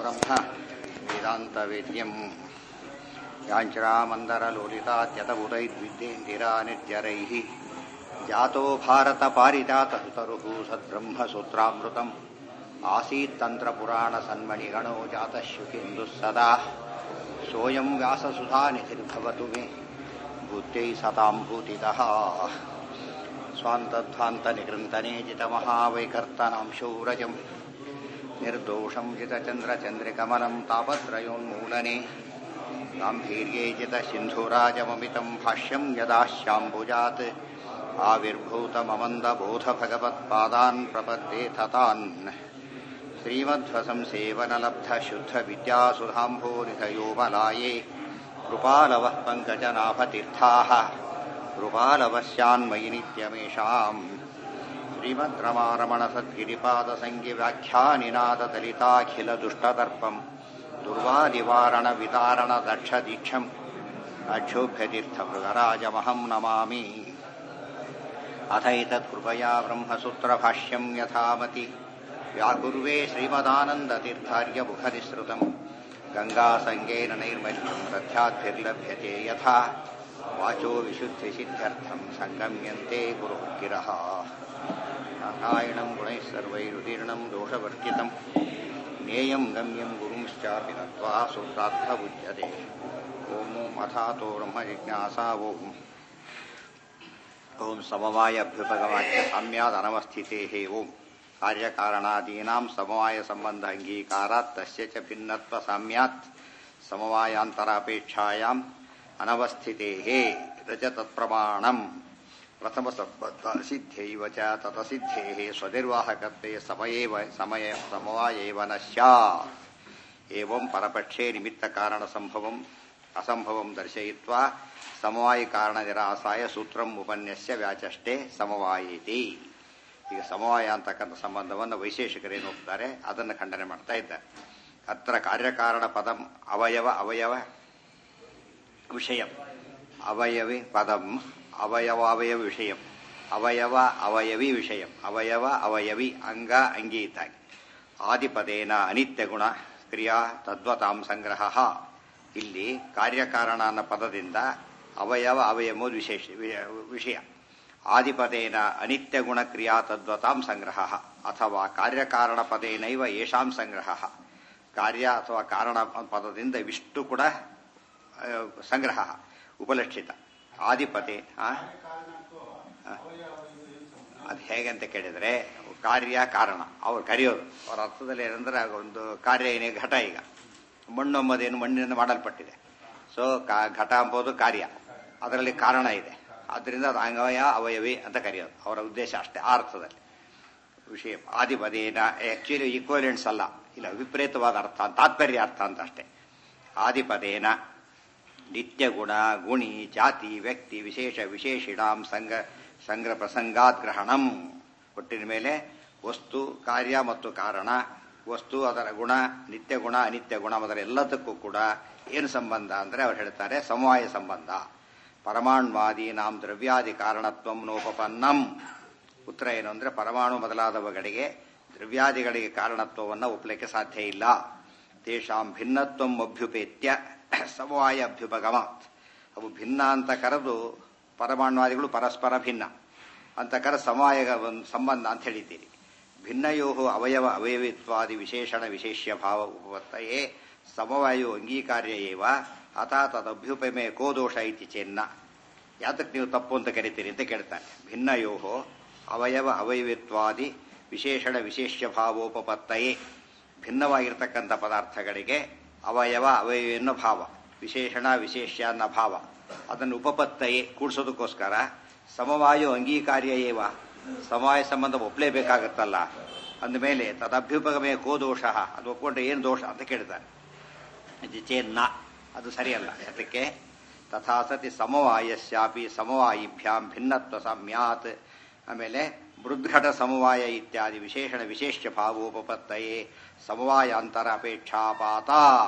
ಬ್ರಹ್ಮ ವೇದಾಂತವೇದ್ಯಂ ಯಾಂಚರಾಮಂದರಲೋಲಿತಾತ್ಯತಬುಧೈರ್ವಿದ್ಯೇಂದಿರಾ ನಿರ್ಜರೈः ಜಾತೋ ಭಾರತಪಾರಿಜಾತಸುತರುः ಸದ್ಬ್ರಹ್ಮಸೂತ್ರಾಮೃತम् आसीत्तन्त्रपुराणसन्मणिगणो जातः शुकेन्दुः सदा सोऽयं व्याससुधानिधिर्भवतु मे बुद्ध्यै सतां भूतितः स्वान्तध्वान्तनिकृन्तनेजितमहावैकर्तनां शौरजम् निर्दोषं जितचन्द्रचन्द्रिकमलं तापत्रयोन्मूलने गाम्भीर्ये जितसिन्धुराजममितं भाष्यं यदाश्याम्बुजात् आविर्भूतममन्दबोधभगवत्पादान् प्रपद्येथ तान् श्रीमध्वसंसेवनलब्धशुद्धविद्यासुधाम्भोनिधयोमलाये कृपालवः पङ्कजनाभतीर्थाः कृपालवस्यान्मयि नित्यमेषाम् श्रीमद्रमारमणसद्गिरिपादसङ्गिव्याख्यानिनादलिताखिलदुष्टदर्पम् दुर्वादिवारणविदारणदक्षदीक्षम् अक्षोभ्यतीर्थमृगराजमहम् नमामि अथैतत्कृपया ब्रह्मसूत्रभाष्यम् यथामति व्याकुर्वे श्रीमदानन्दतीर्थार्यमुखनिःसृतम् गङ्गासङ्गेन नैर्मल्यम् तथ्याद्भिर्लभ्यते यथा वाचो विशुद्धिसिद्ध्यर्थम् सङ्गम्यन्ते गुरुः गिरः नारायणम् गुणैः सर्वैरुदीर्णम् दोषवर्जितम् ज्ञेयम् गम्यम् गुरुंश्चापि नत्वा सूत्रार्थबुध्यते ॐ अथातो ब्रह्मजिज्ञासा ॐ ओम समवायभ्युपगमाच्य साम्यादनवस्थितेः ओम कार्यकारणादीनां समवाय संबंध अंगीकारात् तस्य च भिन्नत्व साम्यात् समवायान्तरापेक्षायाम् अनवस्थितेः रजतत्प्रमाणम् प्रथमसम्बद्धसिद्ध्यैव च ततसिद्धेः स्वनिर्वाहकत्वे समयेव समय समवायैव न स्यात् एवं परपक्षे निमित्तकारणसम्भवम् असम्भवं दर्शयित्वा ಸಮವಾಯಿ ಕಾರಣ ನಿರಾಸಾಯ ಸೂತ್ರಂ ಉಪನ್ಯಸ್ಯ ವ್ಯಾಚಷ್ಟೇ ಸಮವಾಯಿತಿ ಈಗ ಸಮವಾಯ ಅಂತಕ್ಕಂಥ ಸಂಬಂಧವನ್ನು ವೈಶೇಷಿಕರೇನು ಹೋಗ್ತಾರೆ ಅದನ್ನು ಖಂಡನೆ ಮಾಡ್ತಾ ಇದ್ದಾರೆ ಅತ್ರ ಕಾರ್ಯಕಾರಣ ಪದಂ ಅವಯವ ಅವಯವ ವಿಷಯಂ ಅವಯವಿ ಪದಂ ಅವಯವಾವಯವ ವಿಷಯಂ ಅವಯವ ಅವಯವಿ ವಿಷಯಂ ಅವಯವ ಅವಯವಿ ಅಂಗ ಅಂಗೀತಾಗಿ ಆದಿಪದೇನ ಅನಿತ್ಯ ಗುಣ ಕ್ರಿಯಾ ತದ್ವತಾಂ ಸಂಗ್ರಹ ಇಲ್ಲಿ ಕಾರ್ಯಕಾರಣ ಅನ್ನೋ ಪದದಿಂದ ಅವಯವ ಅವಯವ ವಿಶೇಷ ವಿಷಯ ಆದಿಪದೇನ ಅನಿತ್ಯ ಗುಣ ಕ್ರಿಯಾ ತದ್ವತಾಂ ಸಂಗ್ರಹ ಅಥವಾ ಕಾರ್ಯಕಾರಣ ಪದೇನೈವ ಯಶಾಂ ಸಂಗ್ರಹ ಕಾರ್ಯ ಅಥವಾ ಕಾರಣ ಪದದಿಂದ ಇವಿಷ್ಟು ಕೂಡ ಸಂಗ್ರಹ ಉಪಲಕ್ಷಿತ ಆದಿಪತೆ ಅದು ಹೇಗಂತ ಕೇಳಿದರೆ ಕಾರ್ಯ ಕಾರಣ ಅವ್ರು ಕರೆಯೋದು ಅವರ ಅರ್ಥದಲ್ಲಿ ಏನಂದ್ರೆ ಒಂದು ಕಾರ್ಯ ಏನೇ ಘಟ ಈಗ ಮಣ್ಣು ಎಂಬುದೇನು ಮಣ್ಣಿನಿಂದ ಮಾಡಲ್ಪಟ್ಟಿದೆ ಸೊ ಘಟ ಎಂಬುದು ಕಾರ್ಯ ಅದರಲ್ಲಿ ಕಾರಣ ಇದೆ ಆದ್ದರಿಂದ ಅದು ಅಂಗವಯ ಅವಯವಿ ಅಂತ ಕರೆಯೋದು ಅವರ ಉದ್ದೇಶ ಅಷ್ಟೇ ಆ ಅರ್ಥದಲ್ಲಿ ವಿಷಯ ಆದಿಪದೇನ ಆಕ್ಚುಲಿ ಈಕ್ವಲೆಂಟ್ಸ್ ಅಲ್ಲ ಇಲ್ಲ ವಿಪರೀತವಾದ ಅರ್ಥ ತಾತ್ಪರ್ಯ ಅರ್ಥ ಅಂತ ಅಷ್ಟೇ ಆದಿಪದೇನ ನಿತ್ಯ ಗುಣ ಗುಣಿ ಜಾತಿ ವ್ಯಕ್ತಿ ವಿಶೇಷ ವಿಶೇಷಿಣಾಂ ಸಂಘ ಸಂಗ್ರಹ ಪ್ರಸಂಗಾತ್ ಗ್ರಹಣಂ ಒಟ್ಟಿನ ಮೇಲೆ ವಸ್ತು ಕಾರ್ಯ ಮತ್ತು ಕಾರಣ ವಸ್ತು ಅದರ ಗುಣ ನಿತ್ಯ ಗುಣ ಅನಿತ್ಯ ಗುಣ ಅದರ ಎಲ್ಲದಕ್ಕೂ ಕೂಡ ಏನು ಸಂಬಂಧ ಅಂದರೆ ಅವ್ರು ಹೇಳ್ತಾರೆ ಸಮವಾಯ ಸಂಬಂಧ ಪರಮಾಣ್ವಾದಿ ನಾಂ ದ್ರವ್ಯಾದಿ ಕಾರಣತ್ವಂ ನೋಪಪನ್ನಂ ಉತ್ತರ ಏನು ಅಂದರೆ ಪರಮಾಣು ಮೊದಲಾದವುಗಳಿಗೆ ದ್ರವ್ಯಾದಿಗಳಿಗೆ ಕಾರಣತ್ವವನ್ನು ಒಪ್ಪಲಿಕ್ಕೆ ಸಾಧ್ಯ ಇಲ್ಲ ತೇಷಾಂ ಭಿನ್ನತ್ವಂ ಅಭ್ಯುಪೇತ್ಯ ಸಮವಾಯ ಅಭ್ಯುಪಗಮಾತ್ ಅವು ಭಿನ್ನ ಅಂತ ಕರೆದು ಪರಮಾಣ್ವಾದಿಗಳು ಪರಸ್ಪರ ಭಿನ್ನ ಅಂತ ಕರೆ ಸಮವಾಯ ಸಂಬಂಧ ಅಂತ ಹೇಳಿದ್ದೀರಿ ಭಿನ್ನಯೋ ಅವಯವ ಅವಯವಿತ್ವಾದಿ ವಿಶೇಷಣ ವಿಶೇಷ್ಯ ಭಾವ ಉಪವರ್ತಯೇ ಸಮವಾಯು ಅಂಗೀಕಾರ್ಯ ಏವ ಅಥ ತದಭ್ಯುಪಮೆ ಕೋ ದೋಷ ಐತಿ ಚೆನ್ನ ಯಾತಕ್ಕೆ ನೀವು ತಪ್ಪು ಅಂತ ಕರಿತೀರಿ ಅಂತ ಕೇಳ್ತಾನೆ ಭಿನ್ನಯೋ ಅವಯವ ಅವಯವಿತ್ವಾದಿ ವಿಶೇಷಣ ವಿಶೇಷ್ಯ ಭಾವೋಪಪತ್ತಯೇ ಭಿನ್ನವಾಗಿರ್ತಕ್ಕಂಥ ಪದಾರ್ಥಗಳಿಗೆ ಅವಯವ ಅವಯವ ಅನ್ನೋ ಭಾವ ವಿಶೇಷಣ ವಿಶೇಷ್ಯ ಅನ್ನೋ ಭಾವ ಅದನ್ನು ಉಪಪತ್ತಯೇ ಕೂಡಿಸೋದಕ್ಕೋಸ್ಕರ ಸಮವಾಯು ಅಂಗೀಕಾರ್ಯ ಏವ ಸಮವಾಯ ಸಂಬಂಧ ಒಪ್ಪಲೇಬೇಕಾಗತ್ತಲ್ಲ ಅಂದಮೇಲೆ ತದಭ್ಯುಪಗಮೆ ಕೋ ದೋಷ ಅದು ಒಪ್ಕೊಂಡ್ರೆ ಏನು ದೋಷ ಅಂತ ಕೇಳ್ತಾರೆ ಚೇನ್ನ ಅದು ಸರಿಯಲ್ಲ ಅದಕ್ಕೆ ತಥಾ ಸತಿ ಸಮವಾಯಸ್ಯಾಪಿ ಸಮವಾಯಿಭ್ಯಾಂ ಭಿನ್ನತ್ವ ಸಾಮ್ಯಾತ್ ಆಮೇಲೆ ಮೃದ್ಘಟ ಸಮವಾಯ ಇತ್ಯಾದಿ ವಿಶೇಷಣ ವಿಶೇಷ ಭಾವೋಪತ್ತಯೇ ಸಮವಾಯಾಂತರ ಅಪೇಕ್ಷಾಪಾತ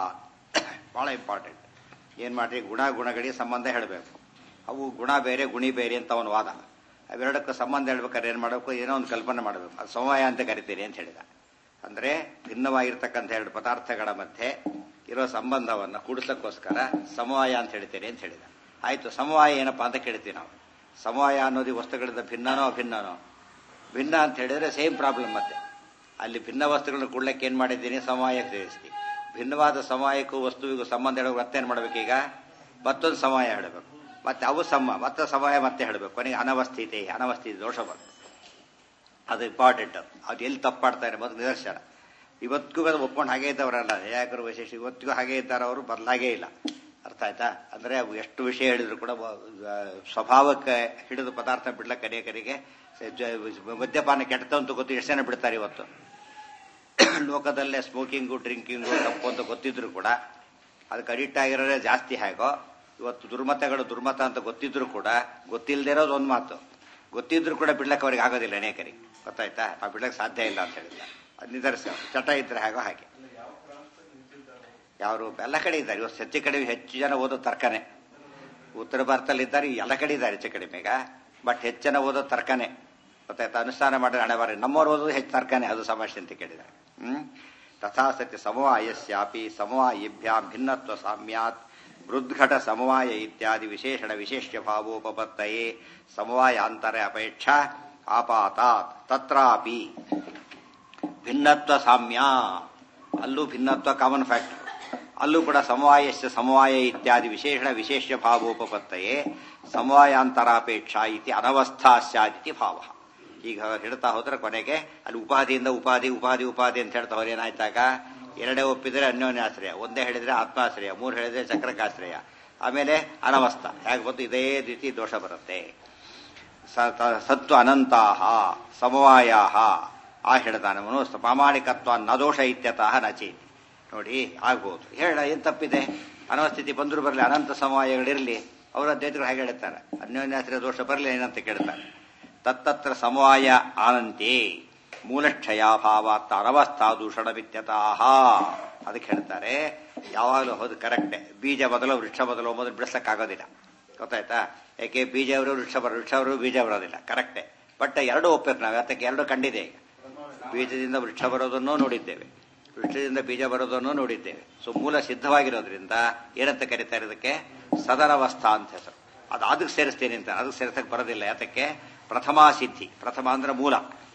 ಬಹಳ ಇಂಪಾರ್ಟೆಂಟ್ ಏನು ಮಾಡ್ರಿ ಗುಣ ಗುಣಗಳಿಗೆ ಸಂಬಂಧ ಹೇಳಬೇಕು ಅವು ಗುಣ ಬೇರೆ ಗುಣಿ ಬೇರೆ ಅಂತ ಅವನ ವಾದ ಅವೆರಡಕ್ಕೂ ಸಂಬಂಧ ಹೇಳ್ಬೇಕಾದ್ರೆ ಏನು ಮಾಡಬೇಕು ಏನೋ ಒಂದು ಕಲ್ಪನೆ ಮಾಡಬೇಕು ಅದು ಸಮವಾಯ ಅಂತ ಕರಿತೀರಿ ಅಂತ ಹೇಳಿದ ಅಂದ್ರೆ ಭಿನ್ನವಾಗಿರ್ತಕ್ಕಂಥ ಎರಡು ಪದಾರ್ಥಗಳ ಮಧ್ಯೆ ಇರೋ ಸಂಬಂಧವನ್ನು ಕೂಡಿಸ್ಲಿಕ್ಕೋಸ್ಕರ ಸಮವಾಯ ಅಂತ ಹೇಳ್ತೇನೆ ಅಂತ ಹೇಳಿದ ಆಯ್ತು ಸಮವಾಯ ಏನಪ್ಪಾ ಅಂತ ಕೇಳ್ತೀವಿ ನಾವು ಸಮವಾಯ ಅನ್ನೋದು ಈ ವಸ್ತುಗಳಿಂದ ಭಿನ್ನನೋ ಅಭಿನ್ನನೋ ಭಿನ್ನ ಅಂತ ಹೇಳಿದ್ರೆ ಸೇಮ್ ಪ್ರಾಬ್ಲಮ್ ಮತ್ತೆ ಅಲ್ಲಿ ಭಿನ್ನ ವಸ್ತುಗಳನ್ನ ಕೊಡ್ಲಿಕ್ಕೆ ಏನ್ ಮಾಡಿದ್ದೀನಿ ಸಮವಾಯ ಸೇರಿಸ್ತೀವಿ ಭಿನ್ನವಾದ ಸಮವಾಯಕ್ಕೂ ವಸ್ತುವಿಗೂ ಸಂಬಂಧ ಹೇಳಬೇಕು ಮತ್ತೇನು ಮಾಡ್ಬೇಕೀಗ ಮತ್ತೊಂದು ಸಮಯ ಹೇಳಬೇಕು ಮತ್ತೆ ಅವು ಸಮ ಮತ್ತೆ ಸಮಯ ಮತ್ತೆ ಹೇಳಬೇಕು ಕೊನೆಗೆ ಅನವಸ್ಥಿತಿ ಅನವಸ್ಥಿತಿ ದೋಷ ಬಂತು ಅದು ಇಂಪಾರ್ಟೆಂಟ್ ಅದು ಎಲ್ಲಿ ತಪ್ಪಾಡ್ತಾರೆ ಮೊದಲು ನಿದರ್ಶನ ಇವತ್ತಿಗೂ ಅದು ಒಪ್ಕೊಂಡು ಹಾಗೆ ಇದ್ದವರಲ್ಲ ಯಾಕರು ವಿಶೇಷ ಇವತ್ತಿಗೂ ಹಾಗೆ ಇದ್ದಾರೆ ಅವರು ಬದಲಾಗೇ ಇಲ್ಲ ಅರ್ಥ ಆಯ್ತಾ ಅಂದ್ರೆ ಅವು ಎಷ್ಟು ವಿಷಯ ಹೇಳಿದ್ರು ಕೂಡ ಸ್ವಭಾವಕ್ಕೆ ಹಿಡಿದು ಪದಾರ್ಥ ಬಿಡ್ಲಕ್ಕೆ ಅನೇಕರಿಗೆ ಮದ್ಯಪಾನ ಕೆಟ್ಟ ಅಂತ ಗೊತ್ತು ಎಷ್ಟು ಜನ ಬಿಡ್ತಾರೆ ಇವತ್ತು ಲೋಕದಲ್ಲೇ ಸ್ಮೋಕಿಂಗು ಡ್ರಿಂಕಿಂಗು ತಪ್ಪು ಅಂತ ಗೊತ್ತಿದ್ರು ಕೂಡ ಅದಕ್ಕೆ ಅಡಿಕ್ಟ್ ಆಗಿರೋದೇ ಜಾಸ್ತಿ ಹೇಗೋ ಇವತ್ತು ದುರ್ಮತಗಳು ದುರ್ಮತ ಅಂತ ಗೊತ್ತಿದ್ರು ಕೂಡ ಗೊತ್ತಿಲ್ಲದೆ ಇರೋದು ಒಂದು ಮಾತು ಗೊತ್ತಿದ್ರು ಕೂಡ ಬಿಡ್ಲಕ್ಕೆ ಅವ್ರಿಗೆ ಆಗೋದಿಲ್ಲ ಅನೇಕರಿಗೆ ಗೊತ್ತಾಯ್ತಾ ನಾವು ಬಿಡ್ಲಕ್ಕೆ ಸಾಧ್ಯ ಇಲ್ಲ ಅಂತ ಹೇಳಿಲ್ಲ ಅದು ನಿದರ್ಶ ಚಟ ಇದ್ರೆ ಹೇಗೋ ಹಾಗೆ ಯಾರು ಎಲ್ಲ ಕಡೆ ಇದ್ದಾರೆ ಇವತ್ತು ಹೆಚ್ಚು ಕಡಿಮೆ ಹೆಚ್ಚು ಜನ ಓದೋ ತರ್ಕನೆ ಉತ್ತರ ಭಾರತದಲ್ಲಿ ಇದ್ದಾರೆ ಎಲ್ಲ ಕಡೆ ಇದ್ದಾರೆ ಹೆಚ್ಚು ಕಡಿಮೆಗ ಬಟ್ ಹೆಚ್ಚು ಜನ ಓದೋ ತರ್ಕನೆ ಗೊತ್ತಾಯ್ತಾ ಅನುಷ್ಠಾನ ಮಾಡಿದ್ರೆ ಹಣೆ ಬಾರಿ ನಮ್ಮವ್ರು ಓದೋದು ಹೆಚ್ಚು ತರ್ಕನೆ ಅದು ಸಮಸ್ಯೆ ಅಂತ ಕೇಳಿದ್ದಾರೆ ಹ್ಮ್ ತಥಾ ಸತ್ಯ ಸಮವಾಯಸ್ಯಾಪಿ ಸಮವಾಯಿಭ್ಯಾಂ ಭಿನ್ನತ್ವ ಸಾಮ್ಯಾತ್ ಮೃದ್ಘಟ ಸಮವಾಯ ಇತ್ಯಾದಿ ವಿಶೇಷಣ ವಿಶೇಷ್ಯ ಭಾವೋಪತ್ತಯೇ ಸಮವಾಯಾಂತರ ಅಪೇಕ್ಷಾ ಆಪಾತಾತ್ ತತ್ರಾಪಿ ಭಿನ್ನತ್ವ ಸಾಮ್ಯ ಅಲ್ಲೂ ಭಿನ್ನತ್ವ ಕಾಮನ್ ಫ್ಯಾಕ್ಟರ್ ಅಲ್ಲೂ ಕೂಡ ಸಮವಾಯಸ್ಯ ಸಮವಾಯ ಇತ್ಯಾದಿ ವಿಶೇಷಣ ವಿಶೇಷ್ಯ ಭಾವೋಪತ್ತಯೇ ಸಮವಾಯಾಂತರಾಪೇಕ್ಷಾ ಇತಿ ಅನವಸ್ಥಾ ಸ್ಯಾದಿತಿ ಭಾವ ಈಗ ಹೇಳ್ತಾ ಹೋದ್ರೆ ಕೊನೆಗೆ ಅಲ್ಲಿ ಉಪಾಧಿಯಿಂದ ಉಪಾಧಿ ಉಪಾಧಿ ಉಪಾಧಿ ಅಂತ ಹೇಳ್ತಾ ಹೋದ್ರೆ ಏನಾಯ್ತಾಗ ಎರಡೇ ಒಪ್ಪಿದ್ರೆ ಅನ್ಯೋನ್ಯಾಶ್ರಯ ಒಂದೇ ಹೇಳಿದ್ರೆ ಆತ್ಮಾಶ್ರಯ ಮೂರು ಹೇಳಿದ್ರೆ ಚಕ್ರಕಾಶ್ರಯ ಆಮೇಲೆ ಅನವಸ್ಥ ಹೇಗೆ ಬಂದು ಇದೇ ರೀತಿ ದೋಷ ಬರುತ್ತೆ ಸತ್ವ ಅನಂತಾಹ ಸಮವಾಯಾಹ ಆ ಹೇಳ್ತಾನವನು ಪ್ರಾಮಾಣಿಕತ್ವ ನದೋಷ ಇತ್ಯತಃ ನಚೇತಿ ನೋಡಿ ಆಗ್ಬೋದು ಹೇಳ ಏನ್ ತಪ್ಪಿದೆ ಅನವಸ್ಥಿತಿ ಬಂದ್ರು ಬರಲಿ ಅನಂತ ಸಮವಾಯಗಳಿರಲಿ ಅವರ ಅಧ್ಯಯತಗಳು ಹಾಗೆ ಹೇಳ್ತಾರೆ ಅನ್ಯೋನ್ಯಾಶ್ರಯ ದೋಷ ಬರಲಿ ಏನಂತ ಕೇಳ್ತಾರೆ ತತ್ತತ್ರ ಸಮವಾಯ ಆನಂತೆ ಮೂಲಕ್ಷಯಾಭಾವಾತ್ ಅನವಸ್ಥಾ ದೂಷಣ ವಿತ್ಯತಃ ಅದಕ್ಕೆ ಹೇಳ್ತಾರೆ ಯಾವಾಗಲೂ ಹೌದು ಕರೆಕ್ಟೇ ಬೀಜ ಬದಲು ವೃಕ್ಷ ಬದಲು ಮೊದಲು ಬಿಡಿಸಕ್ಕಾಗೋದಿಲ್ಲ ಗೊತ್ತಾಯ್ತಾ ಯಾಕೆ ಬೀಜ ಅವರು ವೃಕ್ಷ ಬರೋ ವೃಕ್ಷ ಅವರು ಬೀಜ ಬರೋದಿಲ್ಲ ಕರೆಕ್ಟೇ ಬಟ್ ಎರಡು ಒಪ್ಪಬೇಕು ನಾವು ಅದಕ್ಕೆ ಎರಡು ಕಂಡಿದೆ ಈಗ ಬೀಜದಿಂದ ವೃಕ್ಷ ಬರೋದನ್ನು ನೋಡಿದ್ದೇವೆ ವೃಕ್ಷದಿಂದ ಬೀಜ ಬರೋದನ್ನು ನೋಡಿದ್ದೇವೆ ಸೊ ಮೂಲ ಸಿದ್ಧವಾಗಿರೋದ್ರಿಂದ ಏನಂತ ಕರೀತಾರೆ ಇದಕ್ಕೆ ಸದರವಸ್ಥಾ ಅಂತ ಹೆಸರು ಅದು ಅದಕ್ಕೆ ಸೇರಿಸ್ತೇನೆ ಅಂತ ಅದಕ್ಕೆ ಸೇರಿಸಕ್ಕೆ ಬರೋದಿಲ್ಲ ಯಾತಕ್ಕೆ ಪ್ರಥಮಾ ಸಿದ್ಧಿ ಪ್ರಥಮ ಅಂದ್ರೆ ಮೂಲ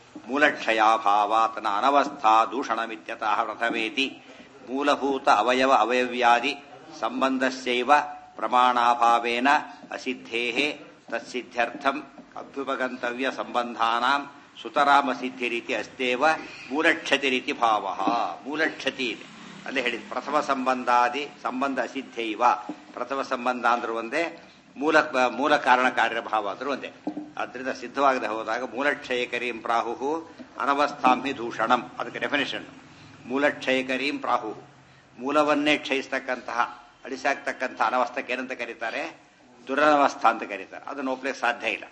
ಮೂಲಕ್ಷಯಾಭಾವಾತನ ಅನವಸ್ಥಾ ದೂಷಣಮಿತ್ಯತಃ ಪ್ರಥಮೇತಿ ಮೂಲಭೂತ ಅವಯವ ಅವಯವ್ಯಾದಿ ಸಂಬಂಧಸ್ಯೈವ ಪ್ರಮಾಣಾಭಾವೇನ ಅಸಿದ್ಧೇ ತತ್ಸಿದ್ಧ್ಯರ್ಥಂ ಅಭ್ಯುಪಗಂತವ್ಯ ಸಂಬಂಧಾನಾಂ ಸುತರಾಮ ಸಿದ್ಧಿ ರೀತಿ ಅಸ್ತೇವ ಮೂಲಕ್ಷತಿ ರೀತಿ ಭಾವ ಮೂಲಕ್ಷತಿ ಇದೆ ಅಲ್ಲಿ ಹೇಳಿದ್ ಪ್ರಥಮ ಸಂಬಂಧಾದಿ ಸಂಬಂಧ ಅಸಿದ್ಧೈವ ಪ್ರಥಮ ಸಂಬಂಧ ಅಂದ್ರೂ ಒಂದೇ ಮೂಲ ಮೂಲ ಕಾರಣ ಕಾರ್ಯಭಾವ ಅಂದ್ರೂ ಒಂದೇ ಅದರಿಂದ ಸಿದ್ಧವಾಗದೆ ಹೋದಾಗ ಮೂಲಕ್ಷಯಕರೀಂ ಪ್ರಾಹು ಅನವಸ್ಥಾಂಹಿ ದೂಷಣಂ ಅದಕ್ಕೆ ಡೆಫಿನೇಷನ್ ಮೂಲಕ್ಷಯಕರೀಂ ಪ್ರಾಹು ಮೂಲವನ್ನೇ ಕ್ಷಯಿಸ್ತಕ್ಕಂತಹ ಅಳಿಸಾಕ್ತಕ್ಕಂತಹ ಅನವಸ್ಥಕ್ಕೆ ಏನಂತ ಕರೀತಾರೆ ದುರನವಸ್ಥಾ ಅಂತ ಕರೀತಾರೆ ಅದನ್ನು ಒಪ್ಲಿಕ್ಕೆ ಸಾಧ್ಯ ಇಲ್ಲ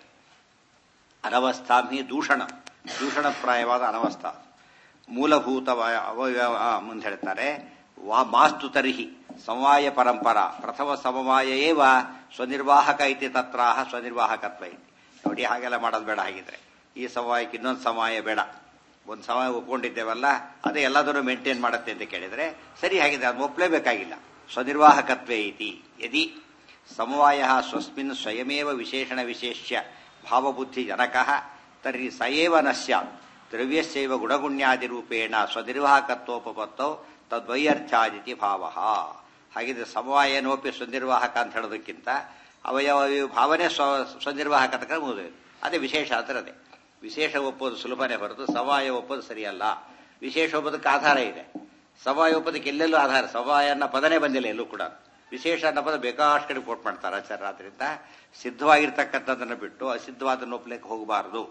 ಅನವಸ್ಥಾಂಹಿ ದೂಷಣ ದೂಷಣಪ್ರಾಯವಾದ ಅನವಸ್ಥಾ ಮೂಲಭೂತ ಅವಯವ ಮುಂದೆ ಹೇಳ್ತಾರೆ ವಾ ಮಾಸ್ತು ತರ್ಹಿ ಸಮವಾಯ ಪರಂಪರ ಪ್ರಥಮ ಸಮವಾಯ ಏವ ಸ್ವನಿರ್ವಾಹಕ ಐತಿ ತತ್ರಾಹ ಸ್ವನಿರ್ವಾಹಕತ್ವ ಐತಿ ನೋಡಿ ಹಾಗೆಲ್ಲ ಮಾಡೋದು ಬೇಡ ಹಾಗಿದ್ರೆ ಈ ಸಮವಾಯಕ್ಕೆ ಇನ್ನೊಂದು ಸಮಯ ಬೇಡ ಒಂದು ಸಮಯ ಒಪ್ಕೊಂಡಿದ್ದೇವಲ್ಲ ಅದೇ ಎಲ್ಲದನ್ನು ಮೇಂಟೈನ್ ಮಾಡುತ್ತೆ ಅಂತ ಕೇಳಿದ್ರೆ ಸರಿ ಹಾಗಿದೆ ಅದು ಒಪ್ಪಲೇಬೇಕಾಗಿಲ್ಲ ಸ್ವನಿರ್ವಾಹಕತ್ವೇ ಐತಿ ಯದಿ ಸಮವಾಯ ಸ್ವಸ್ಮಿನ್ ಸ್ವಯಮೇವ ವಿಶೇಷಣ ವಿಶೇಷ್ಯ ಭಾವಬುದ್ಧಿ ಜನಕ ತರ್ಹಿ ಸಯೇವ ನಶ್ಯ ದ್ರವ್ಯಸ್ಯೈವ ಗುಣಗುಣ್ಯಾದಿರೂಪೇಣ ಸ್ವನಿರ್ವಾಹಕತ್ವೋಪತ್ತೌ ತದ್ವೈಯರ್ಥಾದಿತಿ ಭಾವ ಹಾಗಿದ್ರೆ ಸಮವಾಯನೋಪಿ ಸ್ವನಿರ್ವಾಹಕ ಅಂತ ಹೇಳೋದಕ್ಕಿಂತ ಅವಯವ ಭಾವನೆ ಸ್ವ ಸ್ವನಿರ್ವಾಹಕ ಮುಗಿದು ಅದೇ ವಿಶೇಷ ಅಂದ್ರೆ ಅದೇ ವಿಶೇಷ ಒಪ್ಪೋದು ಸುಲಭನೇ ಹೊರತು ಸಮವಾಯ ಒಪ್ಪೋದು ಸರಿಯಲ್ಲ ವಿಶೇಷ ಒಪ್ಪೋದಕ್ಕೆ ಆಧಾರ ಇದೆ ಸಮವಾಯ ಒಪ್ಪೋದಕ್ಕೆ ಎಲ್ಲೆಲ್ಲೂ ಆಧಾರ ಸಮವಾಯ ಅನ್ನೋ ಪದನೇ ಬಂದಿಲ್ಲ ಎಲ್ಲೂ ಕೂಡ ವಿಶೇಷ ಅನ್ನೋ ಪದ ಬೇಕಾಷ್ಟು ಕಡೆ ಕೋಟ್ ಮಾಡ್ತಾರೆ ಆಚಾರ್ಯ ಆದ್ರಿಂದ ಸಿದ್ಧವಾಗಿರ್ತಕ್ಕಂಥದ್ದನ್ನು ಬಿಟ್ಟು ಅಸಿದ್ಧವಾದನ್ನು ಒಪ್ಪಲಿಕ್ಕೆ ಹೋಗಬಾರದು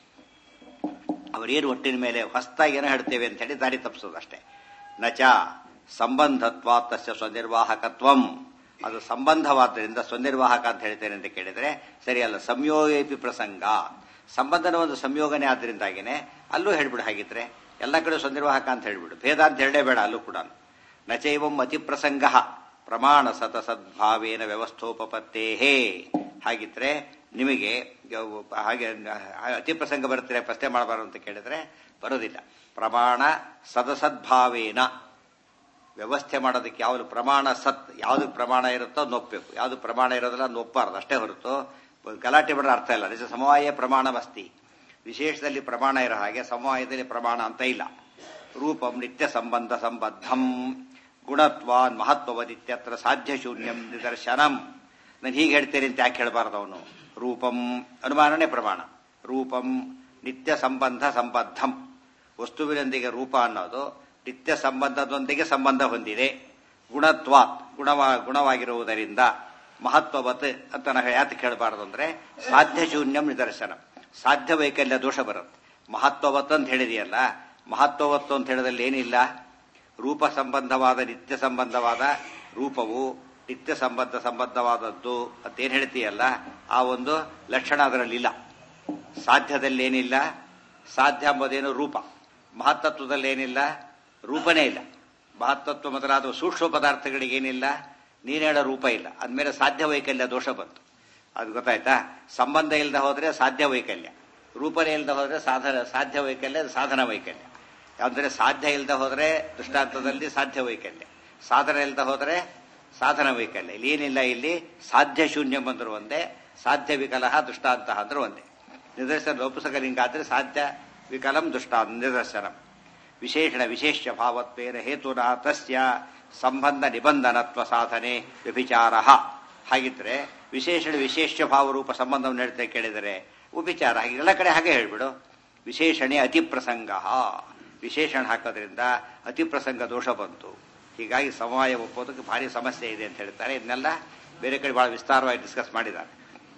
ಅವರೇನು ಒಟ್ಟಿನ ಮೇಲೆ ಹೊಸದಾಗಿ ಏನೋ ಹೇಳ್ತೇವೆ ಅಂತ ಹೇಳಿ ದಾರಿ ತಪ್ಪಿಸೋದು ಅಷ್ಟೇ ನಚ ಸಂಬಂಧತ್ವ ತಸ್ಯ ಸ್ವನಿರ್ವಾಹಕತ್ವಂ ಅದು ಸಂಬಂಧವಾದ್ದರಿಂದ ಸ್ವನಿರ್ವಾಹಕ ಅಂತ ಹೇಳ್ತೇನೆ ಅಂತ ಕೇಳಿದ್ರೆ ಸರಿಯಲ್ಲ ಸಂಯೋಗೇಪಿ ಪ್ರಸಂಗ ಸಂಬಂಧನ ಒಂದು ಸಂಯೋಗನೆ ಆದ್ದರಿಂದಾಗಿನೇ ಅಲ್ಲೂ ಹೇಳ್ಬಿಡು ಹಾಗಿದ್ರೆ ಎಲ್ಲ ಕಡೆ ಸ್ವನಿರ್ವಾಹಕ ಅಂತ ಹೇಳ್ಬಿಡು ಭೇದ ಅಂತ ಹೇಳೇ ಬೇಡ ಅಲ್ಲೂ ಕೂಡ ನಚೈವಂ ಅತಿ ಪ್ರಸಂಗ ಪ್ರಮಾಣ ಸತ ಸದ್ಭಾವೇನ ವ್ಯವಸ್ಥೋಪತ್ತೇಹೇ ಹಾಗಿದ್ರೆ ನಿಮಗೆ ಹಾಗೆ ಅತಿ ಪ್ರಸಂಗ ಬರ್ತೀರಾ ಪ್ರಶ್ನೆ ಮಾಡಬಾರದು ಅಂತ ಕೇಳಿದ್ರೆ ಬರೋದಿಲ್ಲ ಪ್ರಮಾಣ ಸದಸದ್ಭಾವೇನ ವ್ಯವಸ್ಥೆ ಮಾಡೋದಕ್ಕೆ ಯಾವುದು ಪ್ರಮಾಣ ಸತ್ ಯಾವ್ದು ಪ್ರಮಾಣ ಇರುತ್ತೋ ಅದನ್ನ ಒಪ್ಪಬೇಕು ಯಾವ್ದು ಪ್ರಮಾಣ ಇರೋದಿಲ್ಲ ಅದನ್ನ ಒಪ್ಪಬಾರ್ದು ಅಷ್ಟೇ ಹೊರತು ಗಲಾಟೆ ಮಾಡೋದು ಅರ್ಥ ಇಲ್ಲ ನಿಜ ಸಮವಾಯ ಪ್ರಮಾಣವಸ್ತಿ ವಿಶೇಷದಲ್ಲಿ ಪ್ರಮಾಣ ಇರೋ ಹಾಗೆ ಸಮವಾಯದಲ್ಲಿ ಪ್ರಮಾಣ ಅಂತ ಇಲ್ಲ ರೂಪಂ ನಿತ್ಯ ಸಂಬಂಧ ಸಂಬದ್ಧಂ ಗುಣತ್ವಾನ್ ಮಹತ್ವವದಿತ್ಯತ್ರ ಸಾಧ್ಯ ಶೂನ್ಯಂ ನಿದರ್ಶನಂ ನಾನು ಹೀಗೆ ಹೇಳ್ತೇನೆ ಅಂತ ಯಾಕೆ ಹೇಳಬಾರ್ದು ಅವನು ರೂಪಂ ಅನುಮಾನನೇ ಪ್ರಮಾಣ ರೂಪಂ ನಿತ್ಯ ಸಂಬಂಧ ಸಂಬದ್ಧಂ ವಸ್ತುವಿನೊಂದಿಗೆ ರೂಪ ಅನ್ನೋದು ನಿತ್ಯ ಸಂಬಂಧದೊಂದಿಗೆ ಸಂಬಂಧ ಹೊಂದಿದೆ ಗುಣತ್ವಾತ್ ಗುಣವ ಗುಣವಾಗಿರುವುದರಿಂದ ಮಹತ್ವವತ್ ಅಂತ ನಾವು ಯಾತಕ್ಕೆ ಹೇಳಬಾರದು ಅಂದ್ರೆ ಸಾಧ್ಯ ಶೂನ್ಯಂ ನಿದರ್ಶನ ಸಾಧ್ಯ ವೈಕಲ್ಯ ದೋಷ ಬರುತ್ತೆ ಮಹತ್ವವತ್ ಅಂತ ಹೇಳಿದೆಯಲ್ಲ ಮಹತ್ವವತ್ತು ಅಂತ ಹೇಳಿದಲ್ಲಿ ಏನಿಲ್ಲ ರೂಪ ಸಂಬಂಧವಾದ ನಿತ್ಯ ಸಂಬಂಧವಾದ ರೂಪವು ನಿತ್ಯ ಸಂಬಂಧ ಸಂಬಂಧವಾದದ್ದು ಅಂತೇನು ಹೇಳ್ತೀಯಲ್ಲ ಆ ಒಂದು ಲಕ್ಷಣ ಅದರಲ್ಲಿಲ್ಲ ಸಾಧ್ಯದಲ್ಲಿ ಏನಿಲ್ಲ ಸಾಧ್ಯ ಎಂಬುದೇನು ರೂಪ ಮಹತ್ತತ್ವದಲ್ಲಿ ಏನಿಲ್ಲ ರೂಪನೇ ಇಲ್ಲ ಮಹತ್ತತ್ವ ಮೊದಲಾದ ಸೂಕ್ಷ್ಮ ಪದಾರ್ಥಗಳಿಗೆ ಏನಿಲ್ಲ ನೀನೇಳ ರೂಪ ಇಲ್ಲ ಅಂದಮೇಲೆ ಸಾಧ್ಯ ವೈಕಲ್ಯ ದೋಷ ಬಂತು ಅದು ಗೊತ್ತಾಯ್ತಾ ಸಂಬಂಧ ಇಲ್ಲದೆ ಹೋದ್ರೆ ಸಾಧ್ಯ ವೈಕಲ್ಯ ರೂಪನೇ ಇಲ್ಲದೆ ಹೋದ್ರೆ ಸಾಧನ ಸಾಧ್ಯ ವೈಕಲ್ಯ ಸಾಧನ ವೈಕಲ್ಯ ಅಂದ್ರೆ ಸಾಧ್ಯ ಇಲ್ಲದೆ ಹೋದ್ರೆ ದೃಷ್ಟಾಂತದಲ್ಲಿ ಸಾಧ್ಯ ವೈಕಲ್ಯ ಸಾಧನ ಇಲ್ಲದೆ ಹೋದ್ರೆ ಸಾಧನ ವೈಕಲ್ಯ ಇಲ್ಲಿ ಏನಿಲ್ಲ ಇಲ್ಲಿ ಸಾಧ್ಯ ಶೂನ್ಯ ಬಂದ್ರು ಒಂದೇ ಸಾಧ್ಯ ವಿಕಲಹ ದೃಷ್ಟಾಂತ ಅಂದ್ರೆ ಒಂದೇ ನಿದರ್ಶನ ಲೋಪಸಕ ಲಿಂಗ ಆದ್ರೆ ಸಾಧ್ಯ ವಿಕಲಂ ದುಷ್ಟಾಂತ ನಿದರ್ಶನಂ ವಿಶೇಷಣ ವಿಶೇಷ ಭಾವತ್ವೇನ ಹೇತುನ ತಸ್ಯ ಸಂಬಂಧ ನಿಬಂಧನತ್ವ ಸಾಧನೆ ವ್ಯಭಿಚಾರ ಹಾಗಿದ್ರೆ ವಿಶೇಷಣ ವಿಶೇಷ ಭಾವರೂಪ ಸಂಬಂಧವನ್ನು ಹೇಳ್ತಾ ಕೇಳಿದರೆ ಉಪಚಾರ ಹಾಗೆ ಎಲ್ಲ ಕಡೆ ಹಾಗೆ ಹೇಳ್ಬಿಡು ವಿಶೇಷಣೆ ಅತಿ ಪ್ರಸಂಗ ವಿಶೇಷಣ ಹಾಕೋದ್ರಿಂದ ಅತಿ ಪ್ರಸಂಗ ದೋಷ ಬಂತು ಹೀಗಾಗಿ ಸಮವಾಯ ಒಪ್ಪೋದಕ್ಕೆ ಭಾರಿ ಸಮಸ್ಯೆ ಇದೆ ಅಂತ ಹೇಳ್ತಾರೆ ಇದನ್ನೆಲ್ಲ ಬೇರೆ ಕಡೆ ಬಹಳ ವಿಸ್ತಾರವಾಗಿ ಡಿಸ್ಕಸ್ ಮಾಡಿದ್ದಾರೆ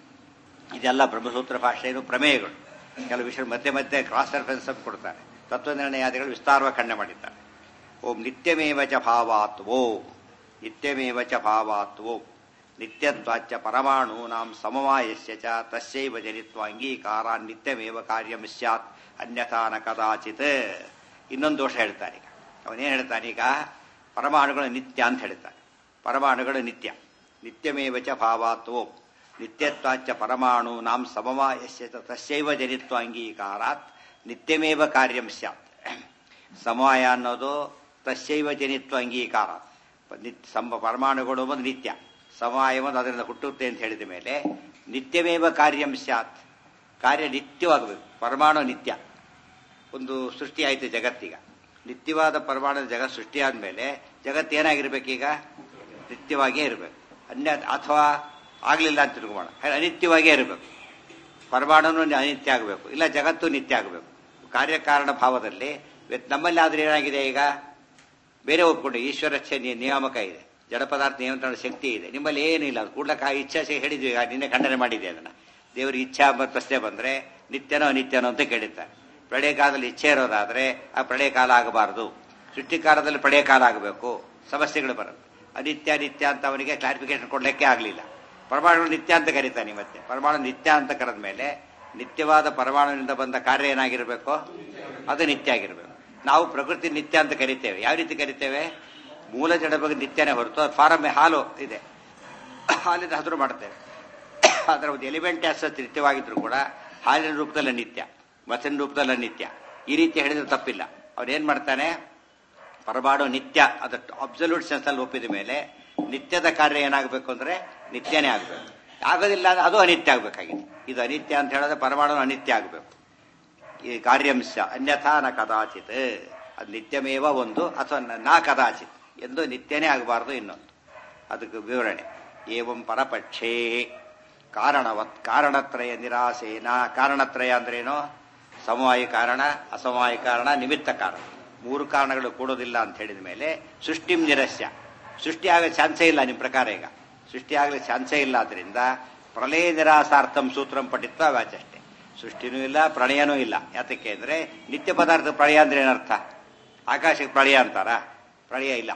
ಇದೆಲ್ಲ ಬ್ರಹ್ಮಸೂತ್ರ ಭಾಷೆಯನ್ನು ಪ್ರಮೇಯಗಳು ಕೆಲವು ವಿಷಯ ಮತ್ತೆ ಮತ್ತೆ ಕ್ರಾಸ್ ರೆಫರೆನ್ಸ್ ಅಂತ ಕೊಡ್ತಾರೆ ತತ್ವನಿರ್ಣಯಾದಿಗಳು ವಿಸ್ತಾರವಾಗಿ ಖಂಡನೆ ಮಾಡಿದ್ದಾರೆ ಓಂ ನಿತ್ಯಮೇವ ಚ ಭಾವಾತ್ ಓಂ ನಿತ್ಯಮೇವ ಚ ಭಾವಾತ್ ಓಂ ನಿತ್ಯತ್ವಾಚ ಪರಮಾಣೂನಾಂ ಸಮವಾಯಸ್ಯ ಚ ತಸ್ಯೈವ ಜನಿತ್ವ ಅಂಗೀಕಾರ ನಿತ್ಯಮೇವ ಕಾರ್ಯಂ ಸ್ಯಾತ್ ಅನ್ಯಥಾ ನ ಕದಾಚಿತ್ ಇನ್ನೊಂದು ದೋಷ ಹೇಳ್ತಾನೆ ಈಗ ಅವನೇನು ಹೇಳ್ತಾನೀಗ ಪರಮಾಣುಗಳು ನಿತ್ಯ ಅಂತ ಹೇಳ್ತಾನೆ ಪರಮಾಣುಗಳು ನಿತ್ಯ ನಿತ್ಯಮೇವ ಚ ಭಾವಾತ್ ಓಂ ನಿತ್ಯತ್ವಾಚ ಪರಮಾಣು ನಾಂ ಸಮವಾಯಸ್ಯ ಚ ತಸ್ಯೈವ ಜನಿತ್ವ ಅಂಗೀಕಾರಾತ್ ನಿತ್ಯಮೇವ ಕಾರ್ಯಂ ಸ್ಯಾತ್ ಸಮವಾಯ ಅನ್ನೋದು ತಸ್ಯೈವ ಜನಿತ್ವ ಅಂಗೀಕಾರ ನಿತ್ಯ ಸಮ ಪರಮಾಣುಗಳು ಒಂದು ನಿತ್ಯ ಸಮವಾಯ ಒಂದು ಅದರಿಂದ ಹುಟ್ಟುತ್ತೆ ಅಂತ ಹೇಳಿದ ಮೇಲೆ ನಿತ್ಯಮೇವ ಕಾರ್ಯಂ ಸ್ಯಾತ್ ಕಾರ್ಯ ನಿತ್ಯವಾಗಬೇಕು ಪರಮಾಣು ನಿತ್ಯ ಒಂದು ಸೃಷ್ಟಿ ಆಯಿತು ಜಗತ್ತೀಗ ನಿತ್ಯವಾದ ಪರಮಾಣು ಜಗತ್ ಸೃಷ್ಟಿಯಾದ ಮೇಲೆ ಜಗತ್ತು ಏನಾಗಿರ್ಬೇಕೀಗ ನಿತ್ಯವಾಗಿಯೇ ಇರಬೇಕು ಅನ್ಯ ಅಥವಾ ಆಗಲಿಲ್ಲ ಅಂತ ತಿಳ್ಕೊಳ್ಳೋಣ ಅನಿತ್ಯವಾಗಿಯೇ ಇರಬೇಕು ಪರಮಾಣುನು ಅನಿತ್ಯ ಆಗಬೇಕು ಇಲ್ಲ ಜಗತ್ತು ನಿತ್ಯ ಆಗಬೇಕು ಕಾರ್ಯಕಾರಣ ಭಾವದಲ್ಲಿ ನಮ್ಮಲ್ಲಿ ಆದ್ರೆ ಏನಾಗಿದೆ ಈಗ ಬೇರೆ ಒಪ್ಕೊಂಡು ಈಶ್ವರ ನಿಯಾಮಕ ಇದೆ ಜಡ ಪದಾರ್ಥ ನಿಯಂತ್ರಣ ಶಕ್ತಿ ಇದೆ ನಿಮ್ಮಲ್ಲಿ ಏನಿಲ್ಲ ಕೂಡ್ಲಕ್ಕ ಇಚ್ಛಾ ಹೇಳಿದ್ವಿ ಈಗ ನಿನ್ನೆ ಖಂಡನೆ ಮಾಡಿದೆ ಅದನ್ನ ದೇವರ ಇಚ್ಛಾ ಎಂಬ ಪ್ರಶ್ನೆ ಬಂದ್ರೆ ನಿತ್ಯನೋ ಅನಿತ್ಯನೋ ಅಂತ ಕೇಳಿದ್ದಾರೆ ಪ್ರಳಯ ಕಾಲದಲ್ಲಿ ಇಚ್ಛೆ ಇರೋದಾದ್ರೆ ಆ ಪ್ರಳಯ ಕಾಲ ಆಗಬಾರದು ಸೃಷ್ಟಿಕಾಲದಲ್ಲಿ ಪ್ರಳಯ ಕಾಲ ಆಗಬೇಕು ಸಮಸ್ಯೆಗಳು ಬರುತ್ತೆ ಅನಿತ್ಯ ನಿತ್ಯ ಅಂತ ಅವನಿಗೆ ಕ್ಲಾರಿಫಿಕೇಶನ್ ಕೊಡ್ಲಿಕ್ಕೆ ಆಗಲಿಲ್ಲ ಪರಮಾಣು ನಿತ್ಯ ಅಂತ ಕರೀತಾನೆ ಮತ್ತೆ ಪರಮಾಣು ನಿತ್ಯ ಅಂತ ಕರೆದ ಮೇಲೆ ನಿತ್ಯವಾದ ಪರಮಾಣುವಿನಿಂದ ಬಂದ ಕಾರ್ಯ ಏನಾಗಿರಬೇಕು ಅದು ನಿತ್ಯ ಆಗಿರಬೇಕು ನಾವು ಪ್ರಕೃತಿ ನಿತ್ಯ ಅಂತ ಕರಿತೇವೆ ಯಾವ ರೀತಿ ಕರಿತೇವೆ ಮೂಲ ಜಡ ಬಗ್ಗೆ ನಿತ್ಯನೇ ಹೊರತು ಫಾರಮ್ ಹಾಲು ಇದೆ ಹಾಲಿನ ಹಸಿರು ಮಾಡ್ತೇವೆ ಅದರ ಒಂದು ಎಲಿಮೆಂಟ್ ಆಸತ್ ನಿತ್ಯವಾಗಿದ್ರು ಕೂಡ ಹಾಲಿನ ರೂಪದಲ್ಲ ನಿತ್ಯ ಮಸಿನ ರೂಪದಲ್ಲ ನಿತ್ಯ ಈ ರೀತಿ ಹೇಳಿದ್ರೆ ತಪ್ಪಿಲ್ಲ ಅವನೇನ್ ಮಾಡ್ತಾನೆ ಪರಮಾಣು ನಿತ್ಯ ಅದು ಅಬ್ಸಲ್ಯೂಟ್ ಸೆನ್ಸ್ ಅಲ್ಲಿ ಒಪ್ಪಿದ ಮೇಲೆ ನಿತ್ಯದ ಕಾರ್ಯ ಏನಾಗಬೇಕು ಅಂದ್ರೆ ನಿತ್ಯನೇ ಆಗಬೇಕು ಆಗೋದಿಲ್ಲ ಅಂದ್ರೆ ಅದು ಅನಿತ್ಯ ಆಗಬೇಕಾಗಿದೆ ಇದು ಅನಿತ್ಯ ಅಂತ ಹೇಳಿದ್ರೆ ಪರಮಾಣು ಅನಿತ್ಯ ಆಗಬೇಕು ಈ ಕಾರ್ಯಂಶ ಅನ್ಯಥಾ ನ ಕದಾಚಿತ್ ಅದು ನಿತ್ಯಮೇವ ಒಂದು ಅಥವಾ ನಾ ಕದಾಚಿತ್ ಎಂದು ನಿತ್ಯನೇ ಆಗಬಾರದು ಇನ್ನೊಂದು ಅದಕ್ಕೆ ವಿವರಣೆ ಏವಂ ಪರಪಕ್ಷೇ ಕಾರಣವತ್ ಕಾರಣತ್ರಯ ನಿರಾಸೇನ ಕಾರಣತ್ರಯ ಅಂದ್ರೇನು ಸಮವಾಯ ಕಾರಣ ಅಸಮವಾಯ ಕಾರಣ ನಿಮಿತ್ತ ಕಾರಣ ಮೂರು ಕಾರಣಗಳು ಕೂಡೋದಿಲ್ಲ ಅಂತ ಹೇಳಿದ ಮೇಲೆ ಸೃಷ್ಟಿಂ ನಿರಸ್ಯ ಸೃಷ್ಟಿ ಆಗೋ ಚಾನ್ಸೇ ಇಲ್ಲ ನಿಮ್ಮ ಪ್ರಕಾರ ಈಗ ಸೃಷ್ಟಿ ಆಗಲಿ ಚಾನ್ಸೇ ಇಲ್ಲ ಆದ್ರಿಂದ ಪ್ರಳಯ ನಿರಾಸಾರ್ಥಂ ಸೂತ್ರಂ ಪಠಿತ್ವ ವ್ಯಾಚಷ್ಟೇ ಸೃಷ್ಟಿನೂ ಇಲ್ಲ ಪ್ರಳಯನೂ ಇಲ್ಲ ಯಾತಕ್ಕೆ ಅಂದ್ರೆ ನಿತ್ಯ ಪದಾರ್ಥ ಪ್ರಳಯ ಅಂದ್ರೆ ಏನರ್ಥ ಆಕಾಶಕ್ಕೆ ಪ್ರಳಯ ಅಂತಾರ ಪ್ರಳಯ ಇಲ್ಲ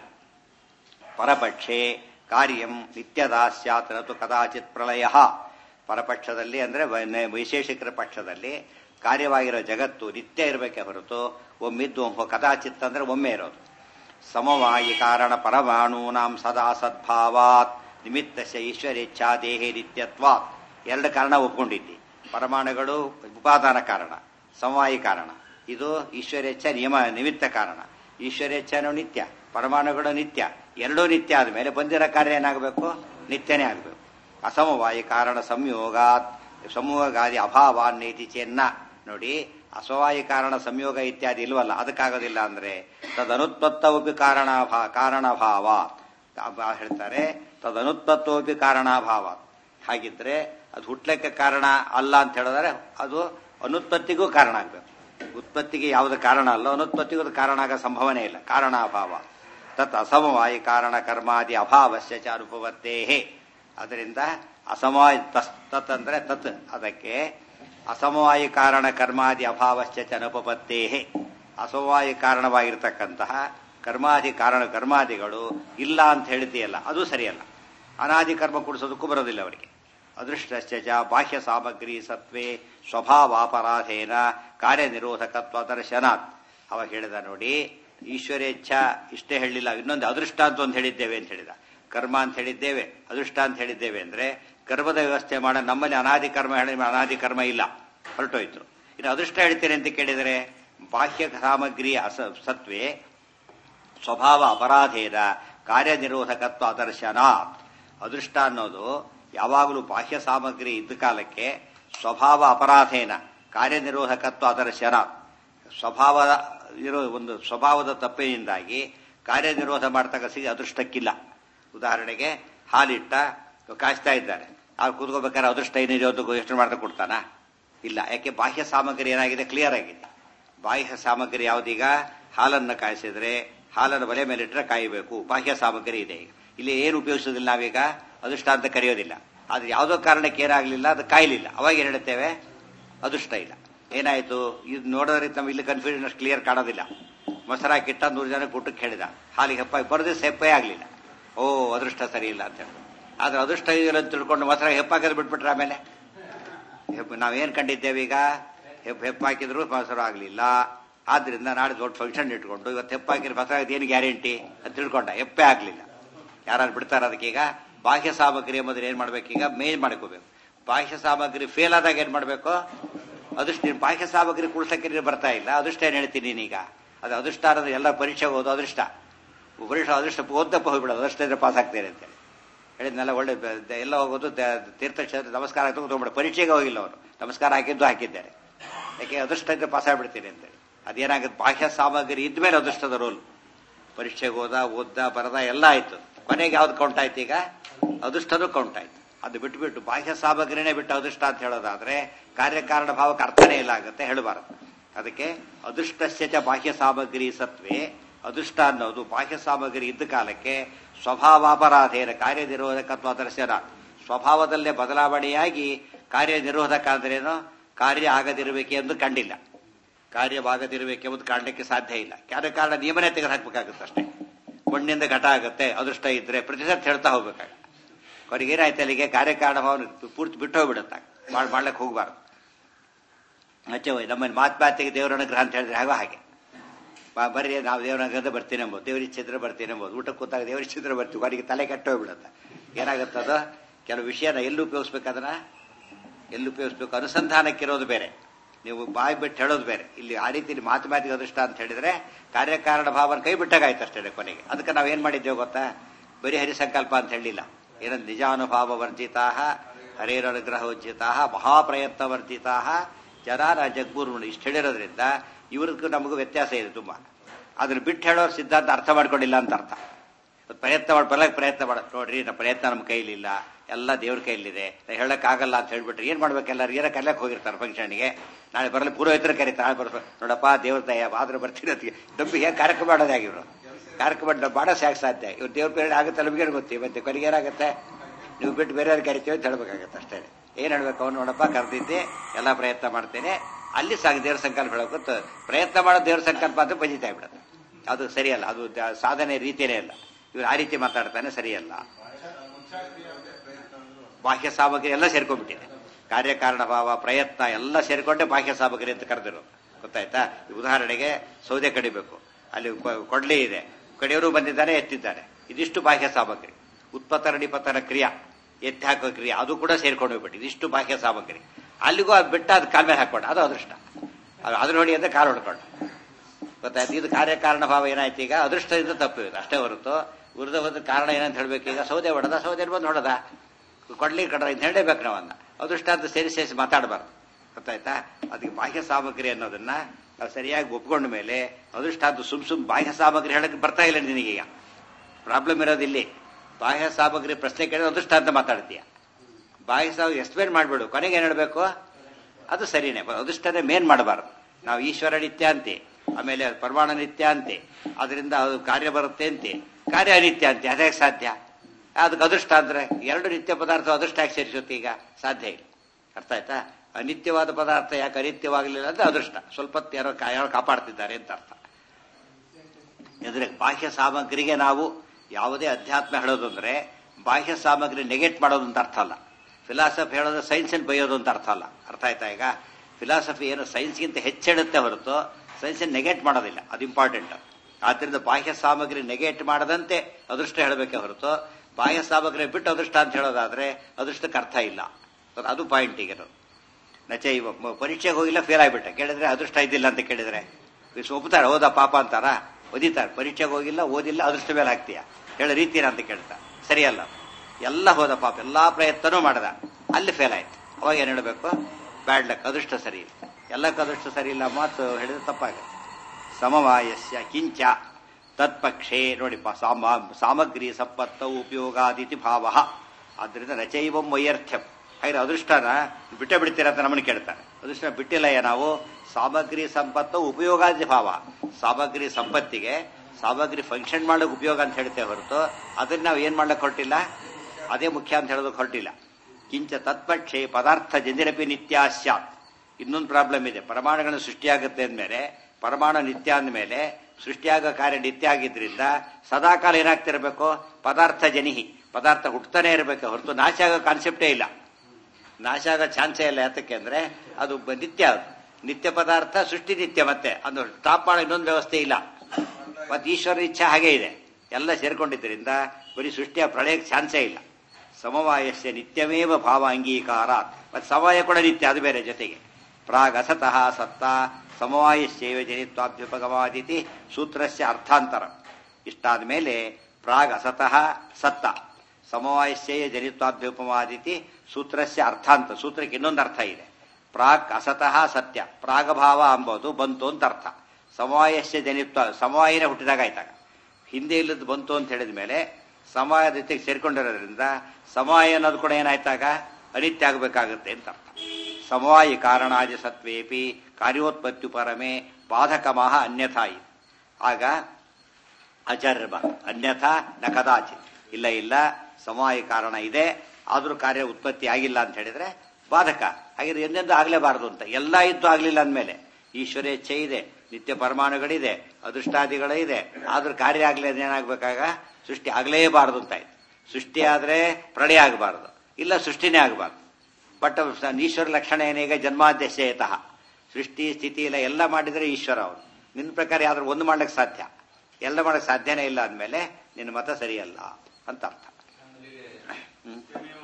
ಪರಪಕ್ಷೆ ಕಾರ್ಯಂ ನಿತ್ಯದ ಸ್ಯಾತ್ ನತು ಕದಾಚಿತ್ ಪ್ರಳಯ ಪರಪಕ್ಷದಲ್ಲಿ ಅಂದ್ರೆ ವೈಶೇಷಿಕರ ಪಕ್ಷದಲ್ಲಿ ಕಾರ್ಯವಾಗಿರೋ ಜಗತ್ತು ನಿತ್ಯ ಇರಬೇಕೆ ಹೊರತು ಒಮ್ಮಿದ್ದು ಒಮ್ಮೆ ಕದಾಚಿತ್ ಅಂದ್ರೆ ಒಮ್ಮೆ ಇರೋದು ಸಮವಾಯಿ ಕಾರಣ ಪರಮಾಣೂನಾಂ ಸದಾ ಸದ್ಭಾವಾತ್ ನಿಮಿತ್ತಸ್ಯ ಈಶ್ವರೇಚ್ಛಾ ದೇಹೇ ನಿತ್ಯತ್ವಾತ್ ಎರಡು ಕಾರಣ ಒಪ್ಕೊಂಡಿದ್ದಿ ಪರಮಾಣುಗಳು ಉಪಾದಾನ ಕಾರಣ ಸಮವಾಯಿ ಕಾರಣ ಇದು ಈಶ್ವರೇಚ್ಛ ನಿಯಮ ನಿಮಿತ್ತ ಕಾರಣ ಈಶ್ವರೇಚ್ಛನೂ ನಿತ್ಯ ಪರಮಾಣುಗಳು ನಿತ್ಯ ಎರಡೂ ನಿತ್ಯ ಆದಮೇಲೆ ಬಂದಿರೋ ಕಾರ್ಯ ಏನಾಗಬೇಕು ನಿತ್ಯನೇ ಆಗಬೇಕು ಅಸಮವಾಯಿ ಕಾರಣ ಸಂಯೋಗಾತ್ ಸಂಯೋಗಾದಿ ಅಭಾವಾನ್ನೈತಿ ಚೆನ್ನ ನೋಡಿ ಅಸವಾಯಿ ಕಾರಣ ಸಂಯೋಗ ಇತ್ಯಾದಿ ಇಲ್ವಲ್ಲ ಅದಕ್ಕಾಗೋದಿಲ್ಲ ಅಂದ್ರೆ ತದನುತ್ಪತ್ತವಪಿ ಕಾರಣಾಭಾ ಕಾರಣಭಾವ ಹೇಳ್ತಾರೆ ತದನುತ್ಪತ್ತವಪಿ ಕಾರಣಾಭಾವ ಹಾಗಿದ್ರೆ ಅದು ಹುಟ್ಲಕ್ಕೆ ಕಾರಣ ಅಲ್ಲ ಅಂತ ಹೇಳಿದ್ರೆ ಅದು ಅನುತ್ಪತ್ತಿಗೂ ಕಾರಣ ಆಗ್ಬೇಕು ಉತ್ಪತ್ತಿಗೆ ಯಾವುದು ಕಾರಣ ಅಲ್ಲ ಅನುತ್ಪತ್ತಿಗೂ ಅದು ಕಾರಣ ಆಗೋ ಸಂಭವನೆ ಇಲ್ಲ ಕಾರಣಾಭಾವ ತತ್ ಅಸಮವಾಯಿ ಕಾರಣ ಕರ್ಮಾದಿ ಅಭಾವಸ್ಯ ಚ ಅನುಪವತ್ತೇಹೇ ಅದರಿಂದ ಅಸಮವಾಯಿ ತಸ್ ತತ್ ಅಂದ್ರೆ ತತ್ ಅದಕ್ಕೆ ಅಸಮವಾಯಿ ಕಾರಣ ಕರ್ಮಾದಿ ಅಭಾವಶ್ಚ ಚ ಅನುಪಪತ್ತೇಹೇ ಅಸಮವಾಯಿ ಕಾರಣವಾಗಿರ್ತಕ್ಕಂತಹ ಕರ್ಮಾದಿ ಕಾರಣ ಕರ್ಮಾದಿಗಳು ಇಲ್ಲ ಅಂತ ಹೇಳ್ತೀಯಲ್ಲ ಅದು ಸರಿಯಲ್ಲ ಅನಾದಿ ಕರ್ಮ ಕೊಡಿಸೋದಕ್ಕೂ ಬರೋದಿಲ್ಲ ಅವರಿಗೆ ಅದೃಷ್ಟಶ್ಚ ಬಾಹ್ಯ ಸಾಮಗ್ರಿ ಸತ್ವೇ ಸ್ವಭಾವಾಪರಾಧೇನ ಕಾರ್ಯನಿರೋಧಕತ್ವ ದರ್ಶನಾತ್ ಅವಾಗ ಹೇಳಿದ ನೋಡಿ ಈಶ್ವರೇಚ್ಛ ಇಷ್ಟೇ ಹೇಳಿಲ್ಲ ಇನ್ನೊಂದು ಅದೃಷ್ಟ ಅಂತ ಒಂದು ಹೇಳಿದ್ದೇವೆ ಅಂತ ಹೇಳಿದ ಕರ್ಮ ಅಂತ ಹೇಳಿದ್ದೇವೆ ಅದೃಷ್ಟ ಅಂತ ಹೇಳಿದ್ದೇವೆ ಅಂದ್ರೆ ಕರ್ಮದ ವ್ಯವಸ್ಥೆ ಮಾಡ ನಮ್ಮಲ್ಲಿ ಅನಾದಿ ಕರ್ಮ ಹೇಳಿ ಅನಾದಿ ಕರ್ಮ ಇಲ್ಲ ಹೊರಟೋಯ್ತು ಇನ್ನು ಅದೃಷ್ಟ ಹೇಳ್ತೇನೆ ಅಂತ ಕೇಳಿದರೆ ಬಾಹ್ಯ ಸಾಮಗ್ರಿಯ ಅಸ ಸತ್ವೇ ಸ್ವಭಾವ ಅಪರಾಧೇನ ಕಾರ್ಯನಿರೋಧಕತ್ವ ಅದರ್ಶನಾತ್ ಅದೃಷ್ಟ ಅನ್ನೋದು ಯಾವಾಗಲೂ ಬಾಹ್ಯ ಸಾಮಗ್ರಿ ಇದ್ದ ಕಾಲಕ್ಕೆ ಸ್ವಭಾವ ಅಪರಾಧೇನ ಕಾರ್ಯನಿರೋಧಕತ್ವ ಅದರ್ಶನಾತ್ ಸ್ವಭಾವದ ಇರೋ ಒಂದು ಸ್ವಭಾವದ ತಪ್ಪಿನಿಂದಾಗಿ ಕಾರ್ಯನಿರೋಧ ಮಾಡ್ತಕ್ಕ ಸಿಗಿ ಅದೃಷ್ಟಕ್ಕಿಲ್ಲ ಉದಾಹರಣೆಗೆ ಹಾಲಿಟ್ಟ ಕಾಯಿಸ್ತಾ ಇದ್ದಾರೆ ಅವ್ರು ಕೂತ್ಕೋಬೇಕಾದ್ರೆ ಅದೃಷ್ಟ ಏನಿದೆ ಅಂತ ಎಷ್ಟು ಮಾಡ್ತಾ ಕೊಡ್ತಾನ ಇಲ್ಲ ಯಾಕೆ ಬಾಹ್ಯ ಸಾಮಗ್ರಿ ಏನಾಗಿದೆ ಕ್ಲಿಯರ್ ಆಗಿದೆ ಬಾಹ್ಯ ಸಾಮಗ್ರಿ ಯಾವ್ದೀಗ ಹಾಲನ್ನು ಕಾಯಿಸಿದ್ರೆ ಹಾಲನ್ನು ಬಲೆ ಮೇಲೆ ಇಟ್ಟರೆ ಕಾಯಬೇಕು ಬಾಹ್ಯ ಸಾಮಗ್ರಿ ಇದೆ ಈಗ ಇಲ್ಲಿ ಏನು ಉಪಯೋಗಿಸೋದಿಲ್ಲ ನಾವೀಗ ಅದೃಷ್ಟ ಅಂತ ಕರೆಯೋದಿಲ್ಲ ಆದ್ರೆ ಯಾವುದೋ ಕಾರಣಕ್ಕೆ ಏನಾಗಲಿಲ್ಲ ಅದು ಕಾಯಲಿಲ್ಲ ಅವಾಗ ಏನು ಹೇಳುತ್ತೇವೆ ಅದೃಷ್ಟ ಇಲ್ಲ ಏನಾಯ್ತು ಇದು ನೋಡೋದ್ರೆ ನಮ್ಗೆ ಇಲ್ಲಿ ಕನ್ಫ್ಯೂಷನ್ ಅಷ್ಟು ಕ್ಲಿಯರ್ ಕಾಣೋದಿಲ್ಲ ಮೊಸರಾಕಿಟ್ಟ ನೂರು ಜನ ಊಟಕ್ಕೆ ಹೇಳಿದ ಹಾಲಿಗೆ ಹೆಪ್ಪ ಬರೋದೇ ಹೆಪ್ಪೇ ಆಗಲಿಲ್ಲ ಓ ಅದೃಷ್ಟ ಸರಿ ಇಲ್ಲ ಅಂತ ಹೇಳಿ ಆದ್ರೆ ಅದೃಷ್ಟ ಇದೆಯಲ್ಲ ಅಂತ ತಿಳ್ಕೊಂಡು ಮೊಸರ ಹೆಪ್ಪಾಕಿದ್ರೆ ಬಿಟ್ಬಿಟ್ರೆ ಆಮೇಲೆ ಹೆಪ್ಪು ನಾವೇನ್ ಕಂಡಿದ್ದೇವೆ ಈಗ ಹೆಪ್ಪು ಹೆಪ್ಪಾಕಿದ್ರು ಮೊಸರು ಆಗಲಿಲ್ಲ ಆದ್ರಿಂದ ನಾಳೆ ದೊಡ್ಡ ಫಂಕ್ಷನ್ ಇಟ್ಕೊಂಡು ಇವತ್ತು ಹೆಪ್ಪಾಕಿದ್ರೆ ಮೊಸರು ಏನು ಗ್ಯಾರಂಟಿ ಅಂತ ತಿಳ್ಕೊಂಡ ಹೆಪ್ಪೇ ಆಗಲಿಲ್ಲ ಯಾರು ಬಿಡ್ತಾರ ಅದಕ್ಕೀಗ ಬಾಹ್ಯ ಸಾಮಗ್ರಿ ಎಂಬುದ್ರೆ ಏನ್ ಮಾಡ್ಬೇಕೀಗ ಮೇಲ್ ಮಾಡ್ಕೋಬೇಕು ಬಾಹ್ಯ ಸಾಮಗ್ರಿ ಫೇಲ್ ಆದಾಗ ಏನ್ ಮಾಡ್ಬೇಕು ಅದೃಷ್ಟ ಬಾಹ್ಯ ಸಾಮಗ್ರಿ ಕುಳ್ಸಕ್ಕೆ ನೀನು ಬರ್ತಾ ಇಲ್ಲ ಅದೃಷ್ಟ ಏನ್ ಹೇಳ್ತೀನಿ ನೀನೀಗ ಅದು ಅದೃಷ್ಟ ಅನ್ನೋದು ಎಲ್ಲ ಪರೀಕ್ಷೆಗೆ ಓದೋ ಅದೃಷ್ಟ ಪರೀಕ್ಷೆ ಅದೃಷ್ಟ ಓದ್ದಪ್ಪ ಹೋಗ್ಬಿಡೋದು ಅದೃಷ್ಟ ಇದ್ರೆ ಪಾಸ್ ಆಗ್ತೇನೆ ಅಂತೇಳಿ ಹೇಳಿದ್ನೆಲ್ಲ ಒಳ್ಳೆ ಬ- ಎಲ್ಲ ಹೋಗೋದು ದ- ತೀರ್ಥಕ್ಷೇತ್ರ ನಮಸ್ಕಾರ ಆಗ್ತದೆ ತಗೊಂಡ್ಬಿಡ ಪರೀಕ್ಷೆಗೆ ಹೋಗಿಲ್ಲ ಅವರು ನಮಸ್ಕಾರ ಹಾಕಿದ್ದು ಹಾಕಿದ್ದಾರೆ ಯಾಕೆ ಅದೃಷ್ಟ ಇದ್ರೆ ಪಾಸ್ ಆಗ್ಬಿಡ್ತೀನಿ ಅಂತೇಳಿ ಅದೇನಾಗುತ್ತೆ ಬಾಹ್ಯ ಸಾಮಗ್ರಿ ಇದ್ಮೇಲೆ ಅದೃಷ್ಟದ ರೋಲ್ ಪರೀಕ್ಷೆಗೆ ಹೋದ ಓದ್ದ ಬರದ ಎಲ್ಲ ಆಯ್ತು ಕೊನೆಗೆ ಯಾವ್ದು ಕೌಂಟ್ ಆಯ್ತು ಈಗ ಅದೃಷ್ಟನೂ ಕೌಂಟ್ ಆಯ್ತು ಅದು ಬಿಟ್ಬಿಟ್ಟು ಬಾಹ್ಯ ಸಾಮಗ್ರಿನೇ ಬಿಟ್ಟು ಅದೃಷ್ಟ ಅಂತ ಹೇಳೋದಾದ್ರೆ ಕಾರ್ಯಕಾರಣ ಭಾವಕ್ಕೆ ಅರ್ಥನೇ ಇಲ್ಲ ಆಗುತ್ತೆ ಹೇಳಬಾರದು ಅದಕ್ಕೆ ಅದೃಷ್ಟಸ್ಯ ಚ ಬಾಹ್ಯ ಸಾಮಗ್ರಿ ಸತ್ವೇ ಅದೃಷ್ಟ ಅನ್ನೋದು ಬಾಹ್ಯ ಸಾಮಗ್ರಿ ಇದ್ದ ಕಾಲಕ್ಕೆ ಸ್ವಭಾವಾಪರಾಧೇನ ಕಾರ್ಯನಿರೋಧಕತ್ವ ದರ್ಶನ ಸ್ವಭಾವದಲ್ಲೇ ಬದಲಾವಣೆಯಾಗಿ ಕಾರ್ಯನಿರೋಧಕ ಅಂದ್ರೇನು ಕಾರ್ಯ ಆಗದಿರಬೇಕೆಂದು ಕಂಡಿಲ್ಲ ಕಾರ್ಯವಾಗದಿರಬೇಕೆಂಬುದು ಕಾಣಲಿಕ್ಕೆ ಸಾಧ್ಯ ಇಲ್ಲ ಕಾರ್ಯ ಕಾರಣ ನಿಯಮನೇ ತೆಗೆದು ಹಾಕ್ಬೇಕಾಗುತ್ತೆ ಅಷ್ಟೇ ಮಣ್ಣಿಂದ ಘಟ ಆಗುತ್ತೆ ಅದೃಷ್ಟ ಇದ್ರೆ ಪ್ರತಿಶತ ಹೇಳ್ತಾ ಹೋಗ್ಬೇಕಾಗ ಕೊನೆಗೇನಾಯ್ತು ಅಲ್ಲಿಗೆ ಕಾರ್ಯಕಾರಣ ಭಾವನೆ ಪೂರ್ತಿ ಬಿಟ್ಟು ಹೋಗ್ಬಿಡುತ್ತೆ ಮಾಡ್ ಮಾಡ್ಲಿಕ್ಕೆ ಹೋಗ್ಬಾರ್ದು ಅಚ್ಚೆ ಹೋಯ್ ನಮ್ಮಲ್ಲಿ ಮಾತು ಮಾತಿಗೆ ದೇವರ ಅನುಗ್ರಹ ಅಂತ ಹೇಳಿದ್ರೆ ಹಾಗೋ ಹಾಗೆ ಬಾ ಬರ್ರಿ ನಾವು ದೇವರ ಅನುಗ್ರಹದ ಬರ್ತೀನಿ ಎಂಬೋದು ದೇವ್ರ ಇಚ್ಛಿದ್ರೆ ಬರ್ತೀನಿ ಎಂಬೋದು ಊಟಕ್ಕೆ ಕೂತಾಗ ದೇವ್ರ ಇಚ್ಛಿದ್ರೆ ಬರ್ತೀವಿ ಕೊನೆಗೆ ತಲೆ ಕೆಟ್ಟ ಹೋಗ್ಬಿಡುತ್ತೆ ಏನಾಗುತ್ತದ ಕೆಲವು ವಿಷಯನ ಎಲ್ಲಿ ಉಪಯೋಗಿಸ್ಬೇಕು ಅದನ್ನ ಎಲ್ಲಿ ಉಪಯೋಗಿಸ್ಬೇಕು ಅನುಸಂಧಾನಕ್ಕಿರೋದು ಬೇರೆ ನೀವು ಬಾಯಿ ಬಿಟ್ಟು ಹೇಳೋದು ಬೇರೆ ಇಲ್ಲಿ ಆ ರೀತಿ ಮಾತು ಮಾತಿಗೆ ಅದೃಷ್ಟ ಅಂತ ಹೇಳಿದ್ರೆ ಕಾರ್ಯಕಾರಣ ಭಾವನ ಕೈ ಬಿಟ್ಟಾಗಾಯ್ತು ಅಷ್ಟೇ ಕೊನೆಗೆ ಅದಕ್ಕೆ ನಾವು ಏನ್ ಮಾಡಿದ್ದೇವೆ ಗೊತ್ತಾ ಬರೀ ಹರಿಸಂಕಲ್ಪ ಅಂತ ಹೇಳಿಲ್ಲ ಏನಂದ್ ನಿಜಾನುಭಾವ ವರ್ಜಿತಾ ಹರೇರನುಗ್ರಹ ವರ್ಜಿತಾ ಮಹಾಪ್ರಯತ್ನ ವರ್ಜಿತಾ ಜನಾನ ಜಗ್ಗುರು ಇಷ್ಟು ಹೇಳಿರೋದ್ರಿಂದ ಇವ್ರಿಗೂ ನಮಗೂ ವ್ಯತ್ಯಾಸ ಇದೆ ತುಂಬಾ ಅದನ್ನ ಬಿಟ್ಟು ಹೇಳೋರ್ ಸಿದ್ಧಾಂತ ಅರ್ಥ ಮಾಡ್ಕೊಂಡಿಲ್ಲ ಅಂತ ಅರ್ಥ ಅದು ಪ್ರಯತ್ನ ಮಾಡಿ ಬರಲಕ್ಕೆ ಪ್ರಯತ್ನ ಮಾಡ ನೋಡ್ರಿ ನಮ್ಮ ಪ್ರಯತ್ನ ನಮ್ಮ ಕೈಲಿಲ್ಲ ಎಲ್ಲ ದೇವ್ರ ಕೈಲಿದೆ ಹೇಳಕ್ ಆಗಲ್ಲ ಅಂತ ಹೇಳ್ಬಿಟ್ರೆ ಏನ್ ಮಾಡ್ಬೇಕು ಎಲ್ಲರೂ ಏನಕ್ಕೆ ಕಲ್ಲಕ್ಕೆ ಹೋಗಿರ್ತಾರೆ ಫಂಕ್ಷನ್ಗೆ ನಾಳೆ ಬರಲಿ ಪುರೋಹಿತರ ಕರೀತಾರೆ ನಾಳೆ ಬರ್ಬೇಕು ನೋಡಪ್ಪ ದೇವ್ರ ದಯ ಆದ್ರೆ ಬರ್ತೀನಿ ಅಂತ ಡಬ್ಬಿ ಹೇಗೆ ಕಾರ್ಯಕ್ರಮ ಮಾಡೋದಾಗಿ ಇವರು ಕಾರ್ಯಕ್ರಮ ಮಾಡೋ ಸಾಕು ಸಾಧ್ಯ ಇವ್ರು ದೇವ್ರ ಪೇರಿಯಡ್ ಆಗುತ್ತೆ ನಮಗೆ ಗೊತ್ತಿ ಮತ್ತೆ ಕೊನೆಗೆ ಏನಾಗುತ್ತೆ ನೀವು ಬಿಟ್ಟು ಬೇರೆಯವ್ರಿಗೆ ಕರಿತೀವಿ ಅಂತ ಹೇಳ್ಬೇಕಾಗತ್ತೆ ಅಷ್ಟೇ ಏನ್ ಹೇಳ್ಬೇಕು ಅವ್ನು ನೋಡಪ್ಪ ಕರೆದಿದ್ದೆ ಎಲ್ಲ ಪ್ರಯತ್ನ ಮಾಡ್ತೇನೆ ಅಲ್ಲಿ ಸಾಕು ದೇವ್ರ ಸಂಕಲ್ಪ ಹೇಳಬೇಕು ಪ್ರಯತ್ನ ಮಾಡೋ ದೇವ್ರ ಸಂಕಲ್ಪ ಅಂತ ಪಂಜಿತಾ ಬಿಡುತ್ತೆ ಅದು ಸರಿಯಲ್ಲ ಅದು ದ- ಸಾಧನೆ ರೀತಿಯೇ ಇಲ್ಲ ಇವ್ರು ಆ ರೀತಿ ಮಾತಾಡ್ತಾನೆ ಸರಿಯಲ್ಲ ಬಾಹ್ಯ ಸಾಮಗ್ರಿ ಎಲ್ಲ ಸೇರ್ಕೊಂಡ್ಬಿಟ್ಟಿದೆ ಕಾರ್ಯಕಾರಣ ಭಾವ ಪ್ರಯತ್ನ ಎಲ್ಲ ಸೇರ್ಕೊಂಡೆ ಬಾಹ್ಯ ಸಾಮಗ್ರಿ ಅಂತ ಕರೆದಿರು ಗೊತ್ತಾಯ್ತಾ ಈ ಉದಾಹರಣೆಗೆ ಸೌದೆ ಕಡಿಬೇಕು ಅಲ್ಲಿ ಕೊ- ಕೊಡ್ಲಿ ಇದೆ ಕಡಿಯವರು ಬಂದಿದ್ದಾನೆ ಎತ್ತಿದ್ದಾನೆ ಇದಿಷ್ಟು ಬಾಹ್ಯ ಸಾಮಗ್ರಿ ಉತ್ಪತ್ತರ ನಿಪತ್ತರ ಕ್ರಿಯಾ ಎತ್ತಿ ಹಾಕೋ ಕ್ರಿಯೆ ಅದು ಕೂಡ ಸೇರ್ಕೊಂಡು ಹೋಗ್ಬಿಟ್ಟು ಇದಿಷ್ಟು ಬಾಹ್ಯ ಸಾಮಗ್ರಿ ಅಲ್ಲಿಗೂ ಅದು ಬಿಟ್ಟು ಅದು ಕಾಲ್ ಮೇಲೆ ಹಾಕೊಂಡ ಅದು ಅದೃಷ್ಟ ಅದು ಅದು ನೋಡಿ ಅಂತ ಕಾಲು ಹೊಡ್ಕೊಂಡು ಗೊತ್ತಾಯ್ತು ಇದು ಕಾರ್ಯಕಾರಣ ಭಾವ ಏನಾಯ್ತು ಈಗ ಅದೃಷ್ಟದಿಂದ ತಪ್ಪಿದೆ ಅಷ್ಟೇ ಹೊರತು ಉರಿದ ಒಂದು ಕಾರಣ ಏನಂತ ಹೇಳ್ಬೇಕು ಈಗ ಸೌದೆ ಹೊಡೆದ ಸೌದೆ ಬಂದು ಹೊಡೆದ ಕೊಡ್ಲಿ ಕಡ್ರ ಅಂತ ಹೇಳಬೇಕು ನಾವನ್ನ ಅದೃಷ್ಟ ಅಂತ ಸೇರಿ ಸೇರಿಸಿ ಮಾತಾಡಬಾರ್ದು ಗೊತ್ತಾಯ್ತಾ ಅದಕ್ಕೆ ಬಾಹ್ಯ ಸಾಮಗ್ರಿ ಅನ್ನೋದನ್ನ ನಾವು ಸರಿಯಾಗಿ ಒಪ್ಕೊಂಡ ಮೇಲೆ ಅದೃಷ್ಟ ಅದು ಸುಮ್ ಸುಮ್ ಬಾಹ್ಯ ಸಾಮಗ್ರಿ ಹೇಳಕ್ಕೆ ಬರ್ತಾ ಇಲ್ಲ ನಿನಗೀಗ ಪ್ರಾಬ್ಲಮ್ ಇರೋದು ಇಲ್ಲಿ ಬಾಹ್ಯ ಸಾಮಗ್ರಿ ಪ್ರಶ್ನೆ ಕೇಳಿದ್ರೆ ಅದೃಷ್ಟ ಅಂತ ಮಾತಾಡ್ತೀಯ ಬಾಹ್ಯ ಸಾಮಗ್ರಿ ಎಕ್ಸ್ಪ್ಲೇನ್ ಮಾಡ್ಬಿಡು ಕೊನೆಗೆ ಏನ್ ಹೇಳ್ಬೇಕು ಅದು ಸರಿನೇ ಅದೃಷ್ಟನೇ ಮೇನ್ ಮಾಡಬಾರ್ದು ನಾವು ಈಶ್ವರ ನಿತ್ಯ ಅಂತೆ ಆಮೇಲೆ ಪರಮಾಣ ನಿತ್ಯ ಅಂತೆ ಅದರಿಂದ ಅದು ಕಾರ್ಯ ಬರುತ್ತೆ ಅಂತೆ ಕಾರ್ಯ ಅನಿತ್ಯ ಅಂತೆ ಅದೇ ಸಾಧ್ಯ ಅದಕ್ಕೆ ಅದೃಷ್ಟ ಅಂದ್ರೆ ಎರಡು ನಿತ್ಯ ಪದಾರ್ಥ ಅದೃಷ್ಟ ಯಾಕೆ ಸೇರಿಸುತ್ತೆ ಈಗ ಸಾಧ್ಯ ಇಲ್ಲ ಅರ್ಥ ಆಯ್ತಾ ಅನಿತ್ಯವಾದ ಪದಾರ್ಥ ಯಾಕೆ ಅನಿತ್ಯವಾಗಲಿಲ್ಲ ಅಂದ್ರೆ ಅದೃಷ್ಟ ಸ್ವಲ್ಪ ಹೊತ್ತು ಯಾರೋ ಕಾ- ಯಾರೋ ಕಾಪಾಡ್ತಿದ್ದಾರೆ ಅಂತ ಅರ್ಥ ಎದುರೆ ಬಾಹ್ಯ ಸಾಮಗ್ರಿಗೆ ನಾವು ಯಾವುದೇ ಅಧ್ಯಾತ್ಮ ಹೇಳೋದು ಅಂದ್ರೆ ಬಾಹ್ಯ ಸಾಮಗ್ರಿ ನೆಗೆಟ್ ಮಾಡೋದು ಅಂತ ಅರ್ಥ ಅಲ್ಲ ಫಿಲಾಸಫಿ ಹೇಳೋದು ಸೈನ್ಸ್ ಅನ್ನು ಬೈಯೋದು ಅಂತ ಅರ್ಥ ಅಲ್ಲ ಅರ್ಥ ಆಯ್ತಾ ಈಗ ಫಿಲಾಸಫಿ ಏನು ಸೈನ್ಸ್ಗಿಂತ ಹೆಚ್ಚಿಡುತ್ತೆ ಹೊರತು ಸೈನ್ಸ್ ನೆಗೆಟ್ ಮಾಡೋದಿಲ್ಲ ಅದು ಇಂಪಾರ್ಟೆಂಟ್ ಆದ್ರಿಂದ ಬಾಹ್ಯ ಸಾಮಗ್ರಿ ನೆಗೆಟ್ ಮಾಡದಂತೆ ಅದೃಷ್ಟ ಹೇಳಬೇಕೆ ಹೊರತು ಬಾಹ್ಯ ಸಾಮಗ್ರಿ ಬಿಟ್ಟು ಅದೃಷ್ಟ ಅಂತ ಹೇಳೋದಾದ್ರೆ ಅದೃಷ್ಟಕ್ಕೆ ಅರ್ಥ ಇಲ್ಲ ಅದು ಪಾಯಿಂಟ್ ಈಗ ನಚೆ ಇವ ಮ- ಪರೀಕ್ಷೆಗೆ ಹೋಗಿಲ್ಲ ಫೇಲ್ ಆಗಿಬಿಟ್ಟೆ ಕೇಳಿದ್ರೆ ಅದೃಷ್ಟ ಇದ್ದಿಲ್ಲ ಅಂತ ಕೇಳಿದ್ರೆ ಇವ್ರು ಒಪ್ತಾರೆ ಓದ ಪಾಪ ಅಂತಾರ ಓದಿತಾರೆ ಪರೀಕ್ಷೆಗೆ ಹೋಗಿಲ್ಲ ಓದಿಲ್ಲ ಅದೃಷ್ಟ ಮೇಲೆ ಹಾಕ್ತೀಯ ಹೇಳೋ ರೀತಿನ ಅಂತ ಕೇಳ್ತಾ ಸರಿಯಲ್ಲ ಎಲ್ಲ ಹೋದ ಪಾಪ ಎಲ್ಲಾ ಪ್ರಯತ್ನನೂ ಮಾಡ್ದ ಅಲ್ಲಿ ಫೇಲ್ ಆಯ್ತು ಅವಾಗ ಏನ್ ಹೇಳಬೇಕು ಬ್ಯಾಡ್ ಲಕ್ ಅದೃಷ್ಟ ಸರಿ ಇಲ್ಲ ಎಲ್ಲಕ್ಕೆ ಅದೃಷ್ಟ ಸರಿ ಇಲ್ಲ ಮಾತು ಹೇಳಿದ್ರೆ ತಪ್ಪಾಗುತ್ತೆ ಸಮವಾಯಸ್ಯ ಕಿಂಚ ತತ್ಪಕ್ಷೇ ನೋಡಿಪ್ಪ ಸಾಮ ಸಾಮಗ್ರಿ ಸಂಪತ್ತ ಉಪಯೋಗಾದಿತಿ ಭಾವ ಆದ್ರಿಂದ ರಚೈವಂ ವೈಯರ್ಥ್ಯಂ ಹಾಗೆ ಅದೃಷ್ಟನ ಬಿಟ್ಟೆ ಬಿಡ್ತೀರ ಅಂತ ನಮ್ಮನ್ನು ಕೇಳ್ತಾರೆ ಅದೃಷ್ಟ ಬಿಟ್ಟಿಲ್ಲಯ್ಯ ನಾವು ಸಾಮಗ್ರಿ ಸಂಪತ್ತು ಉಪಯೋಗಾದಿ ಭಾವ ಸಾಮಗ್ರಿ ಸಂಪತ್ತಿಗೆ ಸಾಮಗ್ರಿ ಫಂಕ್ಷನ್ ಮಾಡೋಕೆ ಉಪಯೋಗ ಅಂತ ಹೇಳ್ತೇವೆ ಹೊರತು ಅದನ್ನ ನಾವು ಏನ್ ಮಾಡ್ಲಿಕ್ಕೆ ಹೊರಟಿಲ್ಲ ಅದೇ ಮುಖ್ಯ ಅಂತ ಹೇಳೋದಕ್ಕೆ ಹೊರಟಿಲ್ಲ ಕಿಂಚ ತತ್ಪಕ್ಷೆ ಪದಾರ್ಥ ಜಂದಿರಪಿ ನಿತ್ಯ ಸ್ಯಾತ್ ಇನ್ನೊಂದು ಪ್ರಾಬ್ಲಮ್ ಇದೆ ಪರಮಾಣುಗಳ ಸೃಷ್ಟಿಯಾಗುತ್ತೆ ಅಂದಮೇಲೆ ಪರಮಾಣು ನಿತ್ಯ ಅಂದಮೇಲೆ ಸೃಷ್ಟಿಯಾಗೋ ಕಾರ್ಯ ನಿತ್ಯ ಆಗಿದ್ರಿಂದ ಸದಾಕಾಲ ಏನಾಗ್ತಿರ್ಬೇಕು ಪದಾರ್ಥ ಜನಿಹಿ ಪದಾರ್ಥ ಹುಟ್ಟತಾನೆ ಇರಬೇಕು ಹೊರತು ನಾಶ ಆಗೋ ಕಾನ್ಸೆಪ್ಟೇ ಇಲ್ಲ ನಾಶ ಆಗೋ ಚಾನ್ಸೇ ಇಲ್ಲ ಯಾತಕ್ಕೆ ಅಂದ್ರೆ ಅದು ಬ- ನಿತ್ಯ ಅದು ನಿತ್ಯ ಪದಾರ್ಥ ಸೃಷ್ಟಿ ನಿತ್ಯ ಮತ್ತೆ ಅದು ಸ್ಟಾಪ್ ಮಾಡೋ ಇನ್ನೊಂದು ವ್ಯವಸ್ಥೆ ಇಲ್ಲ ಮತ್ತೆ ಈಶ್ವರ ಇಚ್ಛೆ ಹಾಗೆ ಇದೆ ಎಲ್ಲ ಸೇರ್ಕೊಂಡಿದ್ದರಿಂದ ಬರೀ ಸೃಷ್ಟಿಯ ಪ್ರಳಯಕ್ಕೆ ಚಾನ್ಸೇ ಇಲ್ಲ ಸಮವಾಯಸ್ಯ ನಿತ್ಯಮೇವ ಭಾವ ಅಂಗೀಕಾರ ಮತ್ತೆ ಸಮವಾಯ ಕೂಡ ನಿತ್ಯ ಅದು ಬೇರೆ ಜೊತೆಗೆ ಪ್ರಾಗ್ ಅಸತಃ ಸತ್ತ ಸಮವಾಯಸ್ಯೈವ ಜನಿತ್ವಾಭ್ಯುಪಗಮಾದಿತಿ ಸೂತ್ರಸ್ಯ ಅರ್ಥಾಂತರ ಇಷ್ಟಾದ ಮೇಲೆ ಪ್ರಾಗ್ ಅಸತಃ ಸತ್ತ ಸಮವಾಯಸ್ಯಯ ಜನಿತ್ವಾಭ್ಯುಪಮಾದಿತಿ ಸೂತ್ರಸ್ಯ ಅರ್ಥಾಂತ ಸೂತ್ರಕ್ಕೆ ಇನ್ನೊಂದು ಅರ್ಥ ಇದೆ ಪ್ರಾಕ್ ಅಸತಃ ಸತ್ಯ ಪ್ರಾಗಭಾವ ಅಂಬೋದು ಬಂತು ಅಂತ ಅರ್ಥ ಸಮವಾಯಸ್ಯ ಜನಿತ್ವ ಸಮವಾಯನೇ ಹುಟ್ಟಿದಾಗ ಆಯ್ತಾಗ ಹಿಂದೆ ಇಲ್ಲದ್ದು ಬಂತು ಅಂತ ಹೇಳಿದ ಮೇಲೆ ಸಮವಾಯದ ಜೊತೆಗೆ ಸೇರ್ಕೊಂಡಿರೋದ್ರಿಂದ ಸಮವಾಯ ಅನ್ನೋದು ಕೂಡ ಏನಾಯ್ತಾಗ ಅನಿತ್ಯ ಆಗಬೇಕಾಗುತ್ತೆ ಅಂತ ಅರ್ಥ ಸಮವಾಯಿ ಕಾರಣಾದಿ ಸತ್ವೇಪಿ ಕಾರ್ಯೋತ್ಪತ್ತಿ ಪರಮೆ ಬಾಧಕಮಃ ಅನ್ಯಥಾಯಿ ಆಗ ಆಚಾರ್ಯ ಬಾ ಅನ್ಯಥಾ ನ ಕದಾಚಿತ್ ಇಲ್ಲ ಇಲ್ಲ ಸಮವಾಯ ಕಾರಣ ಇದೆ ಆದ್ರೂ ಕಾರ್ಯ ಉತ್ಪತ್ತಿ ಆಗಿಲ್ಲ ಅಂತ ಹೇಳಿದ್ರೆ ಬಾಧಕ ಹಾಗಿದ್ರೆ ಎಂದೆಂದು ಆಗ್ಲೇಬಾರದು ಅಂತ ಎಲ್ಲ ಇದ್ದು ಆಗ್ಲಿಲ್ಲ ಅಂದ್ಮೇಲೆ ಈಶ್ವರೇಚ್ಛೆ ಇದೆ ನಿತ್ಯ ಪರಮಾಣುಗಳಿದೆ ಅದೃಷ್ಟಾದಿಗಳು ಇದೆ ಆದ್ರೂ ಕಾರ್ಯ ಆಗ್ಲಿ ಏನಾಗ್ಬೇಕಾಗ ಸೃಷ್ಟಿ ಆಗ್ಲೇಬಾರದು ಅಂತ ಆಯ್ತು ಸೃಷ್ಟಿ ಆದ್ರೆ ಪ್ರಳಯ ಆಗಬಾರದು ಇಲ್ಲ ಸೃಷ್ಟಿನೇ ಆಗಬಾರ್ದು ಬಟ್ ಈಶ್ವರ ಲಕ್ಷಣ ಏನೀಗ ಜನ್ಮಾದ್ಯಶಯತಃ ಸೃಷ್ಟಿ ಸ್ಥಿತಿ ಇಲ್ಲ ಎಲ್ಲ ಮಾಡಿದ್ರೆ ಈಶ್ವರ ಅವರು ನಿನ್ನ ಪ್ರಕಾರ ಯಾವ್ದಾದ್ರು ಒಂದು ಮಾಡ್ಲಿಕ್ಕೆ ಸಾಧ್ಯ ಎಲ್ಲ ಮಾಡಕ್ ಸಾಧ್ಯನೇ ಇಲ್ಲ ಅಂದಮೇಲೆ ನಿನ್ನ ಮತ ಸರಿಯಲ್ಲ ಅಂತ ಅರ್ಥ ಹ್ಮ್.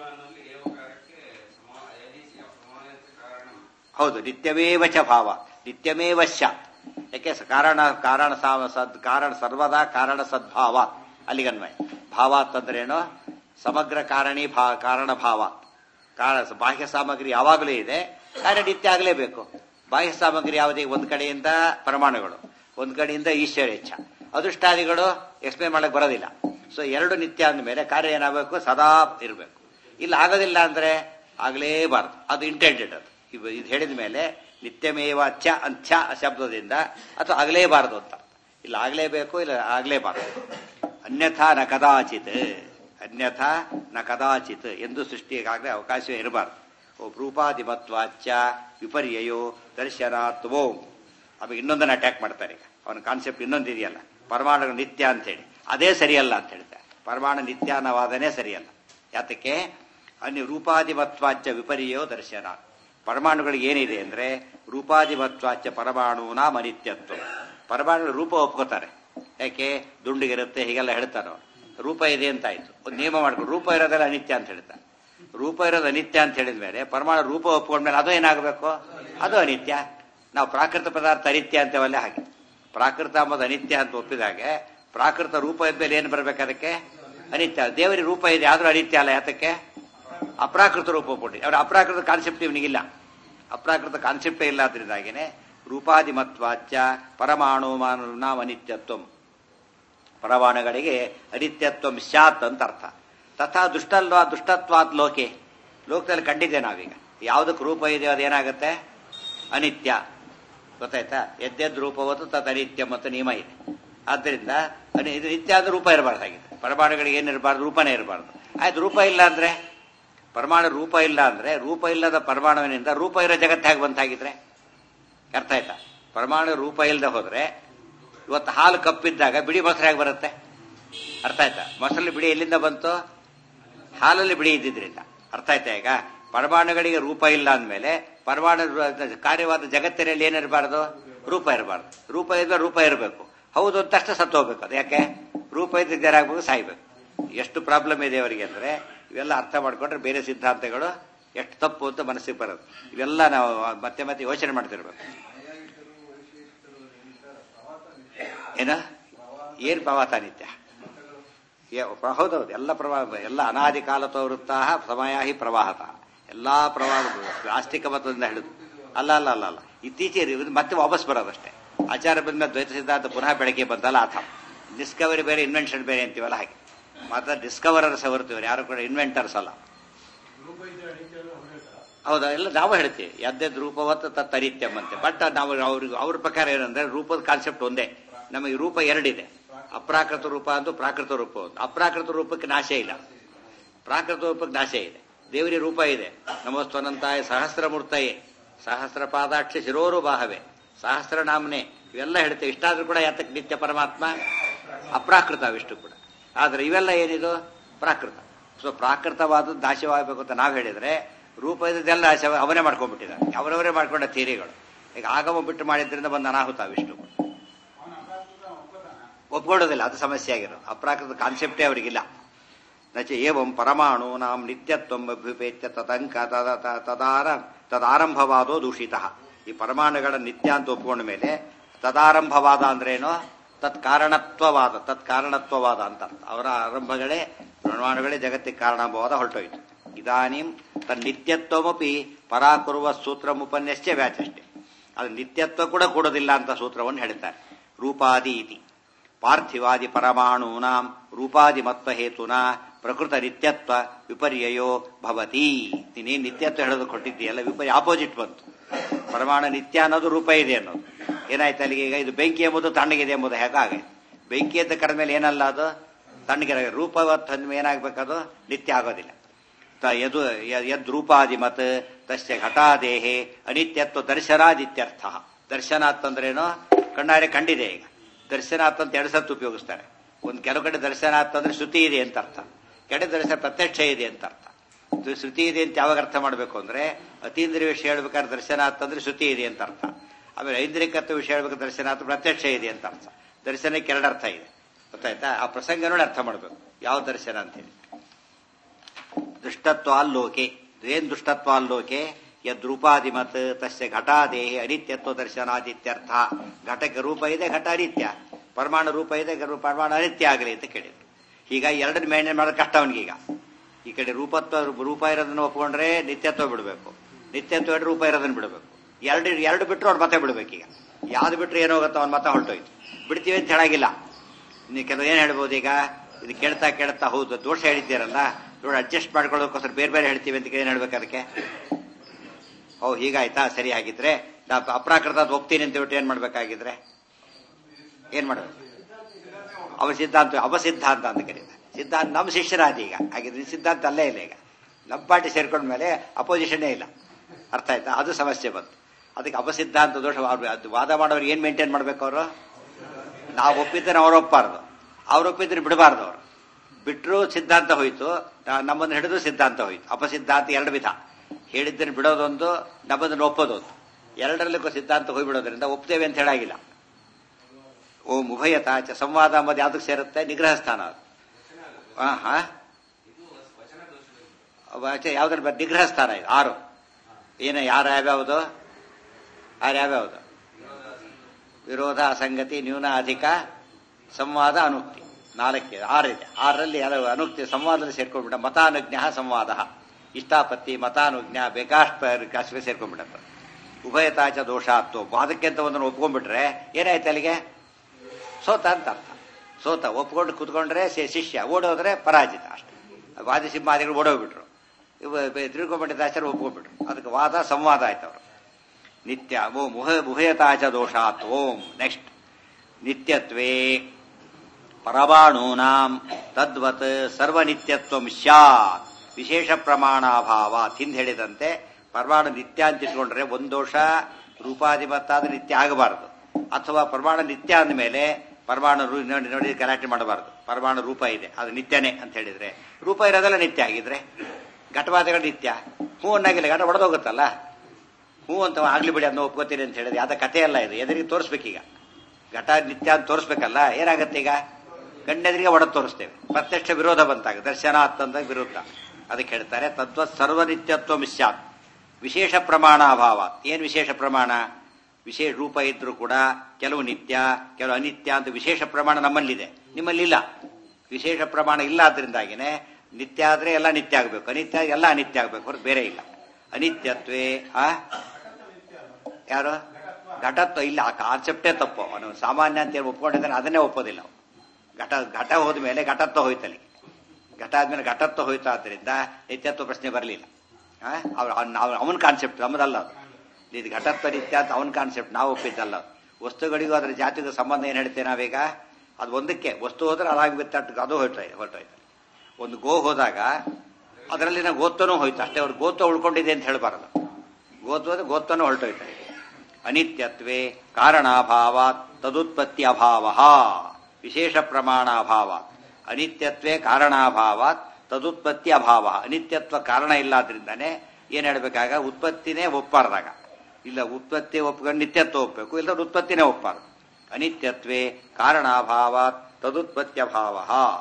ಹೌದು ನಿತ್ಯಮೇವ ಚ ಭಾವ ನಿತ್ಯಮೇವ ಸ್ಯಾತ್ ಯಾಕೆ ಸ- ಕಾರಣ ಕಾರಣ ಸಾ- ಸದ್ ಕಾರಣ ಸರ್ವದಾ ಕಾರಣ ಸದ್ಭಾವ ಅಲ್ಲಿಗನ್ವಯ ಭಾವಾತ್ ಅಂದ್ರೇನು ಸಮಗ್ರ ಕಾರಣಿ ಭಾ ಕಾರಣ ಭಾವ ಕಾರಣ ಬಾಹ್ಯ ಸಾಮಗ್ರಿ ಯಾವಾಗಲೂ ಇದೆ ಕಾರ್ಯ ನಿತ್ಯ ಆಗಲೇಬೇಕು ಬಾಹ್ಯ ಸಾಮಗ್ರಿ ಯಾವುದೇ ಒಂದ್ ಕಡೆಯಿಂದ ಪರಮಾಣುಗಳು ಒಂದ್ ಕಡೆಯಿಂದ ಈಶ್ವರೇಚ್ಛ ಅದೃಷ್ಟಾದಿಗಳು ಎಕ್ಸ್ಪ್ಲೇನ್ ಮಾಡಕ್ ಬರೋದಿಲ್ಲ ಸೊ ಎರಡು ನಿತ್ಯ ಅಂದಮೇಲೆ ಕಾರ್ಯ ಏನಾಗಬೇಕು ಸದಾ ಇರಬೇಕು ಇಲ್ಲ ಆಗೋದಿಲ್ಲ ಅಂದ್ರೆ ಆಗಲೇಬಾರದು ಅದು ಇಂಟೆಂಡೆಡ್ ಅದು ಇವ್- ಇದು ಹೇಳಿದ ಮೇಲೆ ನಿತ್ಯಮೇವ ಚ ಅಂತ್ಯ ಶಬ್ದದಿಂದ ಅಥವಾ ಆಗಲೇಬಾರದು ಅಂತ ಇಲ್ಲ ಆಗಲೇಬೇಕು ಇಲ್ಲ ಆಗಲೇಬಾರದು ಅನ್ಯಥಾ ನ ಕದಾಚಿತ್ ಅನ್ಯಥಾ ನ ಕದಾಚಿತ್ ಎಂದು ಸೃಷ್ಟಿಗಾಗಲೇ ಅವಕಾಶವೇ ಇರಬಾರದು ಓ ರೂಪಾಧಿಮತ್ವಾಚ ವಿಪರ್ಯಯೋ ದರ್ಶನಾತ್ ಓಂ ಅವಾಗ ಇನ್ನೊಂದನ್ನ ಅಟ್ಯಾಕ್ ಮಾಡ್ತಾರೆ ಈಗ ಅವನ ಕಾನ್ಸೆಪ್ಟ್ ಇನ್ನೊಂದು ಇದೆಯಲ್ಲ ಪರಮಾಣು ನಿತ್ಯ ಅಂತೇಳಿ ಅದೇ ಸರಿಯಲ್ಲ ಅಂತ ಹೇಳ್ತಾರೆ ಪರಮಾಣು ನಿತ್ಯ ಅನ್ನೋ ವಾದನೆ ಸರಿಯಲ್ಲ ಯಾತಕ್ಕೆ ಅನ್ಯ ರೂಪಾಧಿಮತ್ವಾಚ್ಯ ವಿಪರ್ಯೋ ದರ್ಶನ ಪರಮಾಣುಗಳಿಗೆ ಏನಿದೆ ಅಂದ್ರೆ ರೂಪಾಧಿಮತ್ವಾಚ್ಯ ಪರಮಾಣುನ ಅನಿತ್ಯತ್ವ ಪರಮಾಣು ರೂಪ ಒಪ್ಕೋತಾರೆ ಯಾಕೆ ದುಂಡಿಗಿರುತ್ತೆ ಹೀಗೆಲ್ಲ ಹೇಳ್ತಾರೆ ಅವ್ರು ರೂಪ ಇದೆ ಅಂತ ಆಯ್ತು ಒಂದು ನಿಯಮ ಮಾಡ್ಕೊಂಡು ರೂಪ ಇರೋದೆಲ್ಲ ಅನಿತ್ಯ ಅಂತ ಹೇಳ್ತಾರೆ ರೂಪ ಇರೋದು ಅನಿತ್ಯ ಅಂತ ಹೇಳಿದ ಮೇಲೆ ಪರಮಾಣು ರೂಪ ಒಪ್ಕೊಂಡ್ಮೇಲೆ ಅದು ಏನಾಗಬೇಕು ಅದು ಅನಿತ್ಯ ನಾವು ಪ್ರಾಕೃತ ಪದಾರ್ಥ ಅನಿತ್ಯ ಅಂತೇವಲ್ಲ ಹಾಗೆ ಪ್ರಾಕೃತ ಅಂಬುದು ಅನಿತ್ಯ ಅಂತ ಒಪ್ಪಿದಾಗೆ ಪ್ರಾಕೃತ ರೂಪ ಇದ್ಮೇಲೆ ಏನು ಬರ್ಬೇಕು ಅದಕ್ಕೆ ಅನಿತ್ಯ ದೇವರಿಗೆ ರೂಪ ಇದೆ ಆದ್ರೂ ಅನಿತ್ಯ ಅಲ್ಲ ಯಾತಕ್ಕೆ ಅಪ್ರಾಕೃತ ರೂಪ ಕೊಟ್ಟಿ ಅವ್ರ ಅಪ್ರಾಕೃತ ಕಾನ್ಸೆಪ್ಟ್ ಇವನಿಗಿಲ್ಲ ಅಪ್ರಾಕೃತ ಕಾನ್ಸೆಪ್ಟೇ ಇಲ್ಲ ಅದರಿಂದಾಗಿನೇ ರೂಪಾದಿಮತ್ವಾಚ್ಯ ಪರಮಾಣು ನಾವು ಅನಿತ್ಯತ್ವಂ ಪರಮಾಣುಗಳಿಗೆ ಅನಿತ್ಯತ್ವ ಸ್ಯಾತ್ ಅಂತ ಅರ್ಥ ತಥಾ ದುಷ್ಟಲ್ವ ದುಷ್ಟತ್ವಾತ್ ಲೋಕೆ ಲೋಕದಲ್ಲಿ ಕಂಡಿದ್ದೆ ನಾವೀಗ ಯಾವುದಕ್ಕೆ ರೂಪ ಇದೆಯೋ ಅದೇನಾಗುತ್ತೆ ಅನಿತ್ಯ ಗೊತ್ತಾಯ್ತಾ ಎದ್ದೆದ್ ರೂಪವತ್ತು ತತ್ ಅನಿತ್ಯ ಮತ್ತು ನಿಯಮ ಇದೆ ಆದ್ದರಿಂದ ಅನಿ- ಇದು ನಿತ್ಯ ಅಂದ್ರೆ ರೂಪ ಇರಬಾರ್ದಾಗಿದೆ ಪರಮಾಣುಗಳಿಗೆ ಏನಿರಬಾರ್ದು ರೂಪನೇ ಇರಬಾರ್ದು ಆಯ್ತು ರೂಪ ಇಲ್ಲ ಅಂದ್ರೆ ಪರಮಾಣು ರೂಪ ಇಲ್ಲ ಅಂದ್ರೆ ರೂಪ ಇಲ್ಲದ ಪರಮಾಣುವಿನಿಂದ ರೂಪ ಇರೋ ಜಗತ್ತು ಹೇಗೆ ಬಂತಾಗಿದ್ರೆ ಅರ್ಥ ಆಯ್ತಾ ಪರಮಾಣು ರೂಪ ಇಲ್ಲದೆ ಹೋದ್ರೆ ಇವತ್ತು ಹಾಲು ಕಪ್ಪಿದ್ದಾಗ ಬಿಳಿ ಮೊಸರು ಹೇಗೆ ಬರುತ್ತೆ ಅರ್ಥ ಆಯ್ತಾ ಮೊಸರಲ್ಲಿ ಬಿಳಿ ಎಲ್ಲಿಂದ ಬಂತು ಹಾಲಲ್ಲಿ ಬಿಳಿ ಇದ್ದಿದ್ರಿಂದ ಅರ್ಥ ಆಯ್ತಾ ಈಗ ಪರಮಾಣುಗಳಿಗೆ ರೂಪ ಇಲ್ಲ ಅಂದಮೇಲೆ ಪರಮಾಣು ರು- ಕಾರ್ಯವಾದ ಜಗತ್ತಿನಲ್ಲಿ ಏನಿರಬಾರ್ದು ರೂಪ ಇರಬಾರ್ದು ರೂಪ ಇದ್ರೆ ರೂಪ ಇರಬೇಕು ಹೌದು ಅಂತ ತಕ್ಷಣ ಸತ್ತು ಹೋಗ್ಬೇಕು ಅದು ಯಾಕೆ ರೂಪ ಇದ್ದಿದ್ದು ಏನಾಗ್ಬೇಕು ಸಾಯ್ಬೇಕು ಎಷ್ಟು ಪ್ರಾಬ್ಲಮ್ ಇದೆ ಅವರಿಗೆ ಅಂದ್ರೆ ಇವೆಲ್ಲ ಅರ್ಥ ಮಾಡ್ಕೊಂಡ್ರೆ ಬೇರೆ ಸಿದ್ಧಾಂತಗಳು ಎಷ್ಟು ತಪ್ಪು ಅಂತ ಮನಸ್ಸಿಗೆ ಬರೋದು ಇವೆಲ್ಲ ನಾವು ಮತ್ತೆ ಮತ್ತೆ ಯೋಚನೆ ಮಾಡ್ತಿರ್ಬೇಕು ಏನ ಏನ್ ಪ್ರವಾತ ನಿತ್ಯ ಏ- ಪ್ರ- ಹೌದೌದು ಎಲ್ಲ ಪ್ರವಾಹ ಎಲ್ಲ ಅನಾದಿ ಕಾಲತೋ ವೃತ್ತ ಸಮಯ ಹಿ ಪ್ರವಾಹತ ಎಲ್ಲಾ ಪ್ರವಾಹ ಆಸ್ತಿಕ ಮತದಿಂದ ಹಿಡಿದು ಅಲ್ಲ ಅಲ್ಲ ಅಲ್ಲ ಅಲ್ಲ ಇತ್ತೀಚೆಗೆ ಇದು ಮತ್ತೆ ವಾಪಸ್ ಬರೋದಷ್ಟೇ ಆಚಾರ ಬಂದ ದ್ವೈತ ಸಿದ್ಧಾಂತ ಪುನಃ ಬೆಳಗ್ಗೆ ಬಂದಲ್ಲ ಆತ ಡಿಸ್ಕವರಿ ಬೇರೆ ಇನ್ವೆನ್ಷನ್ ಬೇರೆ ಅಂತೀವಲ್ಲ ಹಾಗೆ ಮಾತ್ರ ಡಿಸ್ಕವರರ್ಸ್ ಹೊರ್ತೀವ್ರು ಯಾರು ಕೂಡ ಇನ್ವೆಂಟರ್ಸ್ ಅಲ್ಲ ಹೌದಾ ಎಲ್ಲ ನಾವು ಹೇಳ್ತೀವಿ ಯದ್ದೆದ್ ರೂಪವತ್ತು ತತ್ ಅನಿತ್ಯಂ ಅಂತೆ ಬಟ್ ನಾವು ಅವ್ರಿಗೆ ಅವ್ರ ಪ್ರಕಾರ ಏನಂದ್ರೆ ರೂಪದ ಕಾನ್ಸೆಪ್ಟ್ ಒಂದೇ ನಮಗೆ ರೂಪ ಎರಡಿದೆ ಅಪ್ರಾಕೃತ ರೂಪ ಅಂತ ಪ್ರಾಕೃತ ರೂಪ ಒಂದು ಅಪ್ರಾಕೃತ ರೂಪಕ್ಕೆ ನಾಶ ಇಲ್ಲ ಪ್ರಾಕೃತ ರೂಪಕ್ಕೆ ನಾಶ ಇದೆ ದೇವರಿಗೆ ರೂಪ ಇದೆ ನಮೋಸ್ತನಂತಾಯ ಸಹಸ್ರ ಮೂರ್ತಯೇ ಸಹಸ್ರ ಪಾದಾಕ್ಷ ಶಿರೋರು ಬಾಹವೆ ಸಹಸ್ರ ನಾಮನೆ ಇವೆಲ್ಲ ಹೇಳ್ತೇವೆ ಇಷ್ಟಾದ್ರೂ ಕೂಡ ಯಾತಕ್ಕೆ ನಿತ್ಯ ಪರಮಾತ್ಮ ಅಪ್ರಾಕೃತ ಅವಿಷ್ಟು ಕೂಡ ಆದ್ರೆ ಇವೆಲ್ಲ ಏನಿದು ಪ್ರಾಕೃತ ಸೊ ಪ್ರಾಕೃತವಾದದ್ದು ನಾಶವಾಗಬೇಕು ಅಂತ ನಾವು ಹೇಳಿದ್ರೆ ರೂಪ ಇದ್ದದೆಲ್ಲ ನಾಶ ಅವನೇ ಮಾಡ್ಕೊಂಡ್ಬಿಟ್ಟಿದ್ದಾರೆ ಅವರವರೇ ಮಾಡ್ಕೊಂಡ ಥೀರಿಗಳು ಈಗ ಆಗಮ ಬಿಟ್ಟು ಮಾಡಿದ್ರಿಂದ ಬಂದ ಅನಾಹುತ ಅವಿಷ್ಟು ಕೂಡ ಒಪ್ಕೊಳ್ಳೋದಿಲ್ಲ ಅದು ಸಮಸ್ಯೆ ಆಗಿರೋದು ಅಪ್ರಾಕೃತ ಕಾನ್ಸೆಪ್ಟೇ ಅವರಿಗಿಲ್ಲ ನಚ ಏವಂ ಪರಮಾಣು ನಾಂ ನಿತ್ಯತ್ವಂ ಅಭ್ಯುಪೇತ್ಯ ತದಂಕ ತದ ತ- ತದಾರ ತದಾರಂಭವಾದೋ ದೂಷಿತ ಈ ಪರಮಾಣುಗಳ ನಿತ್ಯ ಅಂತ ಒಪ್ಕೊಂಡ ಮೇಲೆ ತದಾರಂಭವಾದ ಅಂದ್ರೇನು ತತ್ಕಾರಣತ್ವವಾದ ತತ್ಕಾರಣತ್ವವಾದ ಅಂತ ಅರ್ಥ ಅವರ ಆರಂಭಗಳೇ ಪರಮಾಣುಗಳೇ ಜಗತ್ತಿಗೆ ಕಾರಣಭವಾದ ಹೊರಟೋಯ್ತು ಇದಾನಿಂ ತನ್ನ ನಿತ್ಯತ್ವಮಪಿ ಪರಾಕುರುವ ಸೂತ್ರ ಉಪನ್ಯಸ್ಯ ವ್ಯಾಚಷ್ಟೇ ಅದು ನಿತ್ಯತ್ವ ಕೂಡ ಕೊಡೋದಿಲ್ಲ ಅಂತ ಸೂತ್ರವನ್ನು ಹೇಳ್ತಾರೆ ರೂಪಾದಿ ಇತಿ ಪಾರ್ಥಿವಾದಿ ಪರಮಾಣೂನಾಂ ರೂಪಾದಿ ಮತ್ವ ಹೇತುನ ಪ್ರಕೃತ ನಿತ್ಯತ್ವ ವಿಪರ್ಯಯೋ ಭವತಿ ನೀನೇನ್ ನಿತ್ಯತ್ವ ಹೇಳೋದು ಕೊಟ್ಟಿದ್ದೀಯಲ್ಲ ವಿಪರ್ಯ ಆಪೋಸಿಟ್ ಬಂತು ಪರಮಾಣು ನಿತ್ಯ ಅನ್ನೋದು ರೂಪ ಇದೆ ಅನ್ನೋದು ಏನಾಯ್ತು ಅಲ್ಲಿಗೆ ಈಗ ಇದು ಬೆಂಕಿ ಎಂಬುದು ತಣ್ಣಗಿದೆ ಎಂಬುದು ಹೇಗಾಗೈತೆ ಬೆಂಕಿ ಅಂತ ಕರೆದ ಮೇಲೆ ಏನಲ್ಲ ಅದು ತಣ್ಣಗಿರ ರೂಪವತ್ತು ಏನಾಗ್ಬೇಕದು ನಿತ್ಯ ಆಗೋದಿಲ್ಲ ತ ಯದು ಯ- ಯದ್ ರೂಪಾದಿ ಮತ್ ತಸ್ಯ ಘಟಾದೇಹೆ ಅನಿತ್ಯತ್ವ ದರ್ಶನಾದಿತ್ಯರ್ಥ ದರ್ಶನಾತ್ ಅಂದ್ರೇನು ಕಣ್ಣಾರೆ ಕಂಡಿದೆ ಈಗ ದರ್ಶನಾತ್ ಅಂತ ಎರಡು ಸತ್ತು ಉಪಯೋಗಿಸ್ತಾರೆ ಒಂದು ಕೆಲವು ಕಡೆ ದರ್ಶನಾತ್ ಅಂದ್ರೆ ಶ್ರುತಿ ಇದೆ ಅಂತ ಅರ್ಥ ಕೆಡೆ ದರ್ಶನ ಪ್ರತ್ಯಕ್ಷ ಇದೆ ಅಂತ ಅರ್ಥ ಇದು ಶ್ರುತಿ ಇದೆ ಅಂತ ಯಾವಾಗ ಅರ್ಥ ಮಾಡಬೇಕು ಅಂದ್ರೆ ಅತೀಂದ್ರಿಯ ವಿಷಯ ಹೇಳ್ಬೇಕಾದ್ರೆ ದರ್ಶನಾತ್ ಅಂದ್ರೆ ಶ್ರುತಿ ಇದೆ ಅಂತ ಅರ್ಥ ಆಮೇಲೆ ಐಂದ್ರಿಕತ್ವ ವಿಷಯ ಹೇಳ್ಬೇಕಾದ್ರೆ ದರ್ಶನಾತ್ ಪ್ರತ್ಯಕ್ಷ ಇದೆ ಅಂತ ಅರ್ಥ ದರ್ಶನಕ್ಕೆ ಎರಡು ಅರ್ಥ ಇದೆ ಗೊತ್ತಾಯ್ತಾ ಆ ಪ್ರಸಂಗ ನೋಡಿ ಅರ್ಥ ಮಾಡಬೇಕು ಯಾವ ದರ್ಶನ ಅಂತೇಳಿ ದುಷ್ಟತ್ವಾಲ್ಲೋಕೆ ಏನ್ ದುಷ್ಟತ್ವಾಲ್ಲೋಕೆ ಯದ್ರೂಪಾದಿಮತ್ ತಸ್ಯ ಘಟಾದೇಹಿ ಅನಿತ್ಯತ್ವ ದರ್ಶನಾದಿತ್ಯರ್ಥ ಘಟಕ್ಕೆ ರೂಪ ಇದೆ ಘಟ ಅನಿತ್ಯ ಪರಮಾಣು ರೂಪ ಇದೆ ಗ- ಪರಮಾಣು ಅನಿತ್ಯ ಆಗಲಿ ಅಂತ ಕೇಳಿದ್ರು ಹೀಗಾಗಿ ಎರಡನ್ನ ಮೇಂಟೈನ್ ಮಾಡೋದು ಕಷ್ಟ ಅವನಿಗೀಗ ಈ ಕಡೆ ರೂಪತ್ವ ರೂಪ ಇರೋದನ್ನ ಒಪ್ಕೊಂಡ್ರೆ ನಿತ್ಯತ್ವ ಬಿಡಬೇಕು ನಿತ್ಯತ್ವ ಇದ್ರೆ ರೂಪ ಇರೋದನ್ನ ಬಿಡಬೇಕು ಎರಡು ಎರಡು ಬಿಟ್ಟರು ಅವ್ನು ಮತ್ತೆ ಬಿಡ್ಬೇಕೀಗ ಯಾವ್ದು ಬಿಟ್ರೆ ಏನೋಗುತ್ತೋ ಅವ್ನ ಮತ್ತೆ ಹೊರಟೋಯ್ತು ಬಿಡ್ತೀವಿ ಅಂತ ಹೇಳಾಗಿಲ್ಲ ನೀವು ಕೆಲವು ಏನ್ ಹೇಳ್ಬೋದು ಈಗ ಇದು ಕೇಳ್ತಾ ಕೇಳ್ತಾ ಹೌದು ದೋಷ ಹೇಳಿದ್ದೀರಲ್ಲ ನೋಡಿ ಅಡ್ಜಸ್ಟ್ ಮಾಡ್ಕೊಳ್ಳೋದಕ್ಕೋಸ್ಕರ ಬೇರೆ ಬೇರೆ ಹೇಳ್ತೀವಿ ಅಂತ ಏನ್ ಹೇಳ್ಬೇಕು ಅದಕ್ಕೆ ಓ ಹೀಗಾಯ್ತಾ ಸರಿ ಆಗಿದ್ರೆ ನಾ ಅಪ್ರಾಕೃತ ಅದು ಒಪ್ತೀನಿ ಅಂತ ಬಿಟ್ಟು ಏನ್ ಮಾಡ್ಬೇಕಾಗಿದ್ರೆ ಏನ್ ಮಾಡ್ಬೇಕು ಅವ ಸಿದ್ಧಾಂತ ಅವ ಸಿದ್ಧಾಂತ ಅಂತ ಕರೀತಾರೆ ಸಿದ್ಧಾಂತ ನಮ್ಮ ಶಿಷ್ಯರಾದ ಈಗ ಹಾಗಿದ್ರೆ ಈ ಸಿದ್ಧಾಂತ ಅಲ್ಲೇ ಇಲ್ಲ ಈಗ ನಮ್ಮ ಪಾರ್ಟಿ ಸೇರ್ಕೊಂಡ ಮೇಲೆ ಅಪೋಸಿಷನ್ನೇ ಇಲ್ಲ ಅರ್ಥ ಆಯ್ತಾ ಅದು ಸಮಸ್ಯೆ ಬಂತು ಅದಕ್ಕೆ ಅಪಸಿದ್ಧಾಂತ ದೋಷ ಅವ್ರು ಅದು ವಾದ ಮಾಡೋರು ಏನ್ ಮೇಂಟೈನ್ ಮಾಡ್ಬೇಕು ಅವರು ನಾವು ಒಪ್ಪಿದ್ರೆ ಅವ್ರು ಒಪ್ಪಾರ್ದು ಅವ್ರು ಒಪ್ಪಿದ್ರೆ ಬಿಡಬಾರ್ದು ಅವರು ಬಿಟ್ಟರು ಸಿದ್ಧಾಂತ ಹೋಯ್ತು ನಾ- ನಮ್ಮನ್ನು ಹಿಡಿದು ಸಿದ್ಧಾಂತ ಹೋಯ್ತು ಅಪಸಿದ್ಧಾಂತ ಎರಡು ವಿಧ ಹೇಳಿದ್ದನ್ನು ಬಿಡೋದೊಂದು ನಮ್ಮದನ್ನು ಒಪ್ಪೋದೊಂದು ಎರಡರಲ್ಲೂ ಸಿದ್ಧಾಂತ ಹೋಗ್ಬಿಡೋದ್ರಿಂದ ಒಪ್ತೇವೆ ಅಂತ ಹೇಳಾಗಿಲ್ಲ ಓಂ ಉಭಯತ ಚ ಸಂವಾದ ಅಂಬದು ಯಾವ್ದಕ್ಕೆ ಸೇರುತ್ತೆ ನಿಗ್ರಹ ಸ್ಥಾನ ಅದು ಹಾ ಹಾ ಯಾವ್ದ್ರ ನಿಗ್ರಹ ಸ್ಥಾನ ಇದು ಆರು ಏನು ಯಾರು ಯಾವ್ಯಾವುದು ಆರು ಯಾವ್ಯಾವುದು ವಿರೋಧ ಅಸಂಗತಿ ನ್ಯೂನ ಅಧಿಕ ಸಂವಾದ ಅನುಕ್ತಿ ನಾಲ್ಕೆ ಆರಿದೆ ಆರರಲ್ಲಿ ಯಾರು ಅನುಕ್ತಿ ಸಂವಾದದಲ್ಲಿ ಸೇರ್ಕೊಂಡ್ಬಿಟ್ಟ ಮತಾನುಜ್ಞ ಸಂವಾದ ಇಷ್ಟಾಪತ್ತಿ ಮತಾನುಜ್ಞ ಬೇಕಾಷ್ಟ ಸೇರ್ಕೊಂಡ್ಬಿಡತ್ತ ಉಭಯತಾಚ ದೋಷಾತ್ತು ಅದಕ್ಕೆ ಅಂತ ಒಂದನ್ನು ಒಪ್ಕೊಂಡ್ಬಿಟ್ರೆ ಏನಾಯ್ತು ಅಲ್ಲಿಗೆ ಸೋತ ಅಂತ ಅರ್ಥ ಸೋತ ಒಪ್ಕೊಂಡು ಕುತ್ಕೊಂಡ್ರೆ ಶಿ- ಶಿಷ್ಯ ಓಡೋದ್ರೆ ಪರಾಜಿತ ಅಷ್ಟೇ ವಾದಿಸಿಂಹಾದಿಗಳು ಓಡೋಗ್ಬಿಟ್ರು ತಿರುಗೊಂಬಿಟ್ಟ ದಾಸರು ಒಪ್ಕೊಂಡ್ಬಿಟ್ರು ಅದಕ್ಕೆ ವಾದ ಸಂವಾದ ಆಯ್ತು ಅವರು ನಿತ್ಯ ಓಂ ಉಹ ಉಭಯತಾಚ ದೋಷಾತ್ ಓಂ ನೆಕ್ಸ್ಟ್ ನಿತ್ಯತ್ವೇ ಪರಮಾಣೂನಾಂ ತದ್ವತ್ ಸರ್ವನಿತ್ಯತ್ವ ಸ್ಯಾತ್ ವಿಶೇಷ ಪ್ರಮಾಣಾಭಾವ ಹಿಂದ್ ಹೇಳಿದಂತೆ ಪರಮಾಣು ನಿತ್ಯ ಅಂತ ಇಟ್ಕೊಂಡ್ರೆ ಒಂದು ದೋಷ ರೂಪಾಧಿಪತ್ತಾದ್ರೆ ನಿತ್ಯ ಆಗಬಾರದು ಅಥವಾ ಪರಮಾಣು ನಿತ್ಯ ಅಂದಮೇಲೆ ಪರಮಾಣು ರೂ- ನೋಡಿ ನೋಡಿ ಗಲಾಟೆ ಮಾಡಬಾರದು ಪರಮಾಣು ರೂಪ ಇದೆ ಅದು ನಿತ್ಯನೇ ಅಂತ ಹೇಳಿದ್ರೆ ರೂಪ ಇರೋದೆಲ್ಲ ನಿತ್ಯ ಆಗಿದ್ರೆ ಘಟವಾದಗಳು ನಿತ್ಯ ಹೂ ಅನ್ನಾಗಿಲ್ಲ ಘಟ ಒಡೆದೋಗುತ್ತಲ್ಲ ಹೂ ಅಂತ ಆಗ್ಲಿ ಬಿಡಿ ಅದನ್ನ ಒಪ್ಕೋತೀನಿ ಅಂತ ಹೇಳಿದ್ರೆ ಯಾವ್ದ ಕಥೆ ಅಲ್ಲ ಇದು ಎದುರಿಗೆ ತೋರಿಸ್ಬೇಕೀಗ ಘಟ ನಿತ್ಯ ಅಂತ ತೋರಿಸ್ಬೇಕಲ್ಲ ಏನಾಗತ್ತೆ ಈಗ ಗಂಡೆದ್ರಿಗೆ ಒಡೆದು ತೋರಿಸ್ತೇವೆ ಪ್ರತ್ಯಕ್ಷ ವಿರೋಧ ಬಂತಾಗ ದರ್ಶನ ಅಂತಂದಾಗ ವಿರುದ್ಧ ಅದಕ್ಕೆ ಹೇಳ್ತಾರೆ ತತ್ವ ಸರ್ವನಿತ್ಯತ್ವ ಮಿಸ್ಯಾತ್ ವಿಶೇಷ ಪ್ರಮಾಣ ಅಭಾವ ಏನ್ ವಿಶೇಷ ಪ್ರಮಾಣ ವಿಶೇಷ ರೂಪ ಇದ್ರೂ ಕೂಡ ಕೆಲವು ನಿತ್ಯ ಕೆಲವು ಅನಿತ್ಯ ಅಂತ ವಿಶೇಷ ಪ್ರಮಾಣ ನಮ್ಮಲ್ಲಿದೆ ನಿಮ್ಮಲ್ಲಿ ಇಲ್ಲ ವಿಶೇಷ ಪ್ರಮಾಣ ಇಲ್ಲ ಆದ್ರಿಂದಾಗಿನೇ ನಿತ್ಯ ಆದ್ರೆ ಎಲ್ಲ ನಿತ್ಯ ಆಗಬೇಕು ಅನಿತ್ಯ ಎಲ್ಲ ಅನಿತ್ಯ ಆಗಬೇಕು ಹೊರತು ಬೇರೆ ಇಲ್ಲ ಅನಿತ್ಯತ್ವೇ ಆ ಯಾರು ಘಟತ್ವ ಇಲ್ಲ ಆ ಕಾನ್ಸೆಪ್ಟೇ ತಪ್ಪು ಅವನು ಸಾಮಾನ್ಯ ಅಂತ ಹೇಳಿ ಒಪ್ಕೊಂಡಿದ್ದಾನೆ ಅದನ್ನೇ ಒಪ್ಪೋದಿಲ್ಲ ಅವ್ನು. ಘಟ ಘಟ ಹೋದ ಮೇಲೆ ಘಟತ್ವ ಹೋಯ್ತಲ್ಲಿ ಘಟ ಆದ್ಮೇಲೆ ಘಟತ್ವ ಹೋಯ್ತು ಆದ್ರಿಂದ ನಿತ್ಯತ್ವ ಪ್ರಶ್ನೆ ಬರಲಿಲ್ಲ ಅವನ ಕಾನ್ಸೆಪ್ಟ್ ನಮ್ಮದಲ್ಲ ಅದು ಇದು ಘಟತ್ವ ನಿತ್ಯ ಅಂತ ಅವನ ಕಾನ್ಸೆಪ್ಟ್ ನಾವು ಒಪ್ಪಿದ್ದಲ್ಲ ಅದು. ವಸ್ತುಗಳಿಗೂ ಅದರ ಜಾತಿಗೂ ಸಂಬಂಧ ಏನು ಹೇಳ್ತೇವೆ ನಾವೀಗ ಅದು ಒಂದಕ್ಕೆ ವಸ್ತು ಹೋದ್ರೆ ಅದಾಗಿ ಬಿತ್ತಟ್ಟು ಅದು ಹೊರಟೋಯ್ತು ಹೊರಟೋಯ್ತು ಒಂದು ಗೋ ಹೋದಾಗ ಅದರಲ್ಲಿನ ಗೋತ್ವನೂ ಹೋಯ್ತು ಅಷ್ಟೇ ಅವ್ರು ಗೋತ್ವ ಉಳ್ಕೊಂಡಿದೆ ಅಂತ ಹೇಳಬಾರದು ಗೋತ್ವ ಅಂದ್ರೆ ಗೋತ್ವನೂ ಹೊರಟೋಯ್ತು ಅನಿತ್ಯತ್ವೇ ಕಾರಣಾಭಾವ ತದುತ್ಪತ್ತಿ ಅಭಾವ ವಿಶೇಷ ಪ್ರಮಾಣಾಭಾವ ಅನಿತ್ಯತ್ವೇ ಕಾರಣಾಭಾವ ತದುತ್ಪತ್ತಿ ಅಭಾವ ಅನಿತ್ಯತ್ವ ಕಾರಣ ಇಲ್ಲ ಆದ್ರಿಂದಾನೆ ಏನ್ ಹೇಳ್ಬೇಕಾಗ ಉತ್ಪತ್ತಿನೇ ಒಪ್ಪಾರ್ದಾಗ ಇಲ್ಲ ಉತ್ಪತ್ತಿ ಒಪ್ಕೊಂಡು ನಿತ್ಯತ್ವ ಒಪ್ಪಬೇಕು ಇಲ್ಲ ಉತ್ಪತ್ತಿನೇ ಒಪ್ಪಾರ್ದು ಅನಿತ್ಯತ್ವೇ ಕಾರಣಾಭಾವ ತದುತ್ಪತ್ತ್ಯಭಾವ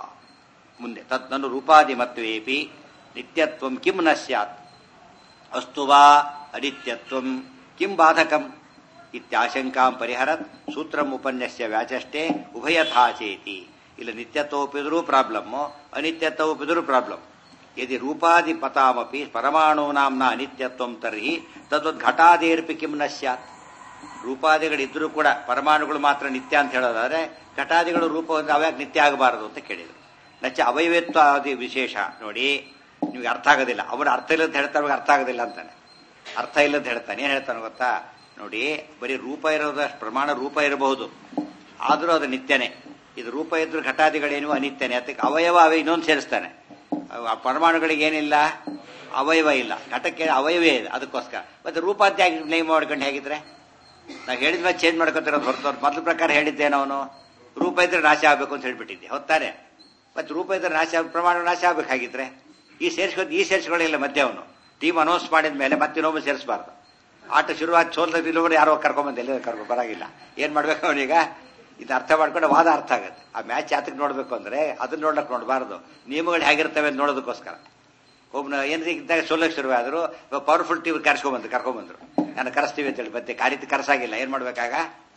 ಮುಂದೆ ತತ್ನನು ರೂಪಾದಿಮತ್ವೇಪಿ ನಿತ್ಯತ್ವಂ ಕಿಂ ನ ಸ್ಯಾತ್ ಅಸ್ತು ವಾ ಅನಿತ್ಯತ್ವಂ ಕಿಂ ಬಾಧಕಂ ಇತ್ಯಾಶಂಕಾಂ ಪರಿಹರತ್ ಸೂತ್ರಂ ಉಪನ್ಯಸ್ಯ ವ್ಯಾಚಷ್ಟೇ ಉಭಯಥಾ ಚೇತಿ ಇಲ್ಲ ನಿತ್ಯತ್ವ ಒಪ್ಪಿದ್ರೂ ಪ್ರಾಬ್ಲಮ್ಮು ಅನಿತ್ಯತ್ವ ಒಪ್ಪಿದ್ರೂ ಪ್ರಾಬ್ಲಮ್ ಯದಿ ರೂಪಾದಿ ಪತಾಮಪಿ ಪರಮಾಣೂನಾಂನ ಅನಿತ್ಯತ್ವಂ ತರ್ಹಿ ತದ್ವದ್ ಘಟಾದೇರ್ಪಿ ಕಿಂ ನ ಸ್ಯಾತ್ ರೂಪಾದಿಗಳಿದ್ರೂ ಕೂಡ ಪರಮಾಣುಗಳು ಮಾತ್ರ ನಿತ್ಯ ಅಂತ ಹೇಳೋದಾದ್ರೆ ಘಟಾದಿಗಳು ರೂಪ ಅಂದ್ರೆ ಅವ್ಯಾಗ ನಿತ್ಯ ಆಗಬಾರದು ಅಂತ ಕೇಳಿದ್ರು ನಚ್ಚ ಅವಯವತ್ವ ಆದಿ ವಿಶೇಷ ನೋಡಿ ನಿಮ್ಗೆ ಅರ್ಥ ಆಗೋದಿಲ್ಲ ಅವನು ಅರ್ಥ ಇಲ್ಲದ ಹೇಳ್ತಾರೆ ಅವ್ರಿಗೆ ಅರ್ಥ ಆಗೋದಿಲ್ಲ ಅಂತಾನೆ ಅರ್ಥ ಇಲ್ಲದ ಹೇಳ್ತಾನೆ ಏನ್ ಹೇಳ್ತಾನೆ ಗೊತ್ತಾ ನೋಡಿ ಬರೀ ರೂಪ ಇರೋದ ಪ್ರಮಾಣ ರೂಪ ಇರಬಹುದು ಆದ್ರೂ ಅದು ನಿತ್ಯನೇ ಇದು ರೂಪ ಇದ್ರು ಘಟಾದಿಗಳೇನು ಅನಿತ್ಯನೇ ಅದಕ್ಕೆ ಅವಯವ ಅವೇ ಇನ್ನೊಂದು ಸೇರಿಸ್ತಾನೆ ಆ ಪರಮಾಣುಗಳಿಗೆ ಏನಿಲ್ಲ ಅವಯವ ಇಲ್ಲ ಘಟಕ್ಕೆ ಅವಯವೇ ಇದೆ ಅದಕ್ಕೋಸ್ಕರ ಮತ್ತೆ ರೂಪಾತ್ಯಾಗಿ ನೇಮ್ ಮಾಡ್ಕೊಂಡು ಹೇಗಿದ್ರೆ ನಾವು ಹೇಳಿದ ಮೇಲೆ ಚೇಂಜ್ ಮಾಡ್ಕೊತಿರೋದು ಹೊರತು ಮೊದಲ ಪ್ರಕಾರ ಹೇಳಿದ್ದೇನೆ ಅವನು ರೂಪ ಇದ್ರೆ ನಾಶ ಆಗ್ಬೇಕು ಅಂತ ಹೇಳ್ಬಿಟ್ಟಿದ್ದೆ ಹೊತ್ತಾನೆ ಮತ್ತೆ ರೂಪ ಇದ್ರೆ ನಾಶ ಆಗ್- ಪ್ರಮಾಣ ನಾಶ ಆಗ್ಬೇಕಾಗಿದ್ರೆ ಈ ಸೇರಿಸ್ಕೊಂಡು ಈ ಸೇರಿಸ್ಕೊಳ್ಳಿಲ್ಲ ಮಧ್ಯೆ ಅವನು ಟೀಮ್ ಅನೌನ್ಸ್ ಮಾಡಿದ ಮೇಲೆ ಮತ್ತೆ ಇನ್ನೊಬ್ಬ ಸೇರಿಸಬಾರ್ದು ಆಟ ಶುರುವಾಗಿ ಸೋಲ್ದ ಇನ್ನೊಬ್ಬರು ಯಾರೋ ಕರ್ಕೊಂಬಂದು ಎಲ್ಲ ಕರ್ಕೊಂಡು ಬರಾಗಿಲ್ಲ ಏನ್ ಮಾಡ್ಬೇಕು ಅವನೀಗ ಇದು ಅರ್ಥ ಮಾಡ್ಕೊಂಡು ವಾದ ಅರ್ಥ ಆಗುತ್ತೆ ಆ ಮ್ಯಾಚ್ ಯಾತಕ್ಕೆ ನೋಡ್ಬೇಕು ಅಂದ್ರೆ ಅದನ್ನ ನೋಡ್ಲಕ್ ನೋಡಬಾರ್ದು ನಿಯಮಗಳು ಹೇಗಿರ್ತವೆ ಅಂತ ನೋಡೋದಕ್ಕೋಸ್ಕರ ಒಬ್ಬನ ಏನ್ರಿ ಇದ್ದಾಗ ಸೋಲಕ್ ಶುರುವಾದ್ರು ಪವರ್ಫುಲ್ ಟಿವಿ ಕರ್ಸ್ಕೊಂಬಂದ್ರು ಕರ್ಕೊಂಬಂದ್ರು ನಾನು ಕರೆಸ್ತೀವಿ ಅಂತೇಳಿ ಮತ್ತೆ ಕಾರಿತ ಕರ್ಸಾಗಿಲ್ಲ ಏನ್ ಮಾಡ್ಬೇಕಾಗ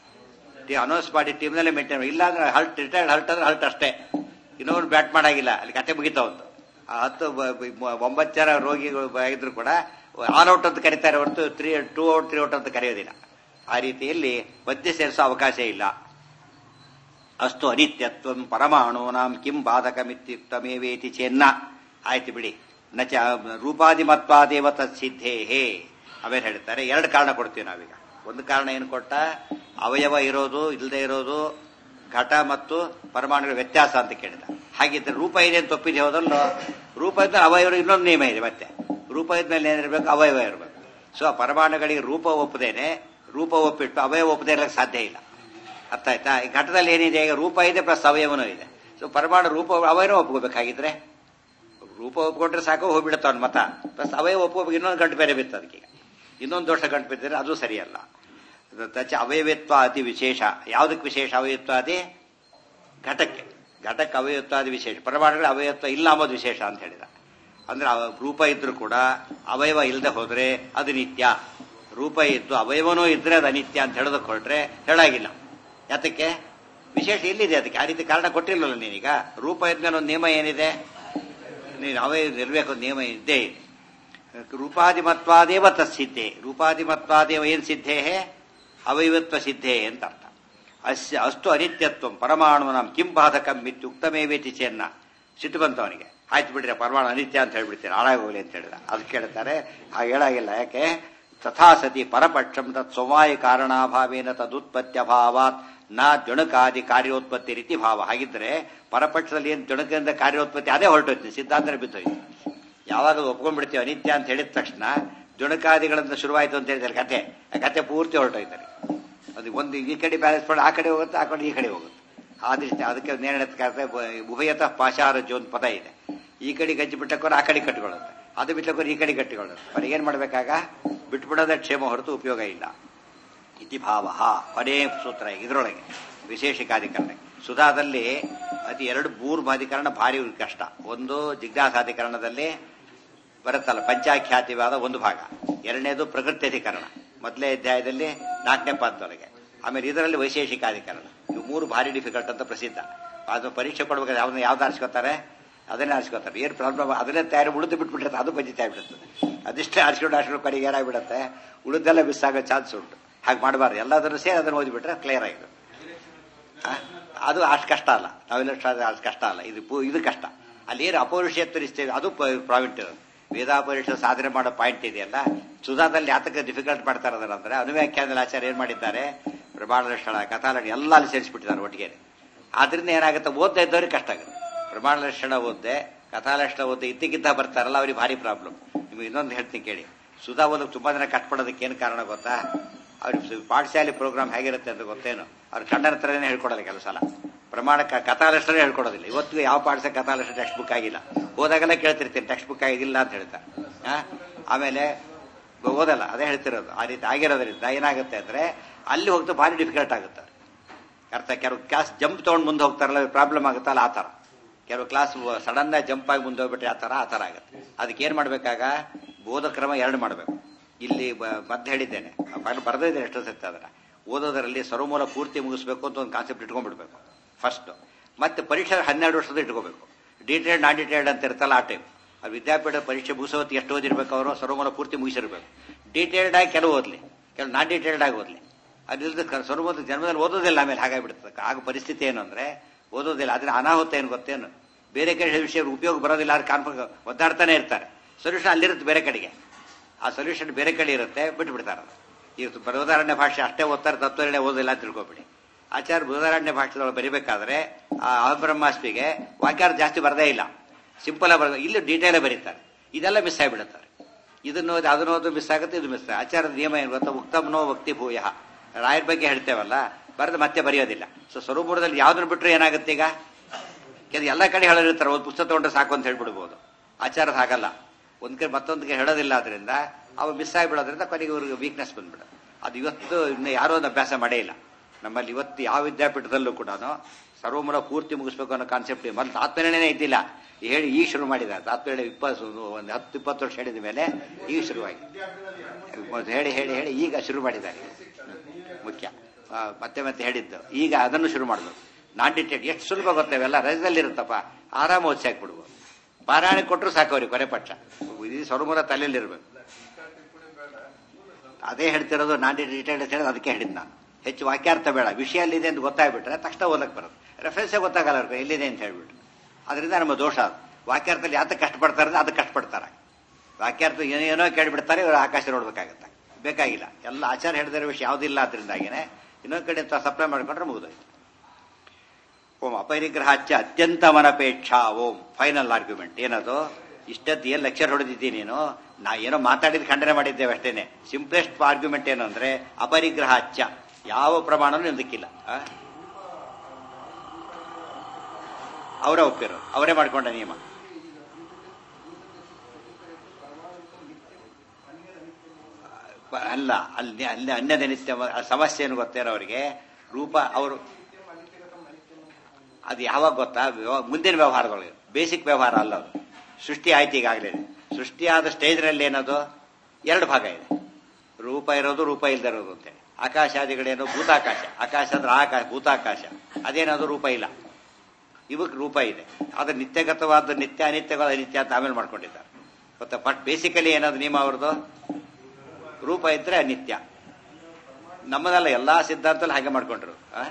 ಟೀ ಅನೌನ್ಸ್ ಮಾಡಿ ಟೀಮ್ನಲ್ಲೇ ಮೇಂಟೈನ್ ಇಲ್ಲ ಅಂದ್ರೆ ಹಲ್ಟ್ ರಿಟೈರ್ಡ್ ಹಲ್ಟ್ ಅಂದ್ರೆ ಹಲ್ಟ್ ಅಷ್ಟೇ ಇನ್ನೊಂದು ಬ್ಯಾಟ್ ಮಾಡಾಗಿಲ್ಲ ಅಲ್ಲಿ ಕತೆ ಮುಗಿತಾ ಒಂದು ಆ ಹತ್ತು ಬ- ಬ- ಒಂಬತ್ತು ಜನ ರೋಗಿಗಳು ಬ- ಇದ್ರು ಕೂಡ ಆಲ್ ಔಟ್ ಅಂತ ಕರೀತಾರೆ ಹೊರತು three two out three out ಅಂತ ಕರೆಯೋದಿಲ್ಲ ಆ ರೀತಿಯಲ್ಲಿ ಮಧ್ಯೆ ಸೇರಿಸೋ ಅವಕಾಶ ಇಲ್ಲ ಅಸ್ತು ಅನಿತ್ಯತ್ವ ಪರಮಾಣೂನಾಂ ಕಿಂ ಬಾಧಕಮಿತ್ಯುಕ್ತಮೇವೇತಿ ಚೆನ್ನ ಆಯ್ತು ಬಿಡಿ ನ ಚ ರೂಪಾದಿಮತ್ವಾದೇವ ತತ್ಸಿದ್ಧೇ ಹೇ ಅವೇನು ಹೇಳ್ತಾರೆ ಎರಡು ಕಾರಣ ಕೊಡ್ತೀವಿ ನಾವೀಗ ಒಂದು ಕಾರಣ ಏನು ಕೊಟ್ಟ ಅವಯವ ಇರೋದು ಇಲ್ಲದೆ ಇರೋದು ಘಟ ಮತ್ತು ಪರಮಾಣುಗಳ ವ್ಯತ್ಯಾಸ ಅಂತ ಕೇಳಿದ ಹಾಗಿದ್ರೆ ರೂಪ ಇದೆ ಅಂತ ಒಪ್ಪಿದೆ ಹೋದಲ್ಲೋ ರೂಪ ಇದ್ದರೆ ಅವಯವ ಇನ್ನೊಂದು ನಿಯಮ ಇದೆ ಮತ್ತೆ ರೂಪ ಇದ್ಮೇಲೆ ಏನಿರಬೇಕು ಅವಯವ ಇರಬೇಕು ಸೊ ಆ ಪರಮಾಣುಗಳಿಗೆ ರೂಪ ಒಪ್ಪದೇನೆ ರೂಪ ಒಪ್ಪಿಟ್ಟು ಅವಯವ ಒಪ್ಪದೇ ಇರಲಿಕ್ಕೆ ಸಾಧ್ಯ ಇಲ್ಲ ಅರ್ಥ ಆಯ್ತಾ ಈ ಘಟದಲ್ಲಿ ಏನಿದೆ ಈಗ ರೂಪ ಇದೆ ಪ್ಲಸ್ ಅವಯವನೂ ಇದೆ ಸೊ ಪರಮಾಣು ರೂಪ ಅವಯವ ಒಪ್ಕೋಬೇಕಾಗಿದ್ರೆ ರೂಪ ಒಪ್ಕೊಂಡ್ರೆ ಸಾಕು ಹೋಗ್ಬಿಡುತ್ತೆ ಅವ್ನ ಮತ ಪ್ಲಸ್ ಅವಯವ ಒಪ್ಕೋಬೇಕು ಇನ್ನೊಂದು ಗಂಟು ಬೇರೆ ಬಿತ್ತು ಅದಕ್ಕೆ ಇನ್ನೊಂದು ದೋಷ ಗಂಟು ಬಿದ್ದರೆ ಅದು ಸರಿಯಲ್ಲ ತಚ ಅವಯವಿತ್ವ ಅತಿ ವಿಶೇಷ ಯಾವುದಕ್ಕೆ ವಿಶೇಷ ಅವಯತ್ವ ಅದೇ ಘಟಕ್ಕೆ ಘಟಕ್ಕೆ ಅವಯತ್ವ ಅತಿ ವಿಶೇಷ ಪರಮಾಣುಗಳ ಅವಯತ್ವ ಇಲ್ಲ ಅಂಬೋದು ವಿಶೇಷ ಅಂತ ಹೇಳಿದ ಅಂದ್ರೆ ಅವ ರೂಪ ಇದ್ರೂ ಕೂಡ ಅವಯವ ಇಲ್ಲದೆ ಹೋದ್ರೆ ಅದು ನಿತ್ಯ ರೂಪ ಇದ್ದು ಅವಯವನೂ ಇದ್ರೆ ಅದು ಅನಿತ್ಯ ಅಂತ ಹೇಳೋದಕ್ಕೆ ಹೊರಟ್ರೆ ಹೇಳಾಗಿಲ್ಲ ಯಾತಕ್ಕೆ ವಿಶೇಷ ಎಲ್ಲಿದೆ ಅದಕ್ಕೆ ಆ ರೀತಿ ಕಾರಣ ಕೊಟ್ಟಿಲ್ಲಲ್ಲ ನೀನೀಗ ರೂಪ ಇದ್ಮೇಲೆ ಒಂದು ನಿಯಮ ಏನಿದೆ ನೀನು ಅವಯವ ಇರಬೇಕು ನಿಯಮ ಇದ್ದೇ ಇದೆ ರೂಪಾದಿಮತ್ವಾದೇವ ತತ್ಸಿದ್ಧೆ ರೂಪಾದಿಮತ್ವಾದೇವ ಏನ್ ಸಿದ್ಧೇ ಅವಯವತ್ವ ಸಿದ್ಧೇ ಅಂತ ಅರ್ಥ ಅಸ್ಯ ಅಷ್ಟು ಅನಿತ್ಯತ್ವ ಪರಮಾಣು ನಮ್ ಕಿಂ ಬಾಧಕಂ ಇತ್ಯುಕ್ತಮೇವೇತಿ ಚೆನ್ನ ಸಿಟ್ಟು ಬಂತು ಅವನಿಗೆ ಆಯ್ತು ಬಿಡ್ರಿ ಪರಮಾಣು ಅನಿತ್ಯ ಅಂತ ಹೇಳ್ಬಿಡ್ತೀರಿ ಹಾಳಾಗೋಗ್ಲಿ ಅಂತ ಹೇಳಿದ ಅದು ಕೇಳ್ತಾರೆ ಹಾಗೆ ಹೇಳಾಗಿಲ್ಲ ಯಾಕೆ ತಥಾ ಸತಿ ಪರಪಕ್ಷಂ ತತ್ ಸ್ವವಾಯ ಕಾರಣಾಭಾವೇನ ತದುತ್ಪತ್ತ್ಯಭಾವಾತ್ ನ ಜುಣಕಾದಿ ಕಾರ್ಯೋತ್ಪತ್ತಿ ರೀತಿ ಭಾವ ಹಾಗಿದ್ರೆ ಪರಪಕ್ಷದಲ್ಲಿ ಏನು ಜುಣಕದಿಂದ ಕಾರ್ಯೋತ್ಪತ್ತಿ ಅದೇ ಹೊರಟೋಯ್ತು ಸಿದ್ಧಾಂತನೇ ಬಿದ್ದೋಯ್ತು ಯಾವಾಗ ಒಪ್ಕೊಂಡ್ಬಿಡ್ತೀವಿ ಅನಿತ್ಯ ಅಂತ ಹೇಳಿದ ತಕ್ಷಣ ಜುಣಕಾದಿಗಳಿಂದ ಶುರುವಾಯಿತು ಅಂತ ಹೇಳಿದ್ರೆ ಕತೆ ಆ ಕತೆ ಪೂರ್ತಿ ಹೊರಟೋಯ್ತಾರೆ ಅದು ಒಂದು ಈ ಕಡೆ ಬ್ಯಾಲೆನ್ಸ್ ಮಾಡಿ ಆ ಕಡೆ ಹೋಗುತ್ತೆ ಆ ಕಡೆ ಈ ಕಡೆ ಹೋಗುತ್ತೆ ಆ ದೃಷ್ಟಿ ಅದಕ್ಕೆ ನೇರಳೆ ಉಭಯತಃ ಪಾಶಾರ ಜೋನ್ ಪದ ಇದೆ ಈ ಕಡೆ ಗಜ್ಜಿ ಬಿಟ್ಟಕ್ಕೋರು ಆ ಕಡೆ ಕಟ್ಟಿಕೊಳ್ಳುತ್ತೆ ಅದು ಬಿಟ್ಟಕ್ಕೋರು ಈ ಕಡೆ ಕಟ್ಟಿಕೊಳ್ಳುತ್ತೆ ಬರೀ ಏನ್ ಮಾಡ್ಬೇಕಾಗ ಬಿಟ್ಬಿಡೋದೇ ಕ್ಷೇಮ ಹೊರತು ಉಪಯೋಗ ಇಲ್ಲ ಇತಿ ಭಾವ ಕೊನೆ ಸೂತ್ರ ಇದರೊಳಗೆ ವಿಶೇಷಿಕಾಧಿಕರಣ ಸುಧಾದಲ್ಲಿ ಅತಿ ಎರಡು ಮೂರು ಅಧಿಕರಣ ಭಾರಿ ಕಷ್ಟ ಒಂದು ಜಿಜ್ಞಾಸಾಧಿಕರಣದಲ್ಲಿ ಬರುತ್ತಲ್ಲ ಪಂಚಾಖ್ಯಾತಿವಾದ ಒಂದು ಭಾಗ ಎರಡನೇದು ಪ್ರಕೃತಿ ಅಧಿಕರಣ ಮೊದಲನೇ ಅಧ್ಯಾಯದಲ್ಲಿ ನಾಲ್ಕನೇ ಪಾದದೊಳಗೆ ಆಮೇಲೆ ಇದರಲ್ಲಿ ವೈಶೇಷಿಕಾಧಿಕರಣ ಇವು ಮೂರು ಭಾರಿ ಡಿಫಿಕಲ್ಟ್ ಅಂತ ಪ್ರಸಿದ್ಧ ಅದು ಪರೀಕ್ಷೆ ಕೊಡ್ಬೇಕಾದ್ರೆ ಯಾವ್ದನ್ನ ಯಾವ್ದು ಆರಿಸ್ಕೋತಾರೆ ಅದನ್ನೇ ಆರಿಸ್ಕೋತಾರೆ ಏನು ಪ್ರಾಬ್ಲಮ್ ಅದನ್ನೇ ತಯಾರಿ ಉಳಿದು ಬಿಟ್ಬಿಟ್ಟಿರುತ್ತೆ ಅದು ಪಂಚಿತ ಆಗ್ಬಿಡುತ್ತದೆ ಅದಿಷ್ಟೇ ಆರಿಸ್ಕೊಂಡು ಆರಿಸ್ಕೊಂಡು ಕಡೆಗೆ ಏನಾಗ್ಬಿಡುತ್ತೆ ಉಳಿದೆಲ್ಲ ಮಿಸ್ ಆಗೋ ಚಾನ್ಸ್ ಉಂಟು ಹಾಗೆ ಮಾಡಬಾರ್ದು ಎಲ್ಲದನ್ನು ಸೇರಿ ಅದನ್ನು ಓದಿಬಿಟ್ರೆ ಕ್ಲಿಯರ್ ಆಗಿದೆ ಅದು ಅಷ್ಟು ಕಷ್ಟ ಅಲ್ಲ ನಾವೆಲ್ಲ ಅಷ್ಟು ಕಷ್ಟ ಅಲ್ಲ ಇದು ಪು- ಇದು ಕಷ್ಟ ಅಲ್ಲಿ ಏನು ಅಪೌರುಷೇತ್ತರಿಸ್ತೇವೆ ಅದು ಪ್ರಾವಿಂಟ್ ಇರೋದು ವೇದಾಪೌರುಷ ಸಾಧನೆ ಮಾಡೋ ಪಾಯಿಂಟ್ ಇದೆಯಲ್ಲ ಸುಧಾದಲ್ಲಿ ಯಾತಕ್ಕೆ ಡಿಫಿಕಲ್ಟ್ ಮಾಡ್ತಾರೆ ಅದನ್ನ ಅಂದ್ರೆ ಅನುವ್ಯಾಖ್ಯಾನದಲ್ಲಿ ಆಚಾರ್ಯ ಏನ್ ಮಾಡಿದ್ದಾರೆ ಪ್ರಮಾಣ ಲಕ್ಷಣ ಕಥಾಲಣಿ ಎಲ್ಲ ಅಲ್ಲಿ ಸೇರಿಸ್ಬಿಟ್ಟಿದ್ದಾರೆ ಒಟ್ಟಿಗೆ ಆದ್ರಿಂದ ಏನಾಗುತ್ತೆ ಓದ್ತಾ ಇದ್ದವ್ರಿಗೆ ಕಷ್ಟ ಆಗುತ್ತೆ ಪ್ರಮಾಣ ಲಕ್ಷಣ ಓದ್ದೆ ಕಥಾಲಕ್ಷಣ ಓದ್ದೆ ಇದ್ದಕ್ಕಿದ್ದ ಬರ್ತಾರಲ್ಲ ಅವ್ರಿಗೆ ಭಾರಿ ಪ್ರಾಬ್ಲಮ್ ನಿಮ್ಗೆ ಇನ್ನೊಂದು ಹೇಳ್ತೀನಿ ಕೇಳಿ ಸುಧಾ ಓದಕ್ಕೆ ತುಂಬಾ ಜನ ಕಷ್ಟಪಡೋದಕ್ಕೆ ಏನು ಕಾರಣ ಗೊತ್ತಾ ಅವ್ರಿಗೆ ಪಾಠಶಾಲೆ ಪ್ರೋಗ್ರಾಮ್ ಹೇಗಿರುತ್ತೆ ಅಂತ ಗೊತ್ತೇನು ಅವ್ರ ಕನ್ನಡ ಹತ್ರನೇ ಹೇಳ್ಕೊಡಲ್ಲ ಕೆಲವು ಸಲ ಪ್ರಮಾಣಕ್ಕೆ ಕಥಾಲಕ್ಷಣ ಹೇಳ್ಕೊಡೋದಿಲ್ಲ ಇವತ್ತಿಗೂ ಯಾವ ಪಾಠಶಾಲೆ ಕಥಾಲಕ್ಷಣ ಟೆಕ್ಸ್ಟ್ ಬುಕ್ ಆಗಿಲ್ಲ ಹೋದಾಗೆಲ್ಲ ಕೇಳ್ತಿರ್ತೀನಿ ಟೆಕ್ಸ್ಟ್ ಬುಕ್ ಆಗಿಲ್ಲ ಅಂತ ಹೇಳ್ತಾರೆ ಆ? ಆಮೇಲೆ ಓದಲ್ಲ ಅದೇ ಹೇಳ್ತಿರೋದು ಆ ರೀತಿ ಆಗಿರೋದ್ರಿಂದ ಏನಾಗುತ್ತೆ ಅಂದ್ರೆ ಅಲ್ಲಿ ಹೋಗ್ತಾ ಭಾರಿ ಡಿಫಿಕಲ್ಟ್ ಆಗುತ್ತೆ ಅರ್ಥ ಕೆಲವು ಕ್ಲಾಸ್ ಜಂಪ್ ತಗೊಂಡು ಮುಂದೆ ಹೋಗ್ತಾರಲ್ಲ ಪ್ರಾಬ್ಲಮ್ ಆಗುತ್ತಲ್ಲ ಆ ಥರ ಕೆಲವು ಕ್ಲಾಸ್ ಸಡನ್ ಜಂಪ್ ಆಗಿ ಮುಂದೆ ಹೋಗ್ಬಿಟ್ರೆ ಆ ಥರ ಆ ಥರ ಆಗುತ್ತೆ ಅದಕ್ಕೆ ಏನು ಮಾಡಬೇಕಾಗ ಬೋಧ ಕ್ರಮ ಎರಡು ಮಾಡಬೇಕು ಇಲ್ಲಿ ಬ- ಮದ್ದು ಹೇಳಿದ್ದೇನೆ ಬರೆದಿದ್ದೇನೆ ಎಷ್ಟೋ ಸತ್ಯ ಅದರ ಓದೋದರಲ್ಲಿ ಸರ್ವಮೂಲ ಪೂರ್ತಿ ಮುಗಿಸ್ಬೇಕು ಅಂತ ಒಂದು ಕಾನ್ಸೆಪ್ಟ್ ಇಟ್ಕೊಂಡ್ಬಿಡ್ಬೇಕು ಫಸ್ಟ್ ಮತ್ತೆ ಪರೀಕ್ಷೆ ಹನ್ನೆರಡು ವರ್ಷದ ಇಟ್ಕೋಬೇಕು ಡೀಟೇಲ್ಡ್ ನಾನ್ ಡೀಟೇಲ್ಡ್ ಅಂತ ಇರ್ತಲ್ಲ ಆ ಟೈಮ್ ಆ ವಿದ್ಯಾಪೀಠ ಪರೀಕ್ಷೆ ಮುಗಿಸೋತ್ತು ಎಷ್ಟು ಓದಿರ್ಬೇಕು ಅವರು ಸರ್ವಮೂಲ ಪೂರ್ತಿ ಮುಗಿಸಿರ್ಬೇಕು ಡೀಟೇಲ್ಡ್ ಆಗಿ ಕೆಲವು ಓದ್ಲಿ ಕೆಲವು ನಾನ್ ಡೀಟೇಲ್ಡ್ ಆಗಿ ಓದ್ಲಿ ಅದಿಲ್ಲದ ಸರ್ವಮೂಲ ಜನ್ಮದಲ್ಲಿ ಓದೋದಿಲ್ಲ ಆಮೇಲೆ ಹಾಗಾಗ್ಬಿಡ್ತದೆ ಆಗ ಪರಿಸ್ಥಿತಿ ಏನು ಅಂದ್ರೆ ಓದೋದಿಲ್ಲ ಆದ್ರೆ ಅನಾಹುತ ಏನು ಗೊತ್ತೇನು ಬೇರೆ ಕಡೆ ವಿಷಯ ಉಪಯೋಗ ಬರೋದಿಲ್ಲ ಅವ್ರು ಕಾನ್ಫ ಒದ್ದಾಡ್ತಾನೆ ಇರ್ತಾರೆ ಸೊಲ್ಯೂಷನ್ ಅಲ್ಲಿರುತ್ತೆ ಬೇರೆ ಕಡೆಗೆ ಆ ಸೊಲ್ಯೂಷನ್ ಬೇರೆ ಕಡೆ ಇರುತ್ತೆ ಬಿಟ್ಟು ಬಿಡ್ತಾರೆ ಈಗ ಬೃಹದಾರಣ್ಯ ಭಾಷೆ ಅಷ್ಟೇ ಓದ್ತಾರೆ ತತ್ವನೇ ಓದಿಲ್ಲ ಅಂತ ತಿಳ್ಕೊಬಿಡಿ ಆಚಾರ್ಯ ಬೃಹದಾರಣ್ಯ ಭಾಷೆದೊಳಗೆ ಬರಿಬೇಕಾದ್ರೆ ಆ ಅಹಬ್ರಹ್ಮಾಸ್ಮಿಗೆ ವಾಕ್ಯಾರ್ಥ ಜಾಸ್ತಿ ಬರದೇ ಇಲ್ಲ ಸಿಂಪಲ್ ಆಗಿ ಬರೋದು ಇಲ್ಲಿ ಡೀಟೇಲ್ ಬರೀತಾರೆ ಇದೆಲ್ಲ ಮಿಸ್ ಆಗಿಬಿಡುತ್ತಾರೆ ಇದನ್ನು ಓದಿ ಅದನ್ನು ಓದು ಮಿಸ್ ಆಗುತ್ತೆ ಇದು ಮಿಸ್ ಆಚಾರದ ನಿಯಮ ಏನು ಗೊತ್ತಾ ಉಕ್ತಮ್ನೋ ಭಕ್ತಿ ಭೂಯ ರಾಯರ ಬಗ್ಗೆ ಹೇಳ್ತೇವಲ್ಲ ಬರೆದು ಮತ್ತೆ ಬರೆಯೋದಿಲ್ಲ ಸೊ ಸ್ವರೂಪದಲ್ಲಿ ಯಾವ್ದನ್ನ ಬಿಟ್ರೆ ಏನಾಗುತ್ತೆ ಈಗ ಕೆಲ ಎಲ್ಲ ಕಡೆ ಹೇಳಿರ್ತಾರೆ ಒಂದು ಪುಸ್ತಕ ತಗೊಂಡ್ರೆ ಸಾಕು ಅಂತ ಹೇಳ್ಬಿಡ್ಬೋದು ಆಚಾರದ ಹಾಗಲ್ಲ ಒಂದ್ ಕಡೆ ಮತ್ತೊಂದಕ್ಕೆ ಹೇಳೋದಿಲ್ಲ ಅದರಿಂದ ಅವು ಮಿಸ್ ಆಗಿಬಿಡೋದ್ರಿಂದ ಕೊನೆಗೆ ಇವ್ರಿಗೆ ವೀಕ್ನೆಸ್ ಬಂದ್ಬಿಡ ಅದು ಇವತ್ತು ಇನ್ನು ಯಾರೋ ಒಂದು ಅಭ್ಯಾಸ ಮಾಡೇ ಇಲ್ಲ ನಮ್ಮಲ್ಲಿ ಇವತ್ತು ಯಾವ ವಿದ್ಯಾಪೀಠದಲ್ಲೂ ಕೂಡ ಸರ್ವಮೂಲ ಪೂರ್ತಿ ಮುಗಿಸ್ಬೇಕು ಅನ್ನೋ ಕಾನ್ಸೆಪ್ಟ್ ಮೊದಲು ತಾತ್ಪರ್ಯನೇ ಇದ್ದಿಲ್ಲ ಹೇಳಿ ಈಗ ಶುರು ಮಾಡಿದ್ದಾರೆ ತಾತ್ಪರ್ಯ ಇಪ್ಪತ್ತು ಒಂದು ಹತ್ತು ಇಪ್ಪತ್ತು ವರ್ಷ ಹೇಳಿದ ಮೇಲೆ ಈಗ ಶುರುವಾಗಿ ಮೊದ್ಲು ಹೇಳಿ ಹೇಳಿ ಹೇಳಿ ಈಗ ಶುರು ಮಾಡಿದ್ದಾರೆ ಮುಖ್ಯ ಆ, ಮತ್ತೆ ಮತ್ತೆ ಹೇಳಿದ್ದು ಈಗ ಅದನ್ನು ಶುರು ಮಾಡಬೇಕು ನಾನ್ ಡಿಟೇಟ್ ಎಷ್ಟು ಸುಲಭ ಗೊತ್ತೇವೆಲ್ಲ ರಜದಲ್ಲಿ ಇರುತ್ತಪ್ಪ ಆರಾಮ ಓದಿಸಿ ಹಾಕ್ಬಿಡ್ಬೋದು ಪಾರಾಯಣ ಕೊಟ್ಟರು ಸಾಕು ಅವ್ರಿಗೆ ಕೊನೆ ಪಕ್ಷ ಇದು ಸರ್ವಮೂಲ ತಲೆಯಲ್ಲಿ ಇರಬೇಕು ಅದೇ ಹೇಳ್ತಿರೋದು ನಾನ್ ಡಿಟೇಲ್ಡ್ ಅಂತ ಹೇಳೋದು ಅದಕ್ಕೆ ಹೇಳಿದ್ ನಾನು ಹೆಚ್ಚು ವಾಕ್ಯಾರ್ಥ ಬೇಡ ವಿಷಯ ಎಲ್ಲಿದೆ ಅಂತ ಗೊತ್ತಾಗ್ಬಿಟ್ರೆ ತಕ್ಷಣ ಓದಕ್ಕೆ ಬರೋದು ರೆಫರೆನ್ಸೇ ಗೊತ್ತಾಗಲ್ಲ ಅವ್ರಿಗೆ ಎಲ್ಲಿದೆ ಅಂತ ಹೇಳ್ಬಿಟ್ಟು ಅದರಿಂದ ನಮ್ಮ ದೋಷ ಅದು ವಾಕ್ಯಾರ್ಥದಲ್ಲಿ ಯಾತಕ್ಕೆ ಕಷ್ಟಪಡ್ತಾರೆ ಅಂದ್ರೆ ಅದಕ್ಕೆ ಕಷ್ಟಪಡ್ತಾರೆ ವಾಕ್ಯಾರ್ಥ ಏನೋ ಏನೋ ಕೇಳಿಬಿಡ್ತಾರೆ ಇವರು ಆಕಾಶ ನೋಡ್ಬೇಕಾಗತ್ತೆ ಬೇಕಾಗಿಲ್ಲ ಎಲ್ಲ ಆಚಾರ ಹೇಳಿದಿರೋ ವಿಷಯ ಯಾವುದಿಲ್ಲ ಅದರಿಂದಾಗಿನೇ ಇನ್ನೊಂದು ಕಡೆ ಸಪ್ಲೈ ಮಾಡ್ಕೊಂಡ್ರೆ ಮುಗಿದೋಯ್ತು ಓಂ ಅಪರಿಗ್ರಹಾಚ್ಯ ಅತ್ಯಂತ ಮನಪೇಕ್ಷ ಓಂ ಫೈನಲ್ ಆರ್ಗ್ಯುಮೆಂಟ್ ಏನದು ಇಷ್ಟದ್ದು ಏನ್ ಲೆಕ್ಚರ್ ಹೊಡೆದಿದ್ದೀನಿ ನೀನು ನಾ ಏನೋ ಮಾತಾಡಿದ ಖಂಡನೆ ಮಾಡಿದ್ದೇವೆ ಅಷ್ಟೇನೆ ಸಿಂಪ್ಲೆಸ್ಟ್ ಆರ್ಗ್ಯುಮೆಂಟ್ ಏನು ಅಂದ್ರೆ ಅಪರಿಗ್ರಹಾಚ್ಯ ಯಾವ ಪ್ರಮಾಣನೂ ನಿಂದಕ್ಕಿಲ್ಲ ಆ? ಅವರೇ ಒಪ್ಪಿರೋರು ಅವರೇ ಮಾಡ್ಕೊಂಡ ನಿಯಮ ಬ- ಅಲ್ಲ ಅಲ್ಲಿ ಅಲ್ಲಿ ಅನ್ಯದ ನಿತ್ಯ ಆ ಸಮಸ್ಯೆ ಏನು ಗೊತ್ತೇನೋ ಅವರಿಗೆ ರೂಪ ಅವರು ಅದು ಯಾವಾಗ ಗೊತ್ತಾ ವ್ಯವ- ಮುಂದಿನ ವ್ಯವಹಾರದೊಳಗೆ ಬೇಸಿಕ್ ವ್ಯವಹಾರ ಅಲ್ಲ ಅದು ಸೃಷ್ಟಿ ಆಯ್ತು ಈಗಾಗಲೇ ಸೃಷ್ಟಿಯಾದ ಸ್ಟೇಜ್ನಲ್ಲಿ ಏನದು ಎರಡು ಭಾಗ ಇದೆ ರೂಪ ಇರೋದು ರೂಪ ಇಲ್ಲದೆ ಇರೋದು ಅಂತೇಳಿ ಆಕಾಶಾದಿಗಳೇನು ಭೂತಾಕಾಶ ಆಕಾಶ ಅಂದ್ರೆ ಆಕಾಶ ಭೂತಾಕಾಶ ಅದೇನದು ರೂಪ ಇಲ್ಲ ಇವಕ್ಕೆ ರೂಪ ಇದೆ ಅದು ನಿತ್ಯಗತವಾದ ನಿತ್ಯ ಅನಿತ್ಯವಾದ ನಿತ್ಯ ಅಂತ ಆಮೇಲೆ ಮಾಡ್ಕೊಂಡಿದ್ದಾರೆ ಗೊತ್ತಾ ಬಟ್ ಬೇಸಿಕಲಿ ಏನಾದ್ರು ನಿಯಮ ಅವ್ರದ್ದು ರೂಪ ಇದ್ರೆ ನಿತ್ಯ ನಮ್ಮದಲ್ಲ ಎಲ್ಲಾ ಸಿದ್ಧಾಂತದಲ್ಲಿ ಹಾಗೆ ಮಾಡ್ಕೊಂಡ್ರು ಆ?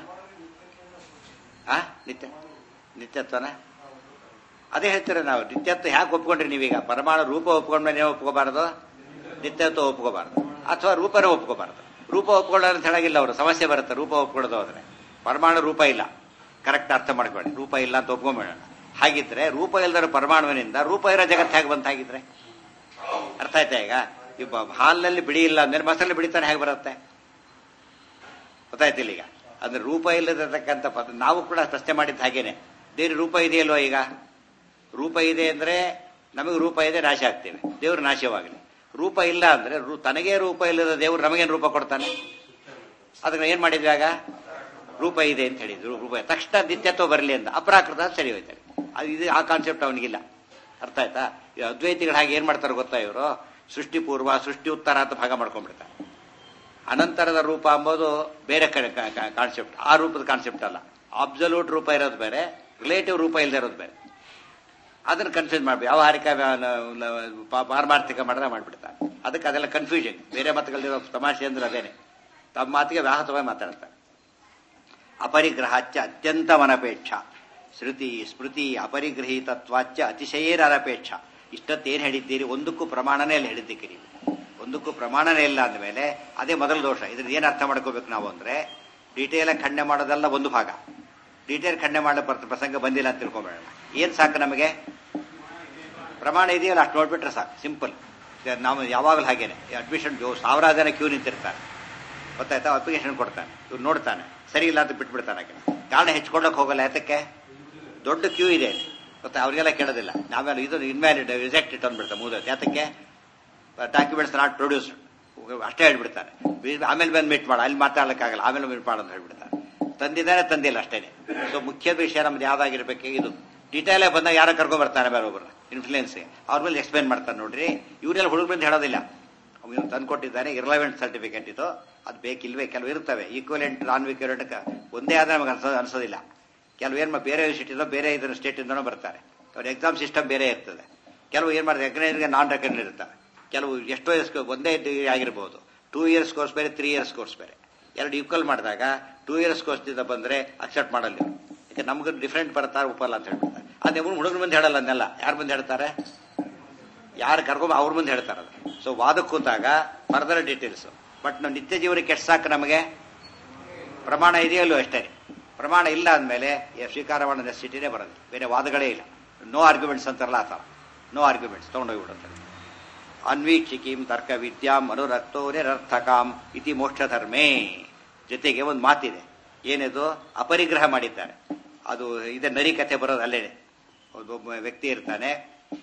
ಆ ನಿತ್ಯ ನಿತ್ಯತ್ವನ ಅದೇ ಹೇಳ್ತೀರ ನಾವು ನಿತ್ಯತ್ವ ಯಾಕೆ ಒಪ್ಕೊಂಡ್ರಿ ನೀವೀಗ ಪರಮಾಣು ರೂಪ ಒಪ್ಕೊಂಡ್ಮೇಲೆ ನೀವು ಒಪ್ಕೋಬಾರದು ನಿತ್ಯತ್ವ ಒಪ್ಕೋಬಾರದು ಅಥವಾ ರೂಪನೇ ಒಪ್ಕೋಬಾರದು ರೂಪ ಒಪ್ಕೊಳ್ಳೋದು ಅಂತ ಹೇಳಾಗಿಲ್ಲ ಅವರು ಸಮಸ್ಯೆ ಬರುತ್ತೆ ರೂಪ ಒಪ್ಕೊಳ್ಳೋದು ಹೋದ್ರೆ ಪರಮಾಣು ರೂಪ ಇಲ್ಲ ಕರೆಕ್ಟ್ ಅರ್ಥ ಮಾಡ್ಕೊಳ್ಳಿ ರೂಪ ಇಲ್ಲ ಅಂತ ಒಪ್ಕೊಂಬೇಡ ಹಾಗಿದ್ರೆ ರೂಪ ಇಲ್ಲದ ಪರಮಾಣುವಿನಿಂದ ರೂಪ ಇರೋ ಜಗತ್ತು ಹೇಗೆ ಬಂತ ಹಾಗಿದ್ರೆ ಅರ್ಥ ಆಯ್ತಾ ಈಗ ಇಬ್ಬ ಹಾಲಿನಲ್ಲಿ ಬಿಡಿ ಇಲ್ಲ ಅಂದ್ರೆ ಮೊಸರಲ್ಲಿ ಬಿಡಿತಾನೆ ಹೇಗೆ ಬರುತ್ತೆ ಗೊತ್ತಾಯ್ತಿಲ್ಲ ಈಗ ಅಂದ್ರೆ ರೂಪ ಇಲ್ಲದಿರತಕ್ಕಂಥ ಪದ ನಾವು ಕೂಡ ಪ್ರಶ್ನೆ ಮಾಡಿದ್ದು ಹಾಗೇನೆ ದೇವ್ರ ರೂಪ ಇದೆಯಲ್ವ ಈಗ ರೂಪ ಇದೆ ಅಂದ್ರೆ ನಮಗೆ ರೂಪ ಇದೆ ನಾಶ ಆಗ್ತೇವೆ ದೇವ್ರು ನಾಶವಾಗಲಿ ರೂಪ ಇಲ್ಲ ಅಂದ್ರೆ ರೂ- ತನಗೇ ರೂಪ ಇಲ್ಲದ ದೇವ್ರು ನಮಗೇನು ರೂಪ ಕೊಡ್ತಾನೆ ಅದನ್ನ ಏನ್ ಮಾಡಿದ್ವಿ ಆಗ ರೂಪ ಇದೆ ಅಂತ ಹೇಳಿದ್ರು ರೂಪ ತಕ್ಷಣ ನಿತ್ಯತ್ವ ಬರಲಿ ಅಂತ ಅಪರಾಕೃತ ಸರಿ ಹೋಯ್ತಾರೆ ಅದು ಇದು ಆ ಕಾನ್ಸೆಪ್ಟ್ ಅವನಿಗಿಲ್ಲ ಅರ್ಥ ಆಯ್ತಾ ಈ ಅದ್ವೈತಿಗಳು ಹಾಗೆ ಏನ್ ಮಾಡ್ತಾರೆ ಗೊತ್ತಾ ಇವರು ಸೃಷ್ಟಿ ಪೂರ್ವ ಸೃಷ್ಟಿ ಉತ್ತರ ಅಂತ ಭಾಗ ಮಾಡ್ಕೊಂಡ್ಬಿಡ್ತಾರೆ ಅನಂತರದ ರೂಪ ಅಂಬೋದು ಬೇರೆ ಕಾನ್ಸೆಪ್ಟ್ ಆ ರೂಪದ ಕಾನ್ಸೆಪ್ಟ್ ಅಲ್ಲ ಅಬ್ಸಲ್ಯೂಟ್ ರೂಪ ಇರೋದು ಬೇರೆ ರಿಲೇಟಿವ್ ರೂಪ ಇಲ್ಲದೆ ಇರೋದು ಬೇರೆ ಅದನ್ನ ಕನ್ಫ್ಯೂಸ್ ಮಾಡ್ಬೇಕು ವ್ಯಾವಹಾರಿಕ ವ್ಯಾ- ನ- ನ- ಪಾ- ಪಾರಮಾರ್ಥಿಕ ಮಾಡಿದ್ರೆ ಮಾಡ್ಬಿಡ್ತಾರೆ ಅದಕ್ಕೆ ಅದೆಲ್ಲ ಕನ್ಫ್ಯೂಷನ್ ಬೇರೆ ಮಾತುಗಳಿರೋ ತಮಾಷೆ ಅಂದ್ರೆ ಅದೇನೆ ತಮ್ಮ ಮಾತಿಗೆ ವ್ಯಾಹತವಾಗಿ ಮಾತಾಡ್ತಾರೆ ಅಪರಿಗ್ರಹಾಚ್ಯ ಅತ್ಯಂತ ಅನಪೇಕ್ಷ ಶ್ರುತಿ ಸ್ಮೃತಿ ಅಪರಿಗೃಹೀತತ್ವಾಚ್ಯ ಅತಿಶಯೇರನಪೇಕ್ಷ ಇಷ್ಟತ್ತೇನು ಹೇಳಿದ್ದೀರಿ ಒಂದಕ್ಕೂ ಪ್ರಮಾಣನೇ ಅಲ್ಲಿ ಹೇಳಿದ್ದೀರಿ ನೀವು ಒಂದಕ್ಕೂ ಪ್ರಮಾಣನೇ ಇಲ್ಲ ಅಂದಮೇಲೆ ಅದೇ ಮೊದಲ ದೋಷ ಇದ್ರ ಏನು ಅರ್ಥ ಮಾಡ್ಕೋಬೇಕು ನಾವು ಅಂದ್ರೆ ಡೀಟೇಲ್ ಖಂಡನೆ ಮಾಡೋದಲ್ಲ ಒಂದು ಭಾಗ ಡೀಟೇಲ್ ಖಂಡನೆ ಮಾಡೋ ಪ್ರ- ಪ್ರಸಂಗ ಬಂದಿಲ್ಲ ಅಂತ ತಿಳ್ಕೊಂಬೇಡ ಏನ್ ಸಾಕು ನಮಗೆ ಪ್ರಮಾಣ ಇದೆಯಲ್ಲ ಅಷ್ಟು ನೋಡ್ಬಿಟ್ರೆ ಸಾಕು ಸಿಂಪಲ್ ನಾವು ಯಾವಾಗಲೂ ಹಾಗೇನೆ ಅಡ್ಮಿಷನ್ ಸಾವಿರಾರು ಜನ ಕ್ಯೂ ನಿಂತಿರ್ತಾರೆ ಗೊತ್ತಾಯ್ತಾ ಅಪ್ಲಿಕೇಶನ್ ಕೊಡ್ತಾನೆ ಇವ್ರು ನೋಡ್ತಾನೆ ಸರಿ ಇಲ್ಲ ಅಂತ ಬಿಟ್ಬಿಡ್ತಾನೆ ಆಕೆ ಕಾರಣ ಹೆಚ್ಕೊಳ್ಳೋಕೆ ಹೋಗಲ್ಲ ಯಾತಕ್ಕೆ ದೊಡ್ಡ ಕ್ಯೂ ಇದೆ ಅಲ್ಲಿ. ಗೊತ್ತಾ ಅವ್ರಿಗೆಲ್ಲ ಕೇಳೋದಿಲ್ಲ ನಾವೆಲ್ಲ ಇದು ಇನ್ವ್ಯಾಲಿಡ್ ರಿಜೆಕ್ಟ್ ಇಟ್ ಅಂದ್ಬಿಡ್ತಾರೆ ಮೂದ ಯಾತಕ್ಕೆ ಡಾಕ್ಯುಮೆಂಟ್ಸ್ ನಾಟ್ ಪ್ರೊಡ್ಯೂಸ್ಡ್ ಅಷ್ಟೇ ಹೇಳ್ಬಿಡ್ತಾರೆ ಬಿ- ಆಮೇಲೆ ಬಂದು ಮೀಟ್ ಮಾಡ ಅಲ್ಲಿ ಮಾತಾಡಲಿಕ್ಕಾಗಲ್ಲ ಆಮೇಲೆ ಮೀಟ್ ಮಾಡ ಅಂತ ಹೇಳ್ಬಿಡ್ತಾರೆ ತಂದಿದ್ದಾರೆ ತಂದಿಲ್ಲ ಅಷ್ಟೇನೆ ಸೊ ಮುಖ್ಯ ವಿಷಯ ನಮ್ದು ಯಾವ್ದಾಗಿರ್ಬೇಕು ಇದು ಡೀಟೇಲ್ ಬಂದಾಗ ಯಾರೋ ಕರ್ಕೊಂಡ್ ಬರ್ತಾನೆ ಬೇರೆ ಒಬ್ಬರು ಇನ್ಫ್ಲೂಯೆನ್ಸ್ ಅವ್ರ ಮೇಲೆ ಎಕ್ಸ್ಪ್ಲೈನ್ ಮಾಡ್ತಾರೆ ನೋಡ್ರಿ ಇವರೆಲ್ಲ ಹುಡುಗರಿಂದ ಹೇಳೋದಿಲ್ಲ ಅವನು ತಂದ್ಕೊಟ್ಟಿದ್ದಾನೆ ಇರ್ಲವೆಂಟ್ ಸರ್ಟಿಫಿಕೇಟ್ ಇದು ಅದು ಬೇಕಿಲ್ವೇ ಕೆಲವು ಇರ್ತವೆ ಈಕ್ವಲೆಂಟ್ ನಾನ್ ಈಕ್ವಲೆಂಟ್ ಒಂದೇ ಆದ್ರೆ ನಮಗೆ ಅನ್ಸೋ ಅನ್ಸೋದಿಲ್ಲ ಕೆಲವು ಏನ್ ಮಾ- ಬೇರೆ ಯೂನಿವರ್ಸಿಟಿದೋ ಬೇರೆ ಇದರ ಸ್ಟೇಟಿಂದನೋ ಬರ್ತಾರೆ ಅವ್ರ ಎಕ್ಸಾಮ್ ಸಿಸ್ಟಮ್ ಬೇರೆ ಇರ್ತದೆ ಕೆಲವು ಏನ್ ಮಾಡ್ತಾರೆ ರೆಕಗ್ನೈಸ್ಗೆ ನಾನ್ ರೆಕಗ್ನೈಸ್ ಇರ್ತವೆ ಕೆಲವು ಎಷ್ಟೋ ಇಯರ್ಸ್ ಒಂದೇ degree ಆಗಿರ್ಬೋದು ಟೂ ಇಯರ್ಸ್ ಕೋರ್ಸ್ ಬೇರೆ ತ್ರೀ ಇಯರ್ಸ್ ಕೋರ್ಸ್ ಬೇರೆ ಎರಡು ಈಕ್ವಲ್ ಮಾಡಿದಾಗ ಟೂ ಇಯರ್ಸ್ ಕೋರ್ಸ್ದಿಂದ ಬಂದ್ರೆ ಅಕ್ಸೆಪ್ಟ್ ಮಾಡಲ್ಲ ಇವ್ರು. ಯಾಕೆ ನಮ್ಗೆ ಡಿಫ್ರೆಂಟ್ ಬರ್ತಾರೆ ಒಪ್ಪಲ್ಲ ಅಂತ ಹೇಳ್ಬಿಡ್ತಾರೆ ಅದೇ ಹುಡುಗರ ಮುಂದೆ ಹೇಳಲ್ಲ ಅದನ್ನೆಲ್ಲ ಯಾರ ಮುಂದೆ ಹೇಳ್ತಾರೆ ಯಾರು ಕರ್ಕೊಂಬ ಅವ್ರ ಮುಂದೆ ಹೇಳ್ತಾರೆ ಅದು ಸೊ ವಾದಕ್ಕೆ ಕೂತಾಗ ಫರ್ದರ್ ಡೀಟೇಲ್ಸ್ ಬಟ್ ನಾವು ನಿತ್ಯ ಜೀವನಕ್ಕೆ ಎಷ್ಟು ಸಾಕು ನಮಗೆ ಪ್ರಮಾಣ ಇದೆಯಲ್ಲೋ ಅಷ್ಟೇ ಪ್ರಮಾಣ ಇಲ್ಲ ಅಂದಮೇಲೆ ಸ್ವೀಕಾರ ಮಾಡೋ ನೆಸಿಟಿನೇ ಬರೋದು ಬೇರೆ ವಾದಗಳೇ ಇಲ್ಲ ನೋ ಆರ್ಗ್ಯುಮೆಂಟ್ಸ್ ಅಂತಾರಲ್ಲ ಆ ಥರ ನೋ ಆರ್ಗ್ಯುಮೆಂಟ್ಸ್ ತೊಗೊಂಡೋಗ್ಬಿಡುತ್ತೆ ಅನ್ವೀಕ್ಷಿಕೀಂ ತರ್ಕ ವಿದ್ಯಾಂ ಅನುರಕ್ತೋ ನಿರರ್ಥಕಾಂ ಇತಿ ಮೋಕ್ಷ ಧರ್ಮೇ ಜೊತೆಗೆ ಒಂದು ಮಾತಿದೆ ಏನಿದು ಅಪರಿಗ್ರಹ ಮಾಡಿದ್ದಾರೆ ಅದು ಇದೆ ನರಿ ಕಥೆ ಬರೋದು ಅಲ್ಲೇನೆ ಒಬ್ಬ ವ್ಯಕ್ತಿ ಇರ್ತಾನೆ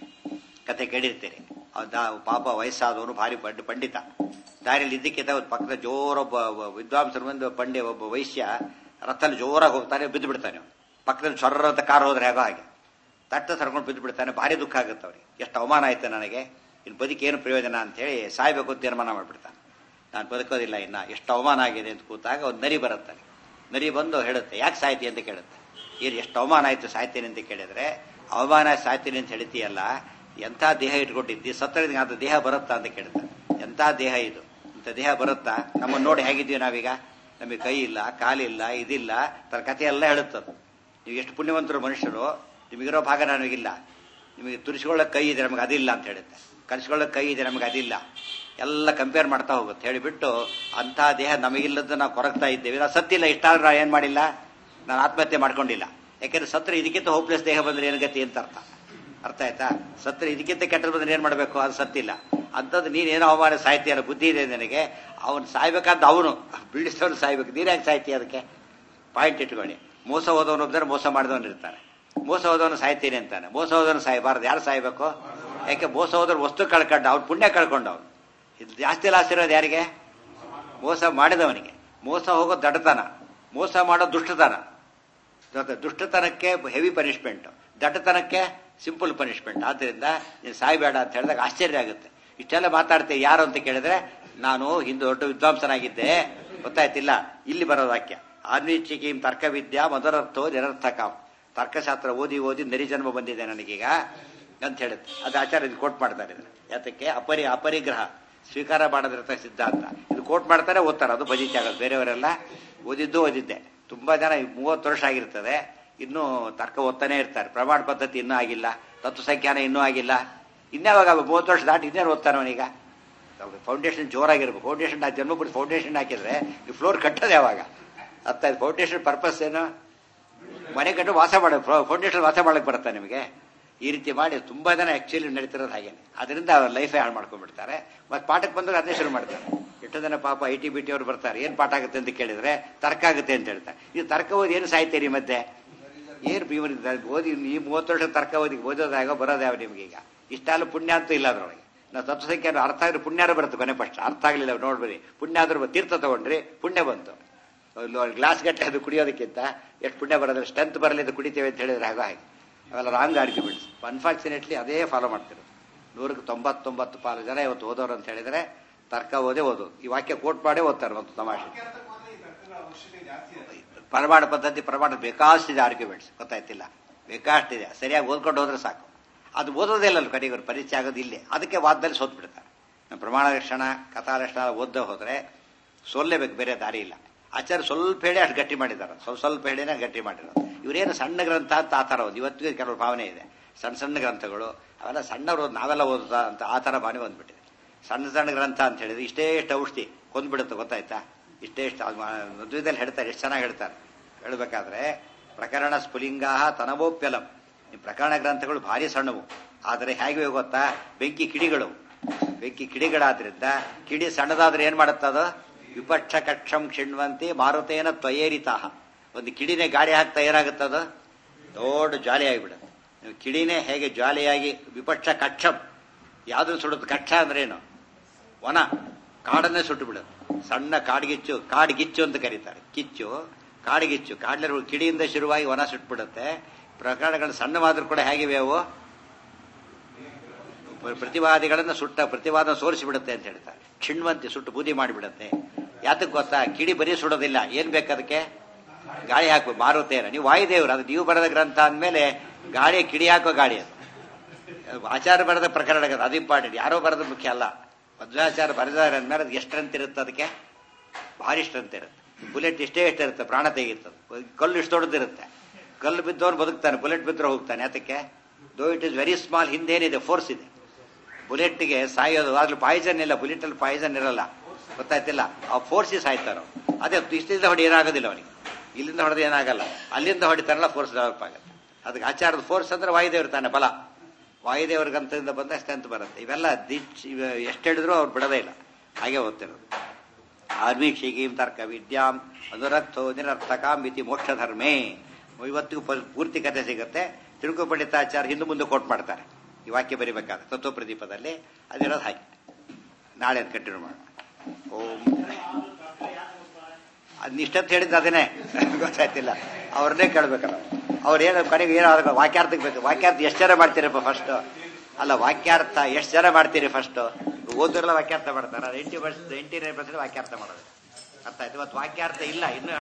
ಕತೆ ಕೇಳಿರ್ತೀರಿ ಅದ ಪಾಪ ವಯಸ್ಸಾದವನು ಭಾರಿ ಪಂಡ ಪಂಡಿತ ದಾರಿಯಲ್ಲಿ ಇದ್ದಕ್ಕಿದ್ದ ಒಂದು ಪಕ್ಕದ ಜೋರೊಬ್ಬ ಒಬ್ಬ ವಿದ್ವಾಂಸರು ಬಂದು ಪಂಡೆ ಒಬ್ಬ ವೈಶ್ಯ ರಥದಲ್ಲಿ ಜೋರಾಗಿ ಹೋಗ್ತಾನೆ ಬಿದ್ದು ಬಿಡ್ತಾನೆ ಅವ್ನು. ಪಕ್ಕದಲ್ಲಿ ಚೊರ್ರ ಅಂತ ಕಾರ್ ಹೋದ್ರೆ ಹೇಗೋ ಹಾಗೆ ತಟ್ಟ ಸರ್ಕೊಂಡು ಬಿದ್ದು ಬಿಡ್ತಾನೆ ಭಾರಿ ದುಃಖ ಆಗುತ್ತೆ ಅವ್ರಿಗೆ ಎಷ್ಟು ಅವಮಾನ ಆಯ್ತು ನನಗೆ ಇನ್ನು ಬದುಕೇನು ಪ್ರಯೋಜನ ಅಂತ ಹೇಳಿ ಸಾಯ್ಬೇಕು ಅಂತ ತೀರ್ಮಾನ ಮಾಡ್ಬಿಡ್ತಾನೆ ನಾನು ಬದುಕೋದಿಲ್ಲ ಇನ್ನ ಎಷ್ಟು ಅವಮಾನ ಆಗಿದೆ ಅಂತ ಕೂತಾಗ ಒಂದು ನರಿ ಬರುತ್ತೆ ಅಲ್ಲಿ. ನರಿ ಬಂದು ಹೇಳುತ್ತೆ ಯಾಕೆ ಸಾಯ್ತಿ ಅಂತ ಕೇಳುತ್ತೆ ಏನು ಎಷ್ಟು ಅವಮಾನ ಆಯ್ತು ಸಾಯ್ತೀನಿ ಅಂತ ಕೇಳಿದ್ರೆ ಅವಮಾನ ಆಯ್ತು ಸಾಯ್ತೀನಿ ಅಂತ ಹೇಳ್ತೀಯಲ್ಲ ಎಂಥ ದೇಹ ಇಟ್ಕೊಂಡಿದ್ದಿ ಸತ್ತರಿಗೆ ಅದು ದೇಹ ಬರುತ್ತಾ ಅಂತ ಕೇಳುತ್ತೆ ಎಂಥ ದೇಹ ಇದು ಇಂಥ ದೇಹ ಬರುತ್ತಾ ನಮ್ಮನ್ನು ನೋಡಿ ಹೇಗಿದ್ದೀವಿ ನಾವೀಗ ನಮಗೆ ಕೈ ಇಲ್ಲ ಕಾಲಿಲ್ಲ ಇದಿಲ್ಲ ತರ ಕಥೆ ಎಲ್ಲ ಹೇಳುತ್ತದು ನೀವು ಎಷ್ಟು ಪುಣ್ಯವಂತರು ಮನುಷ್ಯರು ನಿಮಗಿರೋ ಭಾಗ ನನಗಿಲ್ಲ ನಿಮಗೆ ತುರಿಸ್ಕೊಳ್ಳೋಕೆ ಕೈ ಇದೆ ನಮಗೆ ಅದಿಲ್ಲ ಅಂತ ಹೇಳುತ್ತೆ ಕಲಿಸ್ಕೊಳ್ಳೋಕೆ ಕೈ ಇದೆ ನಮಗೆ ಅದಿಲ್ಲ ಎಲ್ಲ ಕಂಪೇರ್ ಮಾಡ್ತಾ ಹೋಗುತ್ತೆ ಹೇಳಿಬಿಟ್ಟು ಅಂಥ ದೇಹ ನಮಗಿಲ್ಲದ ನಾವು ಕೊರಗ್ತಾ ಇದ್ದೇವೆ ನಾವು ಸತ್ತಿಲ್ಲ ಇಷ್ಟಾದ್ರೂ ನಾವು ಏನು ಮಾಡಿಲ್ಲ ನಾನು ಆತ್ಮಹತ್ಯೆ ಮಾಡ್ಕೊಂಡಿಲ್ಲ ಯಾಕೆಂದ್ರೆ ಸತ್ರ ಇದಕ್ಕಿಂತ ಹೋಪ್ಲೆಸ್ ದೇಹ ಬಂದ್ರೆ ಏನು ಗತಿ ಅಂತ ಅರ್ಥ ಅರ್ಥ ಆಯ್ತಾ ಸತ್ರ ಇದಕ್ಕಿಂತ ಕೆಟ್ಟದ್ದು ಬಂದ್ರೆ ಏನ್ ಮಾಡಬೇಕು ಅದು ಸತ್ತಿಲ್ಲ ಅಂಥದ್ದು ನೀನೇನೋ ಅವಮಾನ ಸಾಯ್ತೀಯಲ್ಲ ಬುದ್ಧಿ ಇದೆ ನನಗೆ ಅವನು ಸಾಯ್ಬೇಕಾದ ಅವನು ಬೀಳಿಸೋನು ಸಾಯ್ಬೇಕು ನೀನ್ ಯಾಕೆ ಸಾಯ್ತೀಯ ಅದಕ್ಕೆ ಪಾಯಿಂಟ್ ಇಟ್ಕೊಳ್ಳಿ ಮೋಸ ಹೋದವನು ಒಬ್ಬರು ಮೋಸ ಮಾಡಿದವನು ಇರ್ತಾನೆ ಮೋಸ ಹೋದವನು ಸಾಯ್ತೀನಿ ಅಂತಾನೆ ಮೋಸ ಹೋದವನು ಸಾಯಬಾರ್ದು ಯಾರು ಸಾಯ್ಬೇಕು ಯಾಕೆ ಮೋಸ ಹೋದವ್ರು ವಸ್ತು ಕಳ್ಕೊಂಡ ಅವ್ನು ಪುಣ್ಯ ಕಳ್ಕೊಂಡ ಅವನು ಇದು ಜಾಸ್ತಿ ಲಾಸ್ ಇರೋದು ಯಾರಿಗೆ ಮೋಸ ಮಾಡಿದವನಿಗೆ ಮೋಸ ಹೋಗೋ ದಡ್ಡತನ ಮೋಸ ಮಾಡೋ ದುಷ್ಟತನ ಜೊತೆ ದುಷ್ಟತನಕ್ಕೆ ಹೆವಿ ಪನಿಷ್ಮೆಂಟ್ ದಡ್ಡತನಕ್ಕೆ ಸಿಂಪಲ್ ಪನಿಷ್ಮೆಂಟ್ ಆದ್ರಿಂದ ನೀನು ಸಾಯ್ಬೇಡ ಅಂತ ಹೇಳಿದಾಗ ಆಶ್ಚರ್ಯ ಆಗುತ್ತೆ ಇಷ್ಟೆಲ್ಲ ಮಾತಾಡ್ತೀವಿ ಯಾರು ಅಂತ ಕೇಳಿದ್ರೆ ನಾನು ಹಿಂದೆ ದೊಡ್ಡ ವಿದ್ವಾಂಸನಾಗಿದ್ದೆ ಗೊತ್ತಾಯ್ತಿಲ್ಲ ಇಲ್ಲಿ ಬರೋ ವಾಕ್ಯ ಆನ್ವೀಕ್ಷಿಕೀಂ ತರ್ಕವಿದ್ಯಾ ಮಧುರರ್ಥೋ ನಿರರ್ಥಕಾಂ ತರ್ಕಶಾಸ್ತ್ರ ಓದಿ ಓದಿ ಜನ್ಮ ಬಂದಿದೆ ನನಗೀಗ ಅಂತ ಹೇಳುತ್ತೆ ಅದು ಆಚಾರ್ಯ ಇದು ಕೋಟ್ ಮಾಡ್ತಾರೆ ಇದನ್ನ ಯಾತಕ್ಕೆ ಅಪರಿ ಅಪರಿಗ್ರಹ ಸ್ವೀಕಾರ ಮಾಡೋದಿರತ್ತ ಸಿದ್ಧಾಂತ ಇದು ಕೋಟ್ ಮಾಡ್ತಾರೆ ಓದ್ತಾರೆ ಅದು ಬಜಿತಿ ಆಗೋದು ಬೇರೆಯವರೆಲ್ಲ ಓದಿದ್ದು ಓದಿದ್ದೆ ತುಂಬಾ ಜನ ಮೂವತ್ತು ವರ್ಷ ಆಗಿರ್ತದೆ ಇನ್ನೂ ತರ್ಕ ಓದ್ತಾನೆ ಇರ್ತಾರೆ ಪ್ರಮಾಣ ಪದ್ಧತಿ ಇನ್ನೂ ಆಗಿಲ್ಲ ತತ್ವ ಸಂಖ್ಯಾನ ಇನ್ನೂ ಆಗಿಲ್ಲ ಇನ್ಯಾವಾಗ ಮೂವತ್ತು ವರ್ಷ ದಾಟಿ ಇನ್ನೇನು ಓದ್ತಾನೆ ಅವನೀಗ ಫೌಂಡೇಶನ್ ಜೋರಾಗಿರ್ಬೇಕು ಫೌಂಡೇಶನ್ ಜನ್ಮ ಬಿಟ್ಟು ಫೌಂಡೇಶನ್ ಹಾಕಿದ್ರೆ ಈ ಫ್ಲೋರ್ ಕಟ್ಟೋದು ಯಾವಾಗ ಅರ್ಥ ಫೌಂಡೇಶನ್ ಪರ್ಪಸ್ ಏನು ಮನೆ ಕಟ್ಟು ವಾಸ ಮಾಡ ಫೌಂಡೇಶನ್ ವಾಸ ಮಾಡಕ್ ಬರುತ್ತಾ ನಿಮಗೆ ಈ ರೀತಿ ಮಾಡಿ ತುಂಬಾ ಜನ ಆಕ್ಚುಲಿ ನಡೀತಿರೋದು ಹಾಗೇನೆ ಅದರಿಂದ ಅವ್ರ ಲೈಫೇ ಹಾಳು ಮಾಡ್ಕೊಂಡ್ಬಿಡ್ತಾರೆ ಮತ್ತೆ ಪಾಠಕ್ಕೆ ಬಂದ್ರೆ ಅದನ್ನೇ ಶುರು ಮಾಡ್ತಾರೆ ಎಷ್ಟು ಜನ ಪಾಪ ಐ ಟಿ ಬಿ ಟಿ ಅವ್ರು ಬರ್ತಾರೆ ಏನ್ ಪಾಠ ಆಗುತ್ತೆ ಅಂತ ಕೇಳಿದ್ರೆ ತರ್ಕ ಆಗುತ್ತೆ ಅಂತ ಹೇಳ್ತಾರೆ ಇದು ತರ್ಕ ಓದಿ ಏನು ಸಾಯ್ತೀರಿ ಮತ್ತೆ ಏನು ಇವನಿಂದ ಓದಿ ಈ ಮೂವತ್ತು ವರ್ಷ ತರ್ಕ ಓದಿ ಓದೋದಾಗ ಬರೋದ್ಯಾವ ನಿಮ್ಗೆ ಈಗ ಇಷ್ಟೆಲ್ಲ ಪುಣ್ಯ ಅಂತೂ ಇಲ್ಲ ಅದ್ರೊಳಗೆ ನಾವು ತತ್ವಸಂಖ್ಯೆ ಅರ್ಥ ಆಗಿದ್ರೆ ಪುಣ್ಯಾರ ಬರುತ್ತೆ ಕೊನೆ ಫಸ್ಟ್ ಅರ್ಥ ಆಗಲಿಲ್ಲ ನೋಡ್ಬೇಡಿ ಪುಣ್ಯ ಆದ್ರೂ ತೀರ್ಥ ತಗೊಂಡ್ರಿ ಪುಣ್ಯ ಬಂತು ಗ್ಲಾಸ್ ಗಟ್ಟೆ ಅದು ಕುಡಿಯೋದಕ್ಕಿಂತ ಎಷ್ಟು ಪುಣ್ಯ ಬರೋದ್ರೆ ಸ್ಟ್ರೆಂತ್ ಬರಲಿ ಅದು ಕುಡಿತೇವೆ ಅಂತ ಹೇಳಿದ್ರೆ ಹಾಗೆ ಹಾಗೆ ಅವೆಲ್ಲ ರಾಂಗ್ ಆರ್ಗ್ಯುಮೆಂಟ್ಸ್ ಅನ್ಫಾರ್ಚುನೇಟ್ಲಿ ಅದೇ ಫಾಲೋ ಮಾಡ್ತಿರೋದು ನೂರಕ್ಕೆ ತೊಂಬತ್ತೊಂಬತ್ತು ಪಾಲು ಜನ ಇವತ್ತು ಓದೋರು ಅಂತ ಹೇಳಿದ್ರೆ ತರ್ಕ ಓದೇ ಓದೋದು ಈ ವಾಕ್ಯ ಕೋಟ್ ಮಾಡೇ ಓದ್ತಾರೆ ಒಂದು ತಮಾಷೆ ಪ್ರಮಾಣ ಪದ್ಧತಿ ಪ್ರಮಾಣ ಬೇಕಾಷ್ಟಿದೆ ಆರ್ಗ್ಯುಮೆಂಟ್ಸ್ ಗೊತ್ತಾಯ್ತಿಲ್ಲ ಬೇಕಾಷ್ಟಿದೆ ಸರಿಯಾಗಿ ಓದ್ಕೊಂಡು ಹೋದ್ರೆ ಸಾಕು ಅದು ಓದೋದೇ ಇಲ್ಲ ಕಡೆಗೆ ಪರಿಚಯ ಆಗೋದು ಇಲ್ಲೇ ಅದಕ್ಕೆ ವಾದದಲ್ಲಿ ಸೋತ್ ಬಿಡ್ತಾರೆ ನಮ್ಮ ಪ್ರಮಾಣ ಲಕ್ಷಣ ಕಥಾ ಲಕ್ಷಣ ಓದ್ದೆ ಹೋದ್ರೆ ಸೋಲ್ಲೇಬೇಕು ಬೇರೆ ದಾರಿ ಇಲ್ಲ ಆಚಾರ್ಯ ಸ್ವಲ್ಪ ಹೇಳಿ ಅಷ್ಟು ಗಟ್ಟಿ ಮಾಡಿದ್ದಾರೆ ಸ್ವಲ್ಪ ಸ್ವಲ್ಪ ಹೇಳಿನೇ ಗಟ್ಟಿ ಮಾಡಿರೋದು ಇವರೇನು ಸಣ್ಣ ಗ್ರಂಥ ಅಂತ ಆ ಥರ ಓದಿ ಇವತ್ತಿಗೆ ಕೆಲವು ಭಾವನೆ ಇದೆ ಸಣ್ಣ ಸಣ್ಣ ಗ್ರಂಥಗಳು ಅವೆಲ್ಲ ಸಣ್ಣವರು ನಾವೆಲ್ಲ ಓದುತ್ತಾ ಅಂತ ಆ ಥರ ಭಾವನೆ ಬಂದ್ಬಿಟ್ಟಿದೆ ಸಣ್ಣ ಸಣ್ಣ ಗ್ರಂಥ ಅಂತ ಹೇಳಿದ್ರೆ ಇಷ್ಟೇ ಇಷ್ಟು ಔಷಧಿ ಕೊಂದ್ಬಿಡುತ್ತೆ ಗೊತ್ತಾಯ್ತಾ ಇಷ್ಟೇ ಇಷ್ಟು ಮದುವೆದಲ್ಲಿ ಹೇಳ್ತಾರೆ ಎಷ್ಟು ಚೆನ್ನಾಗಿ ಹೇಳ್ತಾರೆ ಹೇಳ್ಬೇಕಾದ್ರೆ ಪ್ರಕರಣ ಸ್ಫುಲಿಂಗಾ ತನವೋಪ್ಯಲಂ ಈ ಪ್ರಕರಣ ಗ್ರಂಥಗಳು ಭಾರಿ ಸಣ್ಣವು ಆದರೆ ಹೇಗೆ ಗೊತ್ತಾ ಬೆಂಕಿ ಕಿಡಿಗಳು ಬೆಂಕಿ ಕಿಡಿಗಳಾದ್ರಿಂದ ಕಿಡಿ ಸಣ್ಣದಾದ್ರೆ ಏನ್ ಮಾಡುತ್ತದ ವಿಪಕ್ಷ ಕಕ್ಷಂ ಕ್ಷಿಣ್ವಂತಿ ಮಾರುತೇನ ತ್ವಯೇರಿತಾಹ ಒಂದು ಕಿಡಿನೇ ಗಾಳಿ ಹಾಕ್ತಾ ಏನಾಗುತ್ತದ ದೊಡ್ಡ ಜ್ವಾಲೆ ಆಗಿಬಿಡುತ್ತೆ ನೀವು ಕಿಡಿನೇ ಹೇಗೆ ಜ್ವಾಲೆಯಾಗಿ ವಿಪಕ್ಷ ಕಕ್ಷಂ ಯಾವ್ದು ಸುಡುತ್ತೆ ಕಕ್ಷ ಅಂದ್ರೆ ಏನು ವನ ಕಾಡನ್ನೇ ಸುಟ್ಟು ಬಿಡುತ್ತೆ ಸಣ್ಣ ಕಾಡ್ಗಿಚ್ಚು ಕಾಡ್ಗಿಚ್ಚು ಅಂತ ಕರೀತಾರೆ ಕಿಚ್ಚು ಕಾಡ್ಗಿಚ್ಚು ಕಾಡ್ಲಿರುವ ಕಿಡಿಯಿಂದ ಶುರುವಾಗಿ ವನ ಸುಟ್ಬಿಡುತ್ತೆ ಪ್ರಕರಣಗಳು ಸಣ್ಣವಾದ್ರೂ ಕೂಡ ಹೇಗಿವೆ ಅವು ಪ್ರತಿವಾದಿಗಳನ್ನ ಸುಟ್ಟ ಪ್ರತಿವಾದ ಸೋರಿಸಿಬಿಡುತ್ತೆ ಅಂತ ಹೇಳ್ತಾರೆ ಕ್ಷಿಣ್ವಂತಿ ಸುಟ್ಟು ಬೂದಿ ಮಾಡಿಬಿಡುತ್ತೆ ಯಾತಕ್ಕೆ ಗೊತ್ತಾ ಕಿಡಿ ಬರೀ ಸುಡೋದಿಲ್ಲ ಏನ್ ಬೇಕದಕ್ಕೆ ಗಾಳಿ ಹಾಕ್ಬೇಕು ಮಾರುತ್ತೇನ ನೀವು ವಾಯುದೇವರು ಅದು ನೀವು ಬರೆದ ಗ್ರಂಥ ಅಂದಮೇಲೆ ಗಾಳಿಯ ಕಿಡಿ ಹಾಕೋ ಗಾಳಿ ಅದು ಆಚಾರ ಬರೆದ ಪ್ರಕರಣ ಅದು ಇಂಪಾರ್ಟೆಂಟ್ ಯಾರೋ ಬರೆದ ಮುಖ್ಯ ಅಲ್ಲ ಮಧ್ವಾಚಾರ ಬರೆದಾರೆ ಅಂದ್ಮೇಲೆ ಅದು ಎಷ್ಟಂತ ಇರುತ್ತೆ ಅದಕ್ಕೆ ಭಾರಿ ಸ್ಟ್ರೆಂತ್ ಇರುತ್ತೆ ಬುಲೆಟ್ ಇಷ್ಟೇ ಇಷ್ಟ ಇರುತ್ತೆ ಪ್ರಾಣ ತೆಗಿರ್ತದೆ ಕಲ್ಲು ಇಷ್ಟು ದೊಡ್ಡದಿರುತ್ತೆ ಕಲ್ಲು ಬಿದ್ದವನು ಬದುಕ್ತಾನೆ ಬುಲೆಟ್ ಬಿದ್ದರೆ ಹೋಗ್ತಾನೆ ಅದಕ್ಕೆ though it is very small ಹಿಂದೇನಿದೆ ಫೋರ್ಸ್ ಇದೆ ಬುಲೆಟ್ಗೆ ಸಾಯೋದು ಅದ್ರಲ್ಲಿ ಪಾಯ್ಸನ್ ಇಲ್ಲ ಬುಲೆಟ್ ಅಲ್ಲಿ ಪಾಯ್ಸನ್ ಇರಲ್ಲ ಗೊತ್ತಾಯ್ತಿಲ್ಲ ಆ ಫೋರ್ಸಿ ಸಾಯ್ತಾರೋ ಅದೇ ಇಷ್ಟಿಂದ ಹೊಡಿ ಏನಾಗೋದಿಲ್ಲ ಅವನಿಗೆ ಇಲ್ಲಿಂದ ಹೊಡೆದು ಏನಾಗಲ್ಲ ಅಲ್ಲಿಂದ ಹೊಡಿತಾರಲ್ಲ ಫೋರ್ಸ್ ಡೆವಲಪ್ ಆಗುತ್ತೆ ಅದಕ್ಕೆ ಆಚಾರದ ಫೋರ್ಸ್ ಅಂದ್ರೆ ವಾಯುದೇವರು ತಾನೆ ಬಲ ವಾಯುದೇವರ ಗಂತದಿಂದ ಬಂದ ಸ್ಟ್ರೆಂತ್ ಬರುತ್ತೆ ಇವೆಲ್ಲ ದಿಚ್ ಎಷ್ಟು ಹೇಳಿದ್ರು ಅವ್ರು ಬಿಡೋದೇ ಇಲ್ಲ ಹಾಗೆ ಓದ್ತಿರೋದು ಆರ್ಮೀಕ್ಷಿಗೀಂ ತರ್ಕ ವಿದ್ಯಾಂ ಅನುರಕ್ತೋ ನಿರರ್ಥಕಾಂ ಇತಿ ಮೋಕ್ಷ ಧರ್ಮೇ ಇವತ್ತಿಗೂ ಪೂರ್ತಿ ಕಥೆ ಸಿಗುತ್ತೆ ತಿರುಕು ಪಂಡಿತಾಚಾರ್ಯ ಹಿಂದೆ ಮುಂದೆ ಕೋಟ್ ಮಾಡ್ತಾರೆ ಈ ವಾಕ್ಯ ಬರಿಬೇಕಾದ್ರೆ ತತ್ವ ಪ್ರದೀಪದಲ್ಲಿ ಅದಿರೋದು ಹಾಗೆ ನಾಳೆ ಅದು ಕಂಟಿನ್ಯೂ ಮಾಡೋಣ ಓಂ ಅದ್ ಇಷ್ಟೊತ್ತು ಹೇಳಿದ್ದು ಅದನ್ನೇ ಗೊತ್ತಾಯ್ತಿಲ್ಲ ಅವ್ರನ್ನೇ ಕೇಳ್ಬೇಕಲ್ಲ ಅವ್ರು ಏನು ಕಡೆಗೆ ಏನೋ ಅದಕ್ಕೆ ವಾಕ್ಯಾರ್ಥಕ್ಕೆ ಬೇಕು ವಾಕ್ಯಾರ್ಥ ಎಷ್ಟು ಜನ ಮಾಡ್ತೀರಪ್ಪ ಫಸ್ಟ್ ಅಲ್ಲ ವಾಕ್ಯಾರ್ಥ ಎಷ್ಟು ಜನ ಮಾಡ್ತೀರಿ ಫಸ್ಟ್ ಓದಿರಲ್ಲ ವಾಕ್ಯಾರ್ಥ ಮಾಡ್ತಾರೆ eighty percent eighty nine percent ವಾಕ್ಯಾರ್ಥ ಮಾಡೋದು ಅರ್ಥ ಆಯ್ತು ಇವತ್ತು ವಾಕ್ಯಾರ್ಥ ಇಲ್ಲ ಇನ್ನು